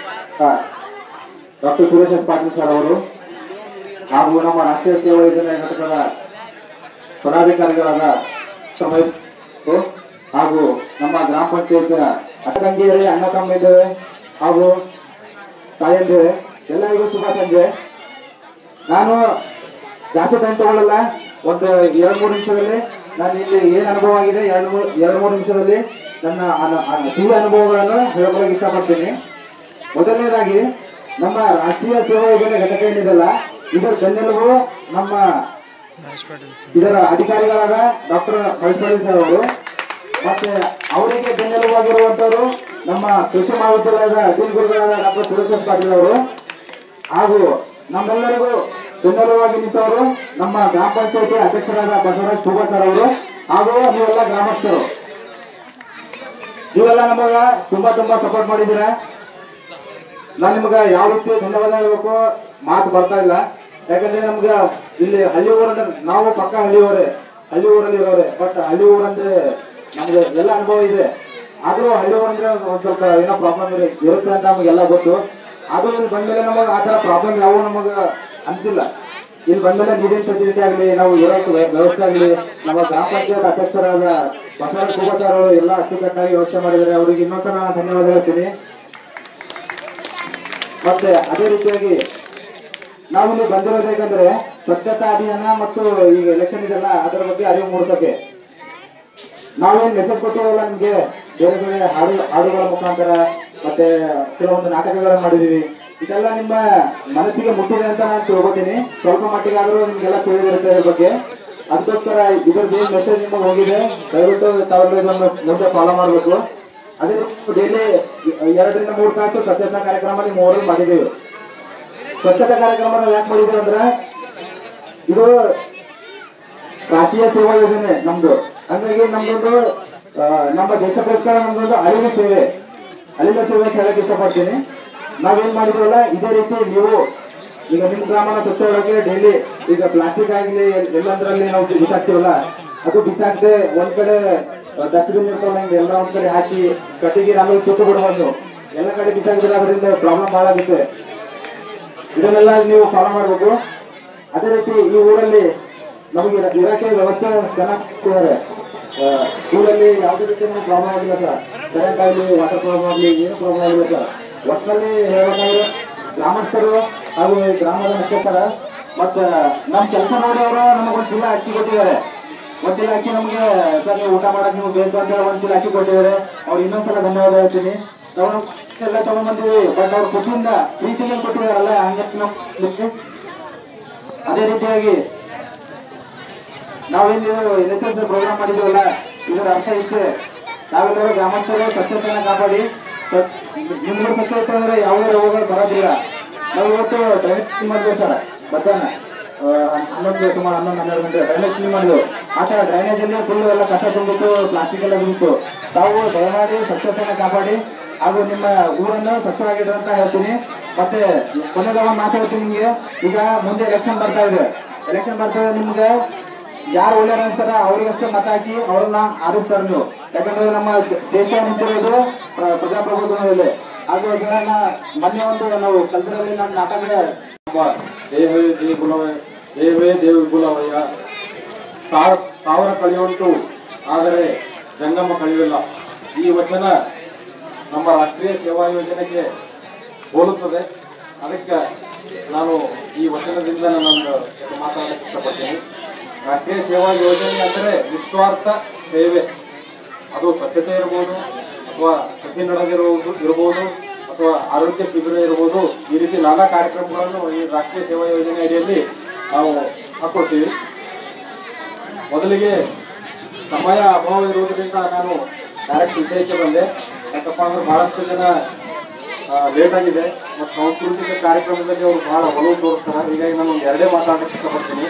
doctor Suresh S Patil sir ಅವರು ಹಾಗೂ ನಮ್ಮ ರಾಷ್ಟ್ರೀಯ ಸೇವಾ ಯೋಜನೆ ಘಟಕದ ಪದಾಧಿಕಾರಿಗಳಾದ ಸಮಯತ್ತು ಹಾಗೂ ನಮ್ಮ ಗ್ರಾಮ ಪಂಚಾಯತ್ ಅಕ್ಕ ತಂಗಿಯರೇ ಅಣ್ಣ ತಮ್ಮ ಇದ್ದೇವೆ ಹಾಗೂ ತಾಯಂದಿರೆ ಎಲ್ಲರಿಗೂ ಶುಭ ಸಂಜೆ ನಾನು ಜಾಸ್ತಿ ಟೈಮ್ ತಗೊಳ್ಳಲ್ಲ ಒಂದು ಎರಡು ಮೂರು ನಿಮಿಷದಲ್ಲಿ ನಾನು ಇಲ್ಲಿ ಏನು ಅನುಭವ ಆಗಿದೆ ಎರಡು ಮೂರು ಎರಡು ಮೂರು ನಿಮಿಷದಲ್ಲಿ ನನ್ನ ಅನ- ಅನ- ಸಿಹಿ ಅನುಭವಗಳನ್ನು ಹೇಳೋಕೆ ಇಷ್ಟಪಡ್ತೀನಿ ಮೊದಲನೇದಾಗಿ ನಮ್ಮ ರಾಷ್ಟ್ರೀಯ ಸೇವಾ ಯೋಜನೆ ಘಟಕ ಏನಿದೆಲ್ಲ ಇದರ ಬೆನ್ನೆಲುಬು ನಮ್ಮ ಇದರ ಅಧಿಕಾರಿಗಳಾದ ಡಾಕ್ಟರ್ ಮೈಸ್ಪಡಿ ಸರ್ ಅವರು ಮತ್ತೆ ಅವರಿಗೆ ಬೆನ್ನೆಲುಬಾಗಿರುವಂತವರು ನಮ್ಮ ಕೃಷಿ ಮಹಾವಿದ್ಯಾಲಯದ ಅಧೀನಗುರುಗಳಾದ ಡಾಕ್ಟರ್ ಸುರೇಶ್ ಪಾಟೀಲ್ ಅವರು ಹಾಗೂ ನಮ್ಮೆಲ್ಲರಿಗೂ ಬೆನ್ನೆಲುವಾಗಿ ನಿಂತವರು ನಮ್ಮ ಗ್ರಾಮ ಪಂಚಾಯತಿ ಅಧ್ಯಕ್ಷರಾದ ಬಸವರಾಜ್ ಶೋಭಾ ಸರ್ ಅವರು ಹಾಗೂ ನೀವೆಲ್ಲ ಗ್ರಾಮಸ್ಥರು ನೀವೆಲ್ಲ ನಮಗ ತುಂಬಾ ತುಂಬಾ ಸಪೋರ್ಟ್ ಮಾಡಿದ್ದೀರಾ ನಾನು ನಿಮ್ಗೆ ಯಾವ ರೀತಿ ಧನ್ಯವಾದ ಹೇಳ್ಬೇಕು ಮಾತು ಬರ್ತಾ ಇಲ್ಲ ಯಾಕಂದ್ರೆ ನಮ್ಗೆ ಇಲ್ಲಿ ಹಳ್ಳಿ ಊರಲ್ಲಿ ನಾವು ಪಕ್ಕ ಹಳ್ಳಿ ಊರೇ ಹಳ್ಳಿ ಊರಲ್ಲಿ ಇರೋರೆ ಬಟ್ ಹಳ್ಳಿ ಊರಂದ್ರೆ ನಮ್ಗೆ ಎಲ್ಲ ಅನುಭವ ಇದೆ ಆದ್ರೂ ಹಳ್ಳಿ ಊರಂದ್ರೆ ಒಂದ್ ಸ್ವಲ್ಪ ಏನೋ ಪ್ರಾಬ್ಲಮ್ ಇರುತ್ತೆ ಅಂತ ನಮಗೆಲ್ಲ ಗೊತ್ತು ಆದ್ರೂ ಇಲ್ಲಿ ಬಂದ್ಮೇಲೆ ನಮಗೆ ಆ ಥರ ಪ್ರಾಬ್ಲಮ್ ಯಾವ ನಮಗೆ ಅನ್ಸಿಲ್ಲ ಇಲ್ಲಿ ಬಂದ್ಮೇಲೆ ನೀರಿನ ಫೆಸಿಲಿಟಿ ಆಗಲಿ ನಾವು ಇರೋಕೆ ವ್ಯ- ವ್ಯವಸ್ಥೆ ಆಗಲಿ ನಮ್ಮ ಗ್ರಾಮ ಪಂಚಾಯತ್ ಅಧ್ಯಕ್ಷರಾದ ಬಸವರಾಜ ಕುಬಚಾರ್ ಅವರು ಎಲ್ಲ ಅಚ್ಚುಕಟ್ಟಾಗಿ ವ್ಯವಸ್ಥೆ ಮಾಡಿದ್ದಾರೆ ಅವರಿಗೆ ಇನ್ನೊಂದು ನಾನು ಧನ್ಯವಾದ ಹೇಳ್ತೀನಿ ಮತ್ತೆ ಅದೇ ರೀತಿಯಾಗಿ ನಾವು ಇಲ್ಲಿ ಬಂದಿರೋದು ಹೇಗಂದ್ರೆ ಸ್ವಚ್ಛತಾ ಅಭಿಯಾನ ಮತ್ತು ಈಗ ಎಲೆಕ್ಷನ್ ಇದೆಲ್ಲ ಅದರ ಬಗ್ಗೆ ಅರಿವು ಮೂಡಿಸೋಕೆ ನಾವೇನ್ ಮೆಸೇಜ್ ಕೊಟ್ಟಿರಲ್ಲ ನಿಮ್ಗೆ ಬೇರೆ ಬೇರೆ ಹಾಡು ಹಾಡುಗಳ ಮುಖಾಂತರ ಮತ್ತೆ ಕೆಲವೊಂದು ನಾಟಕಗಳನ್ನ ಮಾಡಿದೀವಿ ಇದೆಲ್ಲ ನಿಮ್ಮ ಮನಸ್ಸಿಗೆ ಮುಟ್ಟಿದೆ ಅಂತ ನಾನು ತಿಳ್ಕೊತೀನಿ ಸ್ವಲ್ಪ ಮಟ್ಟಿಗೆ ಆದ್ರೂ ನಿಮ್ಗೆಲ್ಲ ತಿಳಿದಿರುತ್ತೆ ಇದ್ರ ಬಗ್ಗೆ ಅದಕ್ಕೋಸ್ಕರ ಇದ್ರದ್ದು ಏನ್ ಮೆಸೇಜ್ ನಿಮಗೆ ಹೋಗಿದೆ ದಯವಿಟ್ಟು ತಾವೆಲ್ಲ ಇದನ್ನು ಮುಂದೆ ಫಾಲೋ ಮಾಡಬೇಕು ಅದೇ ಡೈಲಿ ಎರಡರಿಂದ ಮೂರು ತಾಸು ಸ್ವಚ್ಛತಾ ಕಾರ್ಯಕ್ರಮ ನೀವು ಮೂರಲ್ಲಿ ಮಾಡಿದ್ದೀವಿ ಸ್ವಚ್ಛತಾ ಕಾರ್ಯಕ್ರಮ ನಾವು ಯಾಕೆ ಮಾಡಿದ್ದೀವಿ ಅಂದ್ರೆ ಇದು ರಾಷ್ಟ್ರೀಯ ಸೇವಾ ಯೋಜನೆ ನಮ್ದು ಹಂಗಾಗಿ ನಮ್ದೊಂದು ಆ, ನಮ್ಮ ದೇಶಕ್ಕೋಸ್ಕರ ನಮ್ದೊಂದು ಅಳಿದ ಸೇವೆ ಅಳಿದ ಸೇವೆ ಅಂತ ಹೇಳಕ್ ಇಷ್ಟಪಡ್ತೀನಿ ನಾವೇನ್ ಮಾಡಿದ್ವಲ್ಲ ಇದೇ ರೀತಿ ನೀವು ಈಗ ನಿಮ್ ಗ್ರಾಮನ ಸ್ವಚ್ಛ ಒಳಗೆ ಡೈಲಿ ಈಗ ಪ್ಲಾಸ್ಟಿಕ್ ಆಗ್ಲಿ ಎಲ್ಲಂದ್ರಲ್ಲಿ ನಾವು ಬಿಸಾಕ್ತಿವಲ್ಲ ಅದು ಬಿಸಾಕದೆ ಒಂದ್ ಕಡೆ ಡಸ್ಟ್ಬಿನ್ ಇರ್ತಾವಲ್ಲ ಹಿಂಗೆ ಎಲ್ಲ ಒಂದ್ ಕಡೆ ಹಾಕಿ ಕಟ್ಟಿಗೆ ಆಮೇಲೆ ಸುತ್ತು ಬಿಡಬಾರ್ದು ಎಲ್ಲ ಕಡೆ ಬಿಸಾಕಿದ್ರೆ ಅದರಿಂದ ಪ್ರಾಬ್ಲಮ್ ಭಾಳ ಆಗುತ್ತೆ ಇದನ್ನೆಲ್ಲ ನೀವು ಫಾಲೋ ಮಾಡಬೇಕು ಅದೇ ರೀತಿ ಈ ಊರಲ್ಲಿ ನಮಗೆ ಇರ- ಇರಕ್ಕೆ ವ್ಯವಸ್ಥೆ ಚೆನ್ನಾಗಿ ಕೊಟ್ಟಿದ್ದಾರೆ ಆ, ಊರಲ್ಲಿ ಯಾವುದೇ ರೀತಿ ನಮ್ಗೆ ಪ್ರಾಬ್ಲಮ್ ಆಗಿಲ್ಲ ಸರ್ ಕರೆಂಟ್ ಆಗಲಿ ವಾಟರ್ ಪ್ರಾಬ್ಲಮ್ ಆಗಲಿ ಏನು ಪ್ರಾಬ್ಲಮ್ ಆಗಿಲ್ಲ ಸರ್ ಒಟ್ಟಿನಲ್ಲಿ ಹೇಳ್ಬೇಕಾದ್ರೆ ಗ್ರಾಮಸ್ಥರು ಹಾಗೂ ಈ ಗ್ರಾಮದ ಮುಖ್ಯಸ್ಥರ ಮತ್ತು ನಮ್ಮ ಕೆಲಸ ಮಾಡಿದವರು ನಮಗೊಂದು ಚೀಲ ಅಕ್ಕಿ ಕೊಟ್ಟಿದ್ದಾರೆ ಒಂದು ಚೀಲ ಅಕ್ಕಿ ನಮಗೆ ಸರ್ ನೀವು ಊಟ ಮಾಡಕ್ಕೆ ನೀವು ಬೇಕು ಅಂತ ಹೇಳಿ ಒಂದು ಚೀಲ ಅಕ್ಕಿ ಕೊಟ್ಟಿದ್ದಾರೆ ಅವ್ರು ಇನ್ನೊಂದ್ಸಲ ಧನ್ಯವಾದ ಹೇಳ್ತೀನಿ ನಾವು ಎಲ್ಲ ತಗೊಂಡ್ಬಂದಿವಿ ಬಟ್ ಅವ್ರು ಖುಷಿಯಿಂದ ಪ್ರೀತಿಗೆ ಕೊಟ್ಟಿದ್ದಾರಲ್ಲ ಹಂಗೆ ನಾವು ಇದಕ್ಕೆ ಅದೇ ರೀತಿಯಾಗಿ ನಾವೇನು ಎನ್ ಎಸ್ ಎಸ್ ಪ್ರೋಗ್ರಾಮ್ ಮಾಡಿದ್ದೀವಲ್ಲ ಇದರ ಅರ್ಥ ಇಷ್ಟೇ ನಾವೆಲ್ಲರೂ ಗ್ರಾಮಸ್ಥರು ಸ್ವಚ್ಛತೆಯನ್ನು ಕಾಪಾಡಿ ಸ್ವ- ನಿಮ್ಗೆ ಸ್ವಚ್ಛತೆ ಅಂದ್ರೆ ಯಾವುದೇ ರೋಗಗಳು ಬರೋದಿಲ್ಲ ನಾವು ಇವತ್ತು ಡ್ರೈನೇಜ್ ಕ್ಲೀನ್ ಮಾಡಿದ್ವಿ ಸರ್ ಮಧ್ಯಾಹ್ನ ಆ, ಹನ್ನೊಂದು ಸುಮಾರು ಹನ್ನೊಂದು ಹನ್ನೆರಡು ಗಂಟೆ ಡ್ರೈನೇಜ್ ಕ್ಲೀನ್ ಮಾಡಿದ್ವು ಆ ಥರ ಡ್ರೈನೇಜ್ ಅಲ್ಲಿ ಫುಲ್ ಎಲ್ಲ ಕಸ ತುಂಬಿತ್ತು ಪ್ಲಾಸ್ಟಿಕ್ ಎಲ್ಲ ತುಂಬಿತ್ತು ತಾವು ದಯಮಾಡಿ ಸ್ವಚ್ಛತೆಯನ್ನು ಕಾಪಾಡಿ ಹಾಗೂ ನಿಮ್ಮ ಊರನ್ನು ಸ್ವಚ್ಛವಾಗಿಡು ಅಂತ ಹೇಳ್ತೀನಿ ಮತ್ತೆ ಕೊನೆಗೆ ಒಂದು ಮಾತು ಹೇಳ್ತೀನಿ ನಿಮಗೆ ಈಗ ಮುಂದೆ ಎಲೆಕ್ಷನ್ ಬರ್ತಾ ಇದೆ ಎಲೆಕ್ಷನ್ ಬರ್ತಾ ಇದೆ ನಿಮ್ಗೆ ಯಾರು ಒಳ್ಳೆಯವ್ರು ಅನ್ಸ್ತಾರ ಅವ್ರಿಗಷ್ಟೇ ಮತ ಹಾಕಿ ಅವ್ರನ್ನ ಆರಿಸ್ತಾರೆ ನೀವು ಯಾಕಂದ್ರೆ ನಮ್ಮ ದೇಶ ನಿಂತಿರೋದು ಪ್ರ- ಪ್ರಜಾಪ್ರಭುತ್ವದಲ್ಲಿ ಹಾಗೂ ಅದನ್ನ ಮೊನ್ನೆ ಒಂದು ನಾವು ಕಲ್ಬುರ್ಗಲ್ಲಿ ನಮ್ಮ ನಾಟಕ ದೇವೇ ದೇಗುಲವೇ ದೇವೇ ದೇವಗುಲವಯ್ಯ ಸಾವ- ಸಾವಿರ ಕಳೆಯುಂಟು ಆದರೆ ಜಂಗಮ ಕಳೆಯುವಿಲ್ಲ ಈ ವಚನ ನಮ್ಮ ರಾಷ್ಟ್ರೀಯ ಸೇವಾ ಯೋಜನೆಗೆ ಹೋಲುತ್ತದೆ ಅದಕ್ಕೆ ನಾನು ಈ ವಚನದಿಂದ ನಾನೊಂದು ಮಾತಾಡಕ್ಕೆ ಇಷ್ಟಪಡ್ತೀನಿ ರಾಷ್ಟ್ರೀಯ ಸೇವಾ ಯೋಜನೆ ಅಂದರೆ ನಿಸ್ವಾರ್ಥ ಸೇವೆ ಅದು ಸ್ವಚ್ಛತೆ ಇರ್ಬೋದು ಅಥವಾ ಸಸಿ ನೆಡೋದಿರ್ಬೋದು ಇರ್ಬೋದು ಅಥವಾ ಆರೋಗ್ಯ ಶಿಬಿರ ಇರ್ಬೋದು ಈ ರೀತಿ ನಾನಾ ಕಾರ್ಯಕ್ರಮಗಳನ್ನು ಈ ರಾಷ್ಟ್ರೀಯ ಸೇವಾ ಯೋಜನೆ ಅಡಿಯಲ್ಲಿ ನಾವು ಹಾಕೊಳ್ತೀವಿ ಮೊದಲಿಗೆ ಸಮಯ ಅಭಾವ ಇರುವುದರಿಂದ ನಾನು ಡೈರೆಕ್ಟ್ ವಿಷಯಕ್ಕೆ ಬಂದೆ ಯಾಕಪ್ಪ ಅಂದ್ರೆ ಬಹಳಷ್ಟು ಜನ ಲೇಟ್ ಆಗಿದೆ ಮತ್ತು ಸಾಂಸ್ಕೃತಿಕ ಕಾರ್ಯಕ್ರಮದಲ್ಲಿ ಅವರು ಬಹಳ ಒಲವು ತೋರಿಸ್ತಾರೆ ಹೀಗಾಗಿ ನಾನು ಒಂದು ಎರಡೇ ಮಾತಾಡಕ್ಕೆ ಇಷ್ಟಪಡ್ತೀನಿ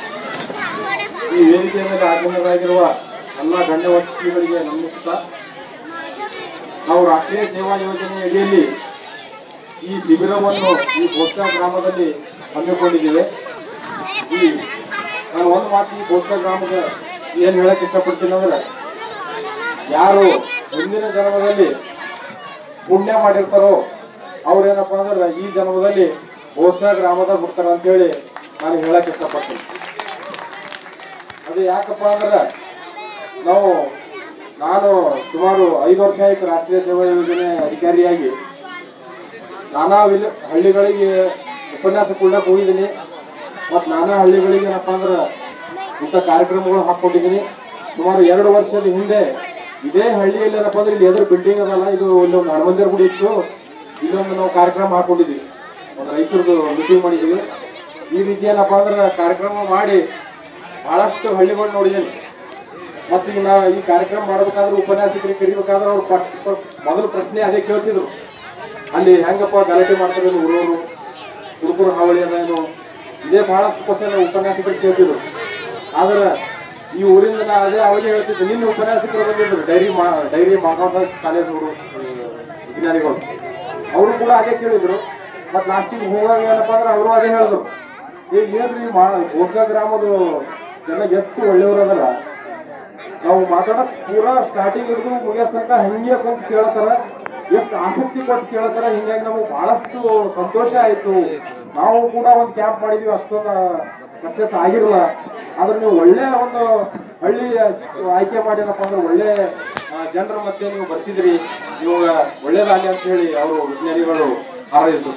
ಈ ವೇದಿಕೆಯ ಮೇಲೆ ಆಗಮನರಾಗಿರುವ ಎಲ್ಲ ಗಣ್ಯ ವ್ಯಕ್ತಿಗಳಿಗೆ ನಮಿಸುತ್ತಾ ನಾವು ರಾಷ್ಟ್ರೀಯ ಸೇವಾ ಯೋಜನೆ ಅಡಿಯಲ್ಲಿ ಈ ಶಿಬಿರವನ್ನು ಈ ಬೋಸ್ಕಾ ಗ್ರಾಮದಲ್ಲಿ ಹಮ್ಮಿಕೊಂಡಿದ್ದೇವೆ ಈ ನಾನು ಒಂದು ಮಾತು ಈ ಬೋಸ್ಕಾ ಗ್ರಾಮದ ಏನು ಹೇಳಕ್ ಇಷ್ಟಪಡ್ತೀನಿ ಅಂದ್ರೆ ಯಾರು ಮುಂದಿನ ಜನ್ಮದಲ್ಲಿ ಪುಣ್ಯ ಮಾಡಿರ್ತಾರೋ ಅವ್ರೇನಪ್ಪ ಅಂದ್ರೆ ಈ ಜನ್ಮದಲ್ಲಿ ಬೋಸ್ಕಾ ಗ್ರಾಮದಾಗ ಬಿಡ್ತಾರ ಅಂತೇಳಿ ನಾನು ಹೇಳಕ್ ಇಷ್ಟಪಡ್ತೀನಿ ಅದು ಯಾಕಪ್ಪ ಅಂದ್ರೆ ನಾವು ನಾನು ಸುಮಾರು ಐದು ವರ್ಷ ಆಯ್ತು ರಾಷ್ಟ್ರೀಯ ಸೇವಾ ಯೋಜನೆ ಅಧಿಕಾರಿಯಾಗಿ ನಾನಾ ವಿಲ್ ಹಳ್ಳಿಗಳಿಗೆ ಉಪನ್ಯಾಸ ಕೊಡ್ಲಕ್ಕೆ ಹೋಗಿದ್ದೀನಿ ಮತ್ತು ನಾನಾ ಹಳ್ಳಿಗಳಿಗೆ ಏನಪ್ಪ ಅಂದ್ರೆ ಇಂಥ ಕಾರ್ಯಕ್ರಮಗಳು ಹಾಕ್ಕೊಂಡಿದ್ದೀನಿ ಸುಮಾರು ಎರಡು ವರ್ಷದ ಹಿಂದೆ ಇದೇ ಹಳ್ಳಿಯಲ್ಲಿ ಏನಪ್ಪ ಅಂದ್ರೆ ಇಲ್ಲಿ ಎದುರು ಬಿಲ್ಡಿಂಗ್ ಅದಲ್ಲ ಇದು ಇಲ್ಲೊಂದು ಹನುಮಂದಿರ ಗುಡಿ ಇತ್ತು ಇಲ್ಲೊಂದು ನಾವು ಕಾರ್ಯಕ್ರಮ ಹಾಕೊಂಡಿದ್ದೀವಿ ಒಂದು ರೈತರದ್ದು ಮೀಟಿಂಗ್ ಮಾಡಿದ್ದೀವಿ ಈ ರೀತಿ ಏನಪ್ಪ ಅಂದ್ರೆ ಕಾರ್ಯಕ್ರಮ ಮಾಡಿ ಬಹಳಷ್ಟು ಹಳ್ಳಿಗಳು ನೋಡಿದ್ದೀನಿ ಮತ್ತು ಈಗ ನಾವು ಈ ಕಾರ್ಯಕ್ರಮ ಮಾಡಬೇಕಾದ್ರೆ ಉಪನ್ಯಾಸಕರಿಗೆ ಕರಿಬೇಕಾದ್ರೆ ಅವ್ರು ಫಸ್ಟ್ ಮೊದಲು ಪ್ರಶ್ನೆ ಅದೇ ಕೇಳ್ತಿದ್ರು ಅಲ್ಲಿ ಹೆಂಗಪ್ಪ ಗಲಾಟೆ ಮಾಡ್ತಾರೆ ಊರವರು ಹುಡುಗರು ಹಾವಳಿ ಅದ ಏನು ಇದೇ ಬಹಳಷ್ಟು ಕ್ವಶನ್ ಉಪನ್ಯಾಸಕರು ಕೇಳ್ತಿದ್ರು ಆದ್ರೆ ಈ ಊರಿಂದ ನಾ ಅದೇ ಅವಾಗ ಹೇಳ್ತಿದ್ದೆ ನಿನ್ನೆ ಉಪನ್ಯಾಸಕರು ಬಂದಿದ್ರು ಡೈರಿ ಮಾ ಡೈರಿ ಮಾಗಾಂಧ ಕಾಲೇಜ್ ಅವರು ವಿಜ್ಞಾನಿಗಳು ಅವರು ಕೂಡ ಅದೇ ಕೇಳಿದ್ರು ಮತ್ತು ಲಾಸ್ಟಿಗೆ ಹೋಗಾಗ ಏನಪ್ಪ ಅಂದ್ರೆ ಅವರು ಅದೇ ಹೇಳಿದ್ರು ಈಗ ಏನ್ರಿ ಮಾ ಹೋಸ್ಗ ಗ್ರಾಮದ ಜನ ಎಷ್ಟು ಒಳ್ಳೆಯವರು ಅದಲ್ಲ ನಾವು ಮಾತಾಡೋಕ್ ಪೂರಾ ಸ್ಟಾರ್ಟಿಂಗ್ ಹಿಡಿದು ಮುಗಿಯೋ ತನಕ ಹಂಗೆ ಕುಂತು ಕೇಳ್ತಾರ ಎಷ್ಟು ಆಸಕ್ತಿ ಕೊಟ್ಟು ಕೇಳ್ತಾರ ಹಿಂಗಾಗಿ ನಮಗೆ ಬಹಳಷ್ಟು ಸಂತೋಷ ಆಯ್ತು ನಾವು ಕೂಡ ಒಂದು ಕ್ಯಾಂಪ್ ಮಾಡಿದ್ವಿ ಅಷ್ಟೊಂದು ಸಕ್ಸಸ್ ಆಗಿರಲ್ಲ ಆದ್ರೆ ನೀವು ಒಳ್ಳೆ ಒಂದು ಹಳ್ಳಿ ಆಯ್ಕೆ ಮಾಡಿನಪ್ಪ ಅಂದ್ರೆ ಒಳ್ಳೆ ಜನರ ಮಧ್ಯೆ ನೀವು ಬರ್ತಿದ್ರಿ ನೀವು ಒಳ್ಳೇದಾಗಲಿ ಅಂತ ಹೇಳಿ ಅವರು ವಿಜ್ಞಾನಿಗಳು ಹಾರೈಸು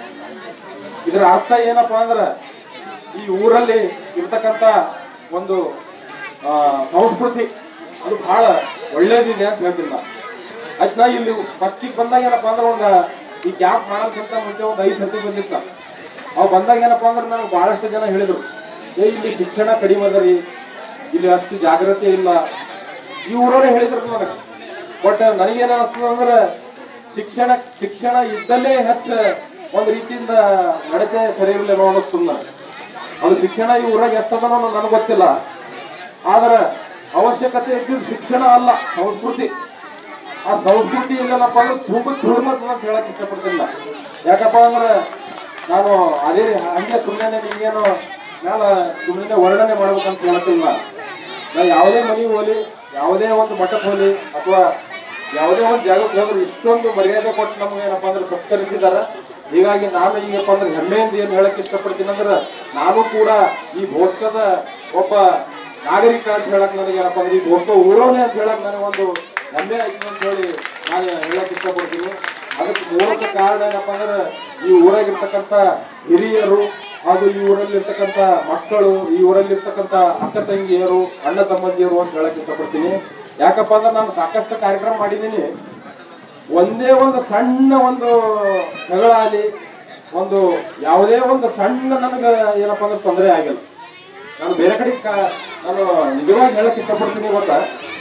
ಇದರ ಅರ್ಥ ಏನಪ್ಪಾ ಅಂದ್ರೆ ಈ ಊರಲ್ಲಿ ಇರ್ತಕ್ಕಂಥ ಒಂದು ಆ, ಸಂಸ್ಕೃತಿ ಅದು ಬಹಳ ಒಳ್ಳೇದಿದೆ ಅಂತ ಹೇಳ್ತೀನಿ ನಾ ಅದ್ ನಾ ಇಲ್ಲಿ ಫಸ್ಟಿಗೆ ಬಂದಾಗ ಏನಪ್ಪಾ ಅಂದ್ರೆ ಒಂದು ಈ ಕ್ಯಾಂಪ್ ಮಾಡೋಕ್ಕಿಂತ ಮುಂಚೆ ಒಂದು ಐದು ಸರ್ತಿ ಬಂದಿತ್ತ ಅವು ಬಂದಾಗ ಏನಪ್ಪಾ ಅಂದ್ರೆ ನನಗೆ ಬಹಳಷ್ಟು ಜನ ಹೇಳಿದ್ರು ಏ ಇಲ್ಲಿ ಶಿಕ್ಷಣ ಕಡಿಮೆ ಅದ ರೀ ಇಲ್ಲಿ ಅಷ್ಟು ಜಾಗ್ರತೆ ಇಲ್ಲ ಈ ಊರವರೇ ಹೇಳಿದ್ರು ನನಗೆ ಬಟ್ ನನಗೇನು ಅನಿಸ್ತದೆ ಅಂದ್ರೆ ಶಿಕ್ಷಣ ಶಿಕ್ಷಣ ಇದ್ದಲ್ಲೇ ಹೆಚ್ಚ ಒಂದು ರೀತಿಯಿಂದ ನಡತೆ ಸರಿ ಇರಲಿಲ್ಲ ಅನ್ನಿಸ್ತದೆ ನನಗೆ ಅದು ಶಿಕ್ಷಣ ಈ ಊರಾಗ ಎಷ್ಟದನೋ ನನಗೆ ಗೊತ್ತಿಲ್ಲ ಆದ್ರೆ ಅವಶ್ಯಕತೆ ಇದ್ದಿದ್ದು ಶಿಕ್ಷಣ ಅಲ್ಲ ಸಂಸ್ಕೃತಿ ಆ ಸಂಸ್ಕೃತಿ ಇಲ್ಲನಪ್ಪ ಅಂದ್ರೆ ತುಂಬ ದುರ್ಮತ ಅಂತ ಹೇಳಕ್ ಇಷ್ಟಪಡ್ತಿಲ್ಲ ಯಾಕಪ್ಪ ಅಂದ್ರೆ ನಾನು ಅದೇ ಹಂಗೆ ಸುಮ್ಮನೆ ನಿಮ್ಗೇನು ಮ್ಯಾಲ ಸುಮ್ಮನೆ ವರ್ಣನೆ ಮಾಡ್ಬೇಕಂತ ಹೇಳ್ತಿಲ್ಲ ನಾ ಯಾವುದೇ ಮನೆಗೆ ಹೋಗ್ಲಿ ಯಾವುದೇ ಒಂದು ಮಠಕ್ಕೆ ಹೋಗ್ಲಿ ಅಥವಾ ಯಾವುದೇ ಒಂದು ಜಾಗಕ್ಕೆ ಹೋದ್ರೆ ಇಷ್ಟೊಂದು ಮರ್ಯಾದೆ ಕೊಟ್ಟು ನಮ್ಗೆ ಏನಪ್ಪ ಅಂದ್ರೆ ಸತ್ಕರಿಸಿದಾರ ಹೀಗಾಗಿ ನಾನು ಈಗಪ್ಪ ಅಂದ್ರೆ ಹೆಮ್ಮೆಯಿಂದ ಏನು ಹೇಳಕ್ ಇಷ್ಟಪಡ್ತೀನಿ ಅಂದ್ರೆ ನಾನು ಕೂಡ ಈ ಭೋಸ್ಕದ ಒಬ್ಬ ನಾಗರಿಕ ಅಂತ ಹೇಳಕ್ ನನಗೆ ಏನಪ್ಪ ಅಂದ್ರೆ ಈ ಭೋಸ್ಕ ಊರೋನೆ ಅಂತ ಹೇಳಕ್ ನನಗೆ ಒಂದು ಹೆಮ್ಮೆ ಆಯ್ತು ಅಂತ ಹೇಳಿ ನಾನು ಹೇಳಕ್ ಇಷ್ಟಪಡ್ತೀನಿ ಅದಕ್ಕೆ ಮೂಲಕ ಕಾರಣ ಏನಪ್ಪ ಅಂದ್ರೆ ಈ ಊರಾಗಿರ್ತಕ್ಕಂಥ ಹಿರಿಯರು ಹಾಗೂ ಈ ಊರಲ್ಲಿ ಇರ್ತಕ್ಕಂಥ ಮಕ್ಕಳು ಈ ಊರಲ್ಲಿ ಇರ್ತಕ್ಕಂಥ ಅಕ್ಕ ತಂಗಿಯರು ಅಣ್ಣ ತಮ್ಮಂದಿಯರು ಅಂತ ಹೇಳಕ್ ಇಷ್ಟಪಡ್ತೀನಿ ಯಾಕಪ್ಪ ಅಂದ್ರೆ ನಾನು ಸಾಕಷ್ಟು ಕಾರ್ಯಕ್ರಮ ಮಾಡಿದ್ದೀನಿ ಒಂದೇ ಒಂದು ಸಣ್ಣ ಒಂದು ಜಗಳ ಆಗಲಿ ಒಂದು ಯಾವುದೇ ಒಂದು ಸಣ್ಣ ನನಗೆ ಏನಪ್ಪ ಅಂದ್ರೆ ತೊಂದರೆ ಆಗಿಲ್ಲ ನಾನು ಬೇರೆ ಕಡೆ ಕಾ- ನಾನು ನಿಜವಾಗಿ ಹೇಳಕ್ ಇಷ್ಟಪಡ್ತೀನಿ ಗೊತ್ತಾ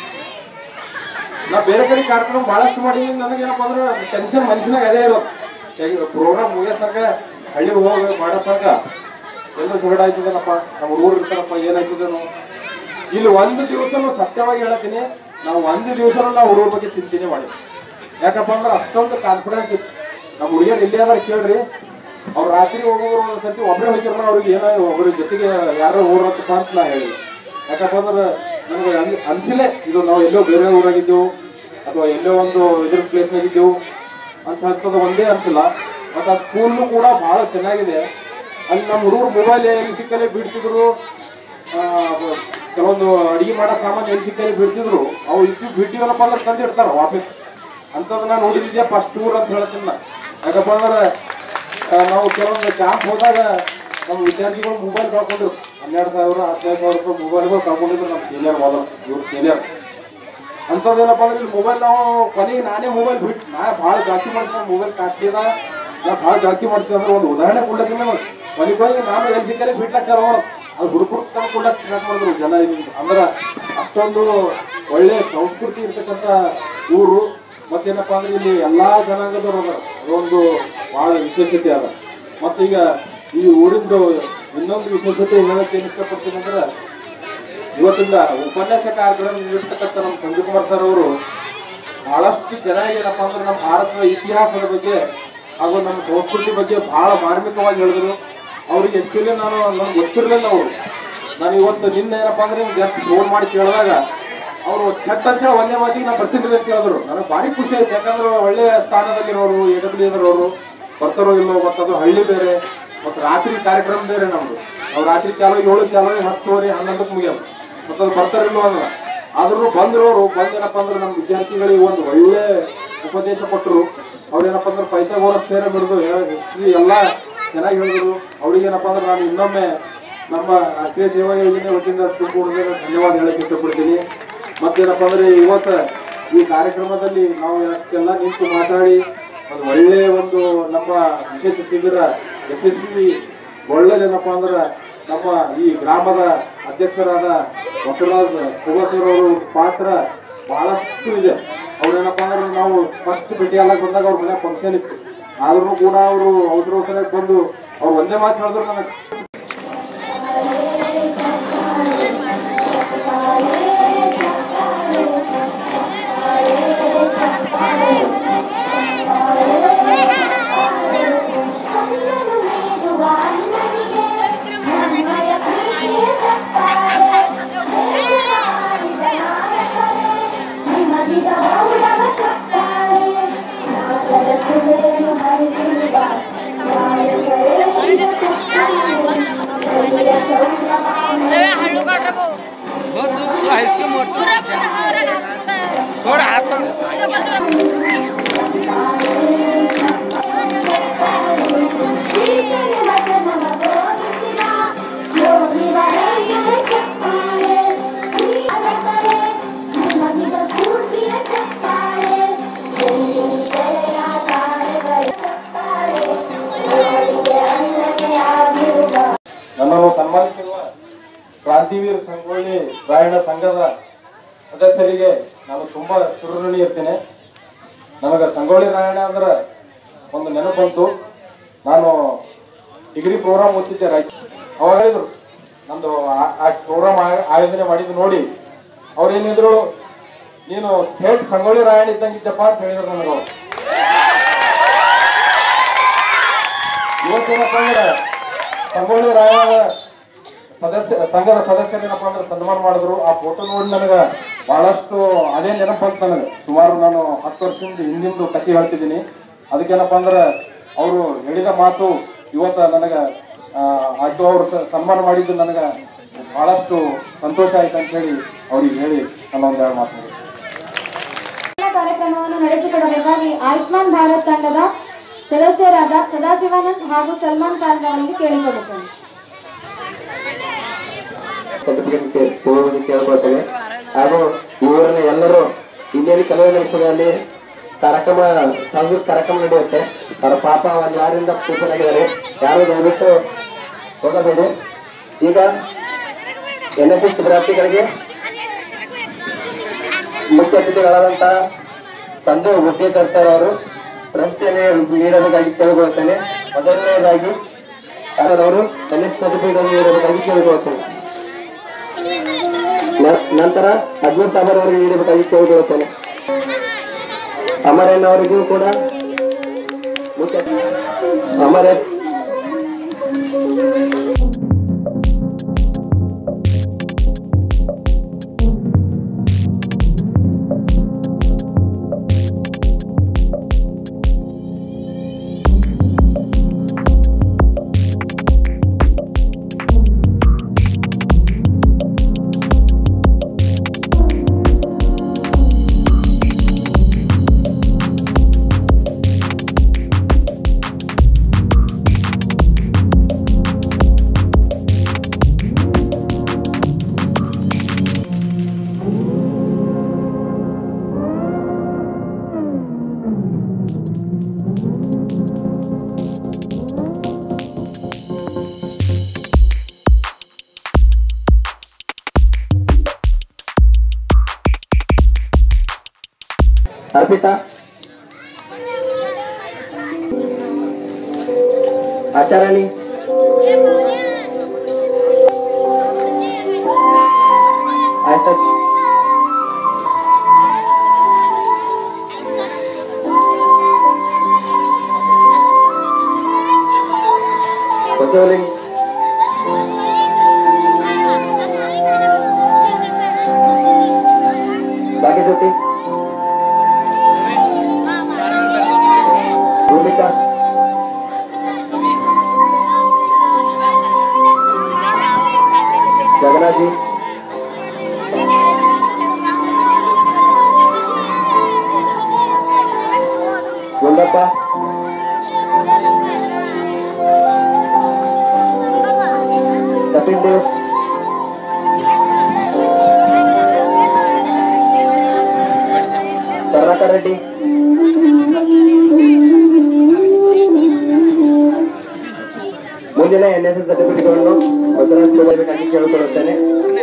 ನಾ ಬೇರೆ ಕಡೆ ಕಾರ್ಯಕ್ರಮ ಬಹಳಷ್ಟು ಮಾಡಿ ನನಗೇನಪ್ಪ ಅಂದ್ರೆ ಟೆನ್ಷನ್ ಮನುಷ್ಯನಾಗ ಅದೇ ಇರೋದು ಪ್ರೋಗ್ರಾಮ್ ಮುಗಿಯೋತನಕ ಹಳ್ಳಿ ಹೋಗಿ ಮಾಡೋ ತನಕ ಎಲ್ಲರೂ ಸುಗಡ ಆಯ್ತದನಪ್ಪ ನಮ್ಮ ಹುಡುಗರು ಇರ್ತಾರಪ್ಪ ಏನಾಯ್ತದೇನೋ ಇಲ್ಲಿ ಒಂದು ದಿವಸನೂ ಸತ್ಯವಾಗಿ ಹೇಳತ್ತೀನಿ ನಾವು ಒಂದು ದಿವಸನೂ ನಾವು ಹುಡುಗರ ಬಗ್ಗೆ ಚಿಂತನೆ ಮಾಡಿದ್ವಿ ಯಾಕಪ್ಪ ಅಂದ್ರೆ ಅಷ್ಟೊಂದು ಕಾನ್ಫಿಡೆನ್ಸ್ ಇತ್ತು ನಮ್ಮ ಹುಡುಗಿಯರು ಇಲ್ಲೇ ಅದಾರ ಕೇಳ್ರಿ ಅವ್ರು ರಾತ್ರಿ ಹೋಗೋರು ಒಂದ್ಸತಿ ಒಬ್ಬರೇ ಹೋಗಿರೋ ಅವ್ರಿಗೆ ಏನೋ ಒಬ್ಬರ ಜೊತೆಗೆ ಯಾರೋ ಊರತ್ತಪ್ಪ ಅಂತ ನಾ ಹೇಳಿದೆ ಯಾಕಪ್ಪ ಅಂದ್ರೆ ನಮ್ಗೆ ಅನ್ ಅನ್ಸಿಲ್ಲೇ ಇದು ನಾವು ಎಲ್ಲೋ ಬೇರೆ ಊರಾಗಿದ್ದೆವು ಅಥವಾ ಎಲ್ಲೋ ಒಂದು ಇದ್ರ ಪ್ಲೇಸ್ನಾಗ ಇದ್ದೆವು ಅಂತ ಹೇಳ್ತದ ಒಂದೇ ಅನ್ಸಿಲ್ಲ ಮತ್ತು ಆ ಸ್ಕೂಲ್ನು ಕೂಡ ಭಾಳ ಚೆನ್ನಾಗಿದೆ ಅಲ್ಲಿ ನಮ್ಮ ಹುಡುಗರು ಮೊಬೈಲ್ ಎಲ್ಲಿ ಸಿಕ್ಕಲ್ಲೇ ಬಿಡ್ತಿದ್ರು ಆ, ಬ- ಕೆಲವೊಂದು ಅಡಿಗೆ ಮಾಡೋ ಸಾಮಾನು ಎಲ್ಲಿ ಸಿಕ್ಕಲ್ಲಿ ಬಿಡ್ತಿದ್ರು ಅವು ಇಷ್ಟು ಬಿಟ್ಟಿವಲ್ಲಪ್ಪ ಅಂದ್ರೆ ತಂದು ಇಡ್ತಾರ ವಾಪಸ್ ಅಂಥದ್ದು ನಾನು ನೋಡಿದ್ದೆ ಫಸ್ಟ್ ಊರ್ ಅಂತ ಹೇಳ್ತೀನಿ ನಾ ಯಾಕಪ್ಪ ಅಂದ್ರೆ ಆ, ನಾವು ಕೆಲವೊಂದು ಕ್ಯಾಂಪ್ ಹೋದಾಗ ನಮ್ಮ ವಿದ್ಯಾರ್ಥಿಗಳು ಮೊಬೈಲ್ ಕಳ್ಕೊಂಡ್ರು ಹನ್ನೆರಡು ಸಾವಿರ ಹದಿನೈದು ಸಾವಿರ ರೂಪಾಯಿ ಮೊಬೈಲ್ಗಳು ಕಳ್ಕೊಂಡಿದ್ರು ನಮ್ಮ ಸೀನಿಯರ್ ಮೊದಲು ಇವ್ರು ಸೀನಿಯರ್ ಅಂಥದ್ದೇನಪ್ಪ ಅಂದ್ರೆ ಇಲ್ಲಿ ಮೊಬೈಲ್ ನಾವು ಕೊನೆಗೆ ನಾನೇ ಮೊಬೈಲ್ ಬಿಟ್ಟು ನಾ ಭಾಳ ಜಾಸ್ತಿ ಮಾಡ್ತೀನಿ ಮೊಬೈಲ್ ಕಾಸ್ಟ್ಲಿದ ನಾ ಭಾಳ ಜಾಸ್ತಿ ಮಾಡ್ತೀನಿ ಅಂದ್ರೆ ಒಂದು ಉದಾಹರಣೆ ಕೊಡ್ಲಕ್ಕೆ ನಾನು ಕೊನೆಗೆ ಹೋಗಿ ನಾನು ಎಲ್ಲಿ ಸಿಕ್ಕಲ್ಲಿ ಬಿಡ್ಲಕ್ಕೆ ಚಾಲು ಮಾಡೋದು ಅದು ಹುಡುಗರು ತಂದು ಕೊಡ್ಲಕ್ಕೆ ಸ್ಟಾರ್ಟ್ ಮಾಡಿದ್ರು ಜನ ಇಲ್ಲಿ ಅಂದ್ರೆ ಅಷ್ಟೊಂದು ಒಳ್ಳೆ ಸಂಸ್ಕೃತಿ ಇರ್ತಕ್ಕಂಥ ಊರು ಮತ್ತೇನಪ್ಪ ಅಂದ್ರೆ ಇಲ್ಲಿ ಎಲ್ಲಾ ಜನಾಂಗದವರು ಅದಾರ ಅದೊಂದು ಭಾಳ ವಿಶೇಷತೆ ಅದ ಮತ್ತೀಗ ಈ ಊರಿಂದು ಇನ್ನೊಂದು ವಿಶೇಷತೆ ಹೇಳಕ್ಕೆ ಏನು ಇಷ್ಟಪಡ್ತೀನಿ ಅಂದ್ರೆ ಇವತ್ತಿಂದ ಉಪನ್ಯಾಸ ಕಾರ್ಯಕ್ರಮ ನೀಡಿರ್ತಕ್ಕಂಥ ನಮ್ಮ ಸಂಜಯ್ ಕುಮಾರ್ ಸರ್ ಅವರು ಬಹಳಷ್ಟು ಚೆನ್ನಾಗಿ ಏನಪ್ಪ ಅಂದ್ರೆ ನಮ್ಮ ಭಾರತದ ಇತಿಹಾಸದ ಬಗ್ಗೆ ಹಾಗೂ ನಮ್ಮ ಸಂಸ್ಕೃತಿ ಬಗ್ಗೆ ಬಹಳ ಮಾರ್ಮಿಕವಾಗಿ ಹೇಳಿದ್ರು ಅವ್ರಿಗೆ ಆಕ್ಚುಲಿ ನಾನು ನನಗೆ ಗೊತ್ತಿರಲಿಲ್ಲ ಅವರು ನಾನು ಇವತ್ತು ನಿನ್ನೆ ಏನಪ್ಪ ಅಂದ್ರೆ ಜಸ್ಟ್ ಫೋನ್ ಮಾಡಿ ಕೇಳಿದಾಗ ಅವರು ಚಟ್ ಅಂತ ಹೇಳಿ ಒಂದೇ ಮಾತಿಗೆ ನಾನು ಬರ್ತೀನಿ ಅಂತ ಹೇಳಿದ್ರು ನನಗೆ ಭಾರಿ ಖುಷಿ ಆಯ್ತು ಯಾಕಂದ್ರೆ ಒಳ್ಳೆಯ ಸ್ಥಾನದಲ್ಲಿರೋರು ಎ ಡಬ್ಲ್ಯೂ ಇರೋರು ಬರ್ತಾರೋ ಇಲ್ಲೋ ಮತ್ತು ಅದು ಹಳ್ಳಿ ಬೇರೆ ಮತ್ತು ರಾತ್ರಿ ಕಾರ್ಯಕ್ರಮ ಬೇರೆ ನಮ್ದು ನಾವು ರಾತ್ರಿ ಚಾಲು ಏಳು ಚಾಲು ಹತ್ತುವರೆ ಹನ್ನೊಂದಕ್ಕೆ ಮುಗಿಯೋದು ಮತ್ತು ಅದು ಬರ್ತಾರಿಲ್ಲೋ ಅಂದ್ರೆ ಆದ್ರೂ ಬಂದಿರೋರು ಬಂದೇನಪ್ಪ ಅಂದ್ರೆ ನಮ್ಮ ವಿದ್ಯಾರ್ಥಿಗಳಿಗೆ ಒಂದು ಒಳ್ಳೆ ಉಪದೇಶ ಕೊಟ್ಟರು ಅವ್ರೇನಪ್ಪ ಅಂದ್ರೆ ಪೈಸಾಗೋರ ಸೇರೆ ಬಿಡುದು ಹಿಸ್ಟ್ರಿ ಎಲ್ಲ ಚೆನ್ನಾಗಿ ಹೇಳಿದ್ರು ಅವ್ರಿಗೇನಪ್ಪ ಅಂದ್ರೆ ನಾನು ಇನ್ನೊಮ್ಮೆ ನಮ್ಮ ರಾಷ್ಟ್ರೀಯ ಸೇವಾ ಯೋಜನೆ ವತಿಯಿಂದ ತುಮಕೂರಿಗೆ ಧನ್ಯವಾದ ಹೇಳಕ್ಕೆ ಇಷ್ಟಪಡ್ತೀನಿ ಮತ್ತೇನಪ್ಪ ಅಂದ್ರೆ ಇವತ್ತು ಈ ಕಾರ್ಯಕ್ರಮದಲ್ಲಿ ನಾವು ಎಲ್ಲ ನಿಂತು ಮಾತಾಡಿ ಒಂದು ಒಳ್ಳೆಯ ಒಂದು ನಮ್ಮ ವಿಶೇಷ ಶಿಬಿರ ಯಶಸ್ವಿ ಒಳ್ಳೇದೇನಪ್ಪ ಅಂದ್ರೆ ನಮ್ಮ ಈ ಗ್ರಾಮದ ಅಧ್ಯಕ್ಷರಾದ ಬಸವರಾಜ್ ಕುಬಸೂರ್ ಅವರು ಪಾತ್ರ ಬಹಳಷ್ಟು ಇದೆ ಅವ್ರೇನಪ್ಪ ಅಂದ್ರೆ ನಾವು ಫಸ್ಟ್ ಭೇಟಿ ಎಲ್ಲ ಬಂದಾಗ ಅವ್ರ ಮನೆ ಫಂಕ್ಷನ್ ಇತ್ತು ಆದ್ರೂ ಕೂಡ ಅವರು ಅವಸರ ಅವಸರ ಬಂದು ಅವ್ರು ಒಂದೇ ಮಾತು ಹೇಳಿದ್ರು ನನಗೆ Thank you. ನನ್ನನ್ನು ಸನ್ಮಾನಿಸಿರುವ ಕ್ರಾಂತಿವೀರ ಸಂಗೊಳ್ಳಿ ರಾಯಣ್ಣ ಸಂಘದ ಸದಸ್ಯರಿಗೆ ನಾನು ತುಂಬಾ ಚಿರಋಣಿ ಇರ್ತೇನೆ ನನಗೆ ಸಂಗೊಳ್ಳಿ ರಾಯಣ್ಣ ಅಂದ್ರೆ ಒಂದು ನೆನಪು ಬಂತು ನಾನು ಡಿಗ್ರಿ ಪ್ರೋಗ್ರಾಮ್ ಓದ್ತಿದ್ದೆ ರಾಯಚೂರು ಅವಾಗ ಹೇಳಿದ್ರು ನಂದು ಆ- ಆ ಪ್ರೋಗ್ರಾಮ್ ಆಯೋಜನೆ ಮಾಡಿದ್ದು ನೋಡಿ ಅವ್ರು ಏನಿದ್ರು ನೀನು ಥೇಟ್ ಸಂಗೊಳ್ಳಿ ರಾಯಣ್ಣ ಇದ್ದಂಗಿದ್ದಪ್ಪ ಅಂತ ಹೇಳಿದ್ರು ನನಗೆ ಅವ್ರು. ಇವತ್ತೇನಪ್ಪ ಅಂದ್ರೆ ಸಂಗೊಳ್ಳಿ ರಾಯಣ್ಣ ಸದಸ್ಯ ಸಂಘದ ಸದಸ್ಯರೇನಪ್ಪ ಅಂದ್ರೆ ಸನ್ಮಾನ ಮಾಡಿದ್ರು ಆ ಫೋಟೋ ನೋಡಿ ನನಗೆ ಬಹಳಷ್ಟು ಅದೇ ನೆನಪು ಬಂತು ನನಗೆ ಸುಮಾರು ನಾನು ಹತ್ತು ವರ್ಷದಿಂದ ಹಿಂದಿಂದು ಕಥೆ ಹೇಳ್ತಿದ್ದೀನಿ ಅದಕ್ಕೇನಪ್ಪ ಅಂದ್ರೆ ಅವರು ಹೇಳಿದ ಮಾತು ಇವತ್ತು ನನಗೆ ಅದು ಅವರು ಸನ್ಮಾನ ಮಾಡಿದ್ದು ನನಗೆ ಬಹಳಷ್ಟು ಸಂತೋಷ ಆಯ್ತು ಅಂತ ಹೇಳಿ ಅವ್ರಿಗೆ ಹೇಳಿ ನನ್ನ ಒಂದೆರಡು ಮಾತು ಹೇಳಿದೆ. ಈ ಕಾರ್ಯಕ್ರಮವನ್ನು ನಡೆಸಿಕೊಡಬೇಕಾಗಿ ಆಯುಷ್ಮಾನ್ ಭಾರತ್ ತಂಡದ ಸದಸ್ಯರಾದ ಸದಾಶಿವಾನಂದ್ ಹಾಗೂ ಸಲ್ಮಾನ್ ಖಾನ್ ಅವರಿಗೆ ಕೇಳಿಕೊಳ್ಳುತ್ತೇನೆ ಸರ್ಟಿಫಿಕೇಟ್ ತಗೊಳ್ಳಿ ಕೇಳ್ಕೊಳ್ತೇವೆ ಹಾಗೂ ಈ ಊರಿನ ಎಲ್ಲರೂ ಇಂಡಿಯನ್ ಕಲಾ ಸಂಸ್ಥೆಯಲ್ಲಿ ಕಾರ್ಯಕ್ರಮ ಸಾಂಸ್ಕೃತಿಕ ಕಾರ್ಯಕ್ರಮ ನಡೆಯುತ್ತೆ ಅವರ ಪಾಪ ಒಂದು ಯಾರಿಂದ ಕೂತನಾಗಿದ್ದಾರೆ ಯಾರು ದಯವಿಟ್ಟು ಹೋಗಬೇಡಿ ಈಗ ಎನ್ ಎಸ್ ಎಸ್ ವಿದ್ಯಾರ್ಥಿಗಳಿಗೆ ಮುಖ್ಯ ಅತಿಥಿಗಳಾದಂಥ ತಂದೆ ಉದ್ದೇಕರ್ ಸರ್ ಅವರು ಪ್ರಶ್ನೆ ನೀಡಬೇಕಾಗಿ ಕೇಳಿಕೊಳ್ಳುತ್ತೇನೆ ಮೊದಲನೇದಾಗಿ ಅವರು ಎನ್ ಎಸ್ ಸರ್ಟಿಫಿಕೇಟ್ ನೀಡಬೇಕಾಗಿ ಕೇಳಿಕೊಳ್ಳುತ್ತೇನೆ ನ- ನಂತರ ಅಜ್ಮೀರ್ ಸಾಬರ್ ಅವರಿಗೆ ನೀಡಬೇಕಾಗಿ ಕೇಳಿಕೊಳ್ಳುತ್ತೇನೆ ಅಮರೇನ್ ಅವರಿಗೂ ಕೂಡ ಮುಖ್ಯ ಅಮರೇ ಅರ್ಪಿತಾ ಆಚಾರಣಿ ಆಯ್ತು ಪ್ರಜ್ವಲಿಂಗ್ ಭಾಗ್ಯಜ್ಯೋತಿ ಭೂಮಿಕಾ ಜಗನ್ನಾಥಿ ಗುಂಡಪ್ಪ ಕಪಿಲ್ ದೇವ್ ಕರ್ನಾಟಕ ರೆಡ್ಡಿ ಮುಂದಿನ ಎನ್ ಎಸ್ ಎಸ್ ಸರ್ಟಿಫಿಕೇಟ್ಗಳನ್ನು ಮೊದಲಬೇಕಾಗಿ ಕೇಳಿಕೊಳ್ಳುತ್ತೇನೆ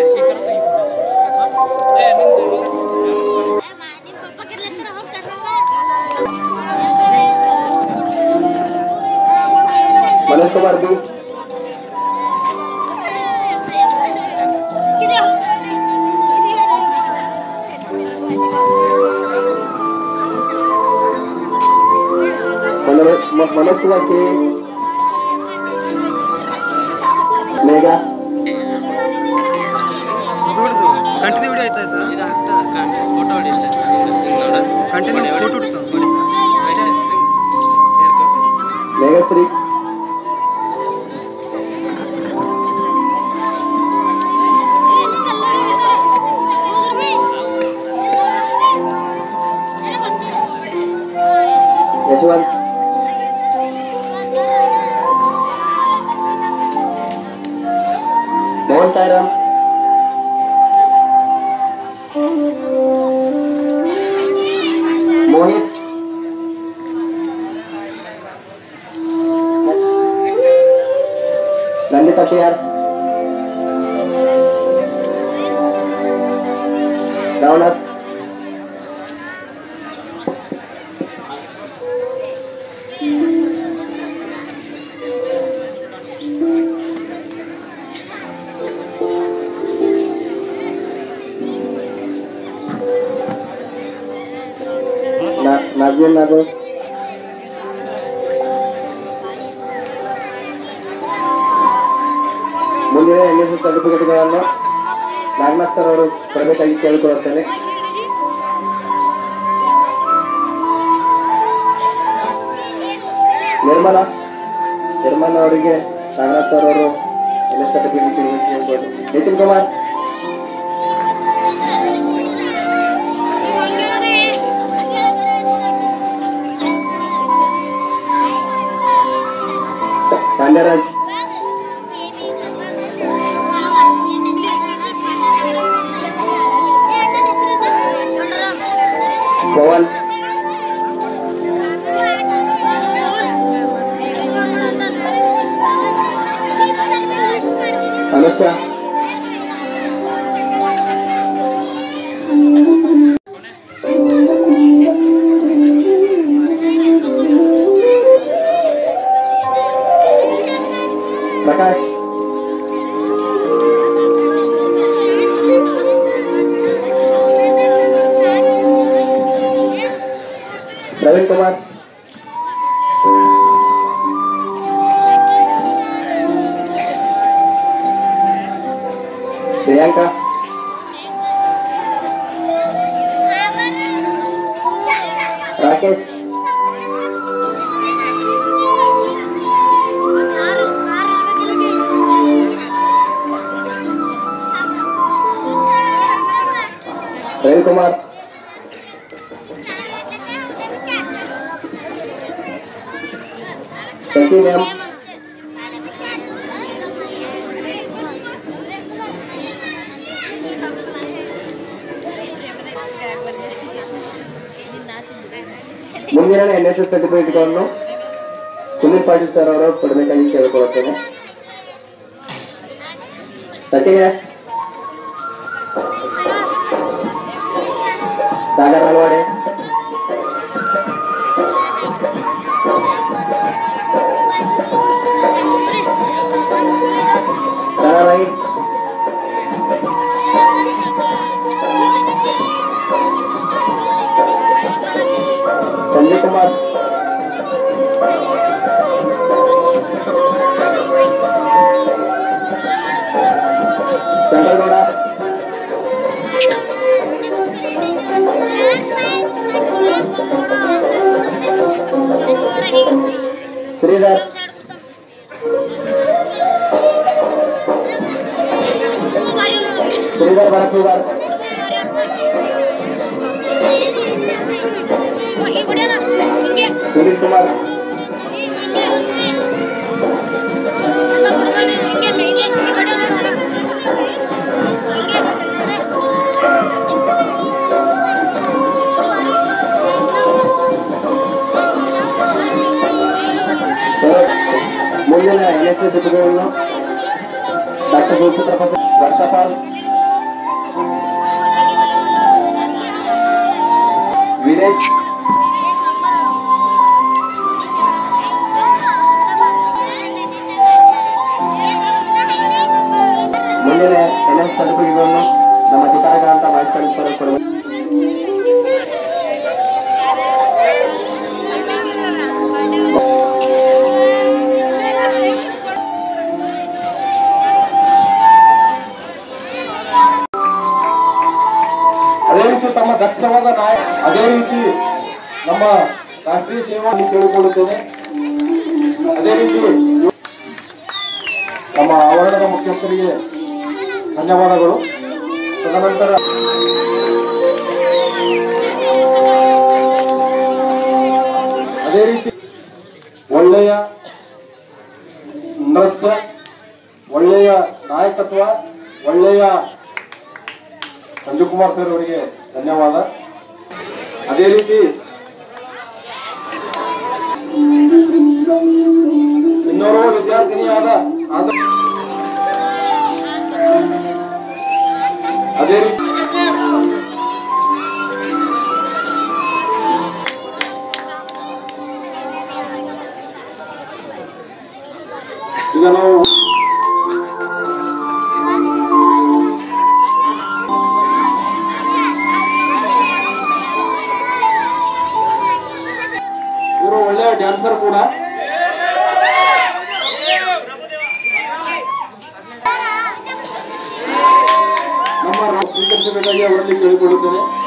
ಮನೋಜ್ ಕುಮಾರ್ ಬಿ ಮನೋಜ್ ಮ- Manoj Kumar K Megha continue video ಆಯ್ತಾ ಫೋಟೋ ಹೊಡಿ continue photo Meghashree Yashwant Mohan Sairam Mohit Nandita T R Navnath ನಾ- ನಾಗೇಂದ್ರ ನಾಗೇಶ್ ಮುಂದಿನ ಎನ್ ಎಸ್ ಎಸ್ ಸರ್ಟಿಫಿಕೇಟ್ಗಳನ್ನು ನಾಗನಾಥ್ ಸರ್ ಅವರು ಕೊಡಬೇಕಾಗಿ ಕೇಳಿಕೊಳ್ಳುತ್ತೇನೆ ನಿರ್ಮಲಾ ನಿರ್ಮಲಾ ಅವರಿಗೆ ನಾಗನಾಥ್ ಸರ್ ಅವರು ಎನ್ ಎಸ್ ಸರ್ಟಿಫಿಕೇಟ್ ಕೇಳಿಕೊಳ್ಳಿ ನಿತಿನ್ ಕುಮಾರ್ ಪಾಂಡ್ಯರಾಜ್ ಪವನ್ ಅನುಷ್ಠಾ ಪ್ರಕಾಶ್ ಪ್ರವೀಣ್ ಕುಮಾರ್ ಪ್ರಿಯಾಂಕಾ ರಾಕೇಶ್ ರವಿಕುಮಾರ್ ಸಚಿನ್ ಎಂ ಮುಂದಿನ ಎನ್ ಎಸ್ ಎಸ್ ಸರ್ಟಿಫಿಕೇಟ್ಗಳನ್ನು ಸುನೀಲ್ ಪಾಟೀಲ್ ಸರ್ ಅವರು ಕೊಡಬೇಕಾಗಿ ಕೇಳಿಕೊಳ್ಳುತ್ತೇನೆ ಸಚಿನ್ ಎಸ್ ಸಾಗರ್ ಅಲ್ವಾಡೆ ತಾರಾರಾಯಿ ಸಂಜಯ್ ಕುಮಾರ್ ಚಂದ್ರಗೌಡ ಶ್ರೀಧರ್ ಶ್ರೀಧರ್ ಬರಕೂಗಾರ್ ಸುನೀಲ್ ಕುಮಾರ್ ಮುಂದಿನ ಎನ್ ಎಸ್ ಎಸ್ ಜೊತೆಗಳನ್ನು ಡಾಕ್ಟರ್ ಗೋಪಿತ್ರ ವರ್ಷಪಾಲ್ ವೀರೇಶ್ ಮುಂದಿನ ಎನ್ ಎಸ್ ಸರ್ಟಿಫಿಕೇಟ್ಗಳನ್ನು ನಮ್ಮ ಚಿತ್ರಗಾರಂತ ವೈಸ್ ಪ್ರಿನ್ಸಿಪಲ್ ಕೊಡಬೇಕು ಅದೇ ರೀತಿ ತಮ್ಮ ದಕ್ಷವಾದ ನಾಯ ಅದೇ ರೀತಿ ನಮ್ಮ ರಾಷ್ಟ್ರೀಯ ಸೇವಾ ಕೇಳಿಕೊಳ್ಳುತ್ತೇನೆ ಅದೇ ರೀತಿ ಇವ- ನಮ್ಮ ಆವರಣದ ಮುಖ್ಯಸ್ಥರಿಗೆ ಧನ್ಯವಾದಗಳು ತದನಂತರ ಅದೇ ರೀತಿ ಒಳ್ಳೆಯ ನೃತ್ಯ ಒಳ್ಳೆಯ ನಾಯಕತ್ವ ಒಳ್ಳೆಯ ಸಂಜೀವ್ ಕುಮಾರ್ ಸರ್ ಅವರಿಗೆ ಧನ್ಯವಾದ ಅದೇ ರೀತಿ ಇನ್ನೋರ್ವ ವಿದ್ಯಾರ್ಥಿನಿಯಾದ ಆದ ಅದೇ ರೀತಿ ಕೂಡ ನಮ್ಮ ರಾ- ಸ್ವೀಕರಿಸಬೇಕಾಗಿ ಅವರಲ್ಲಿ ಕೇಳಿಕೊಳ್ಳುತ್ತೇನೆ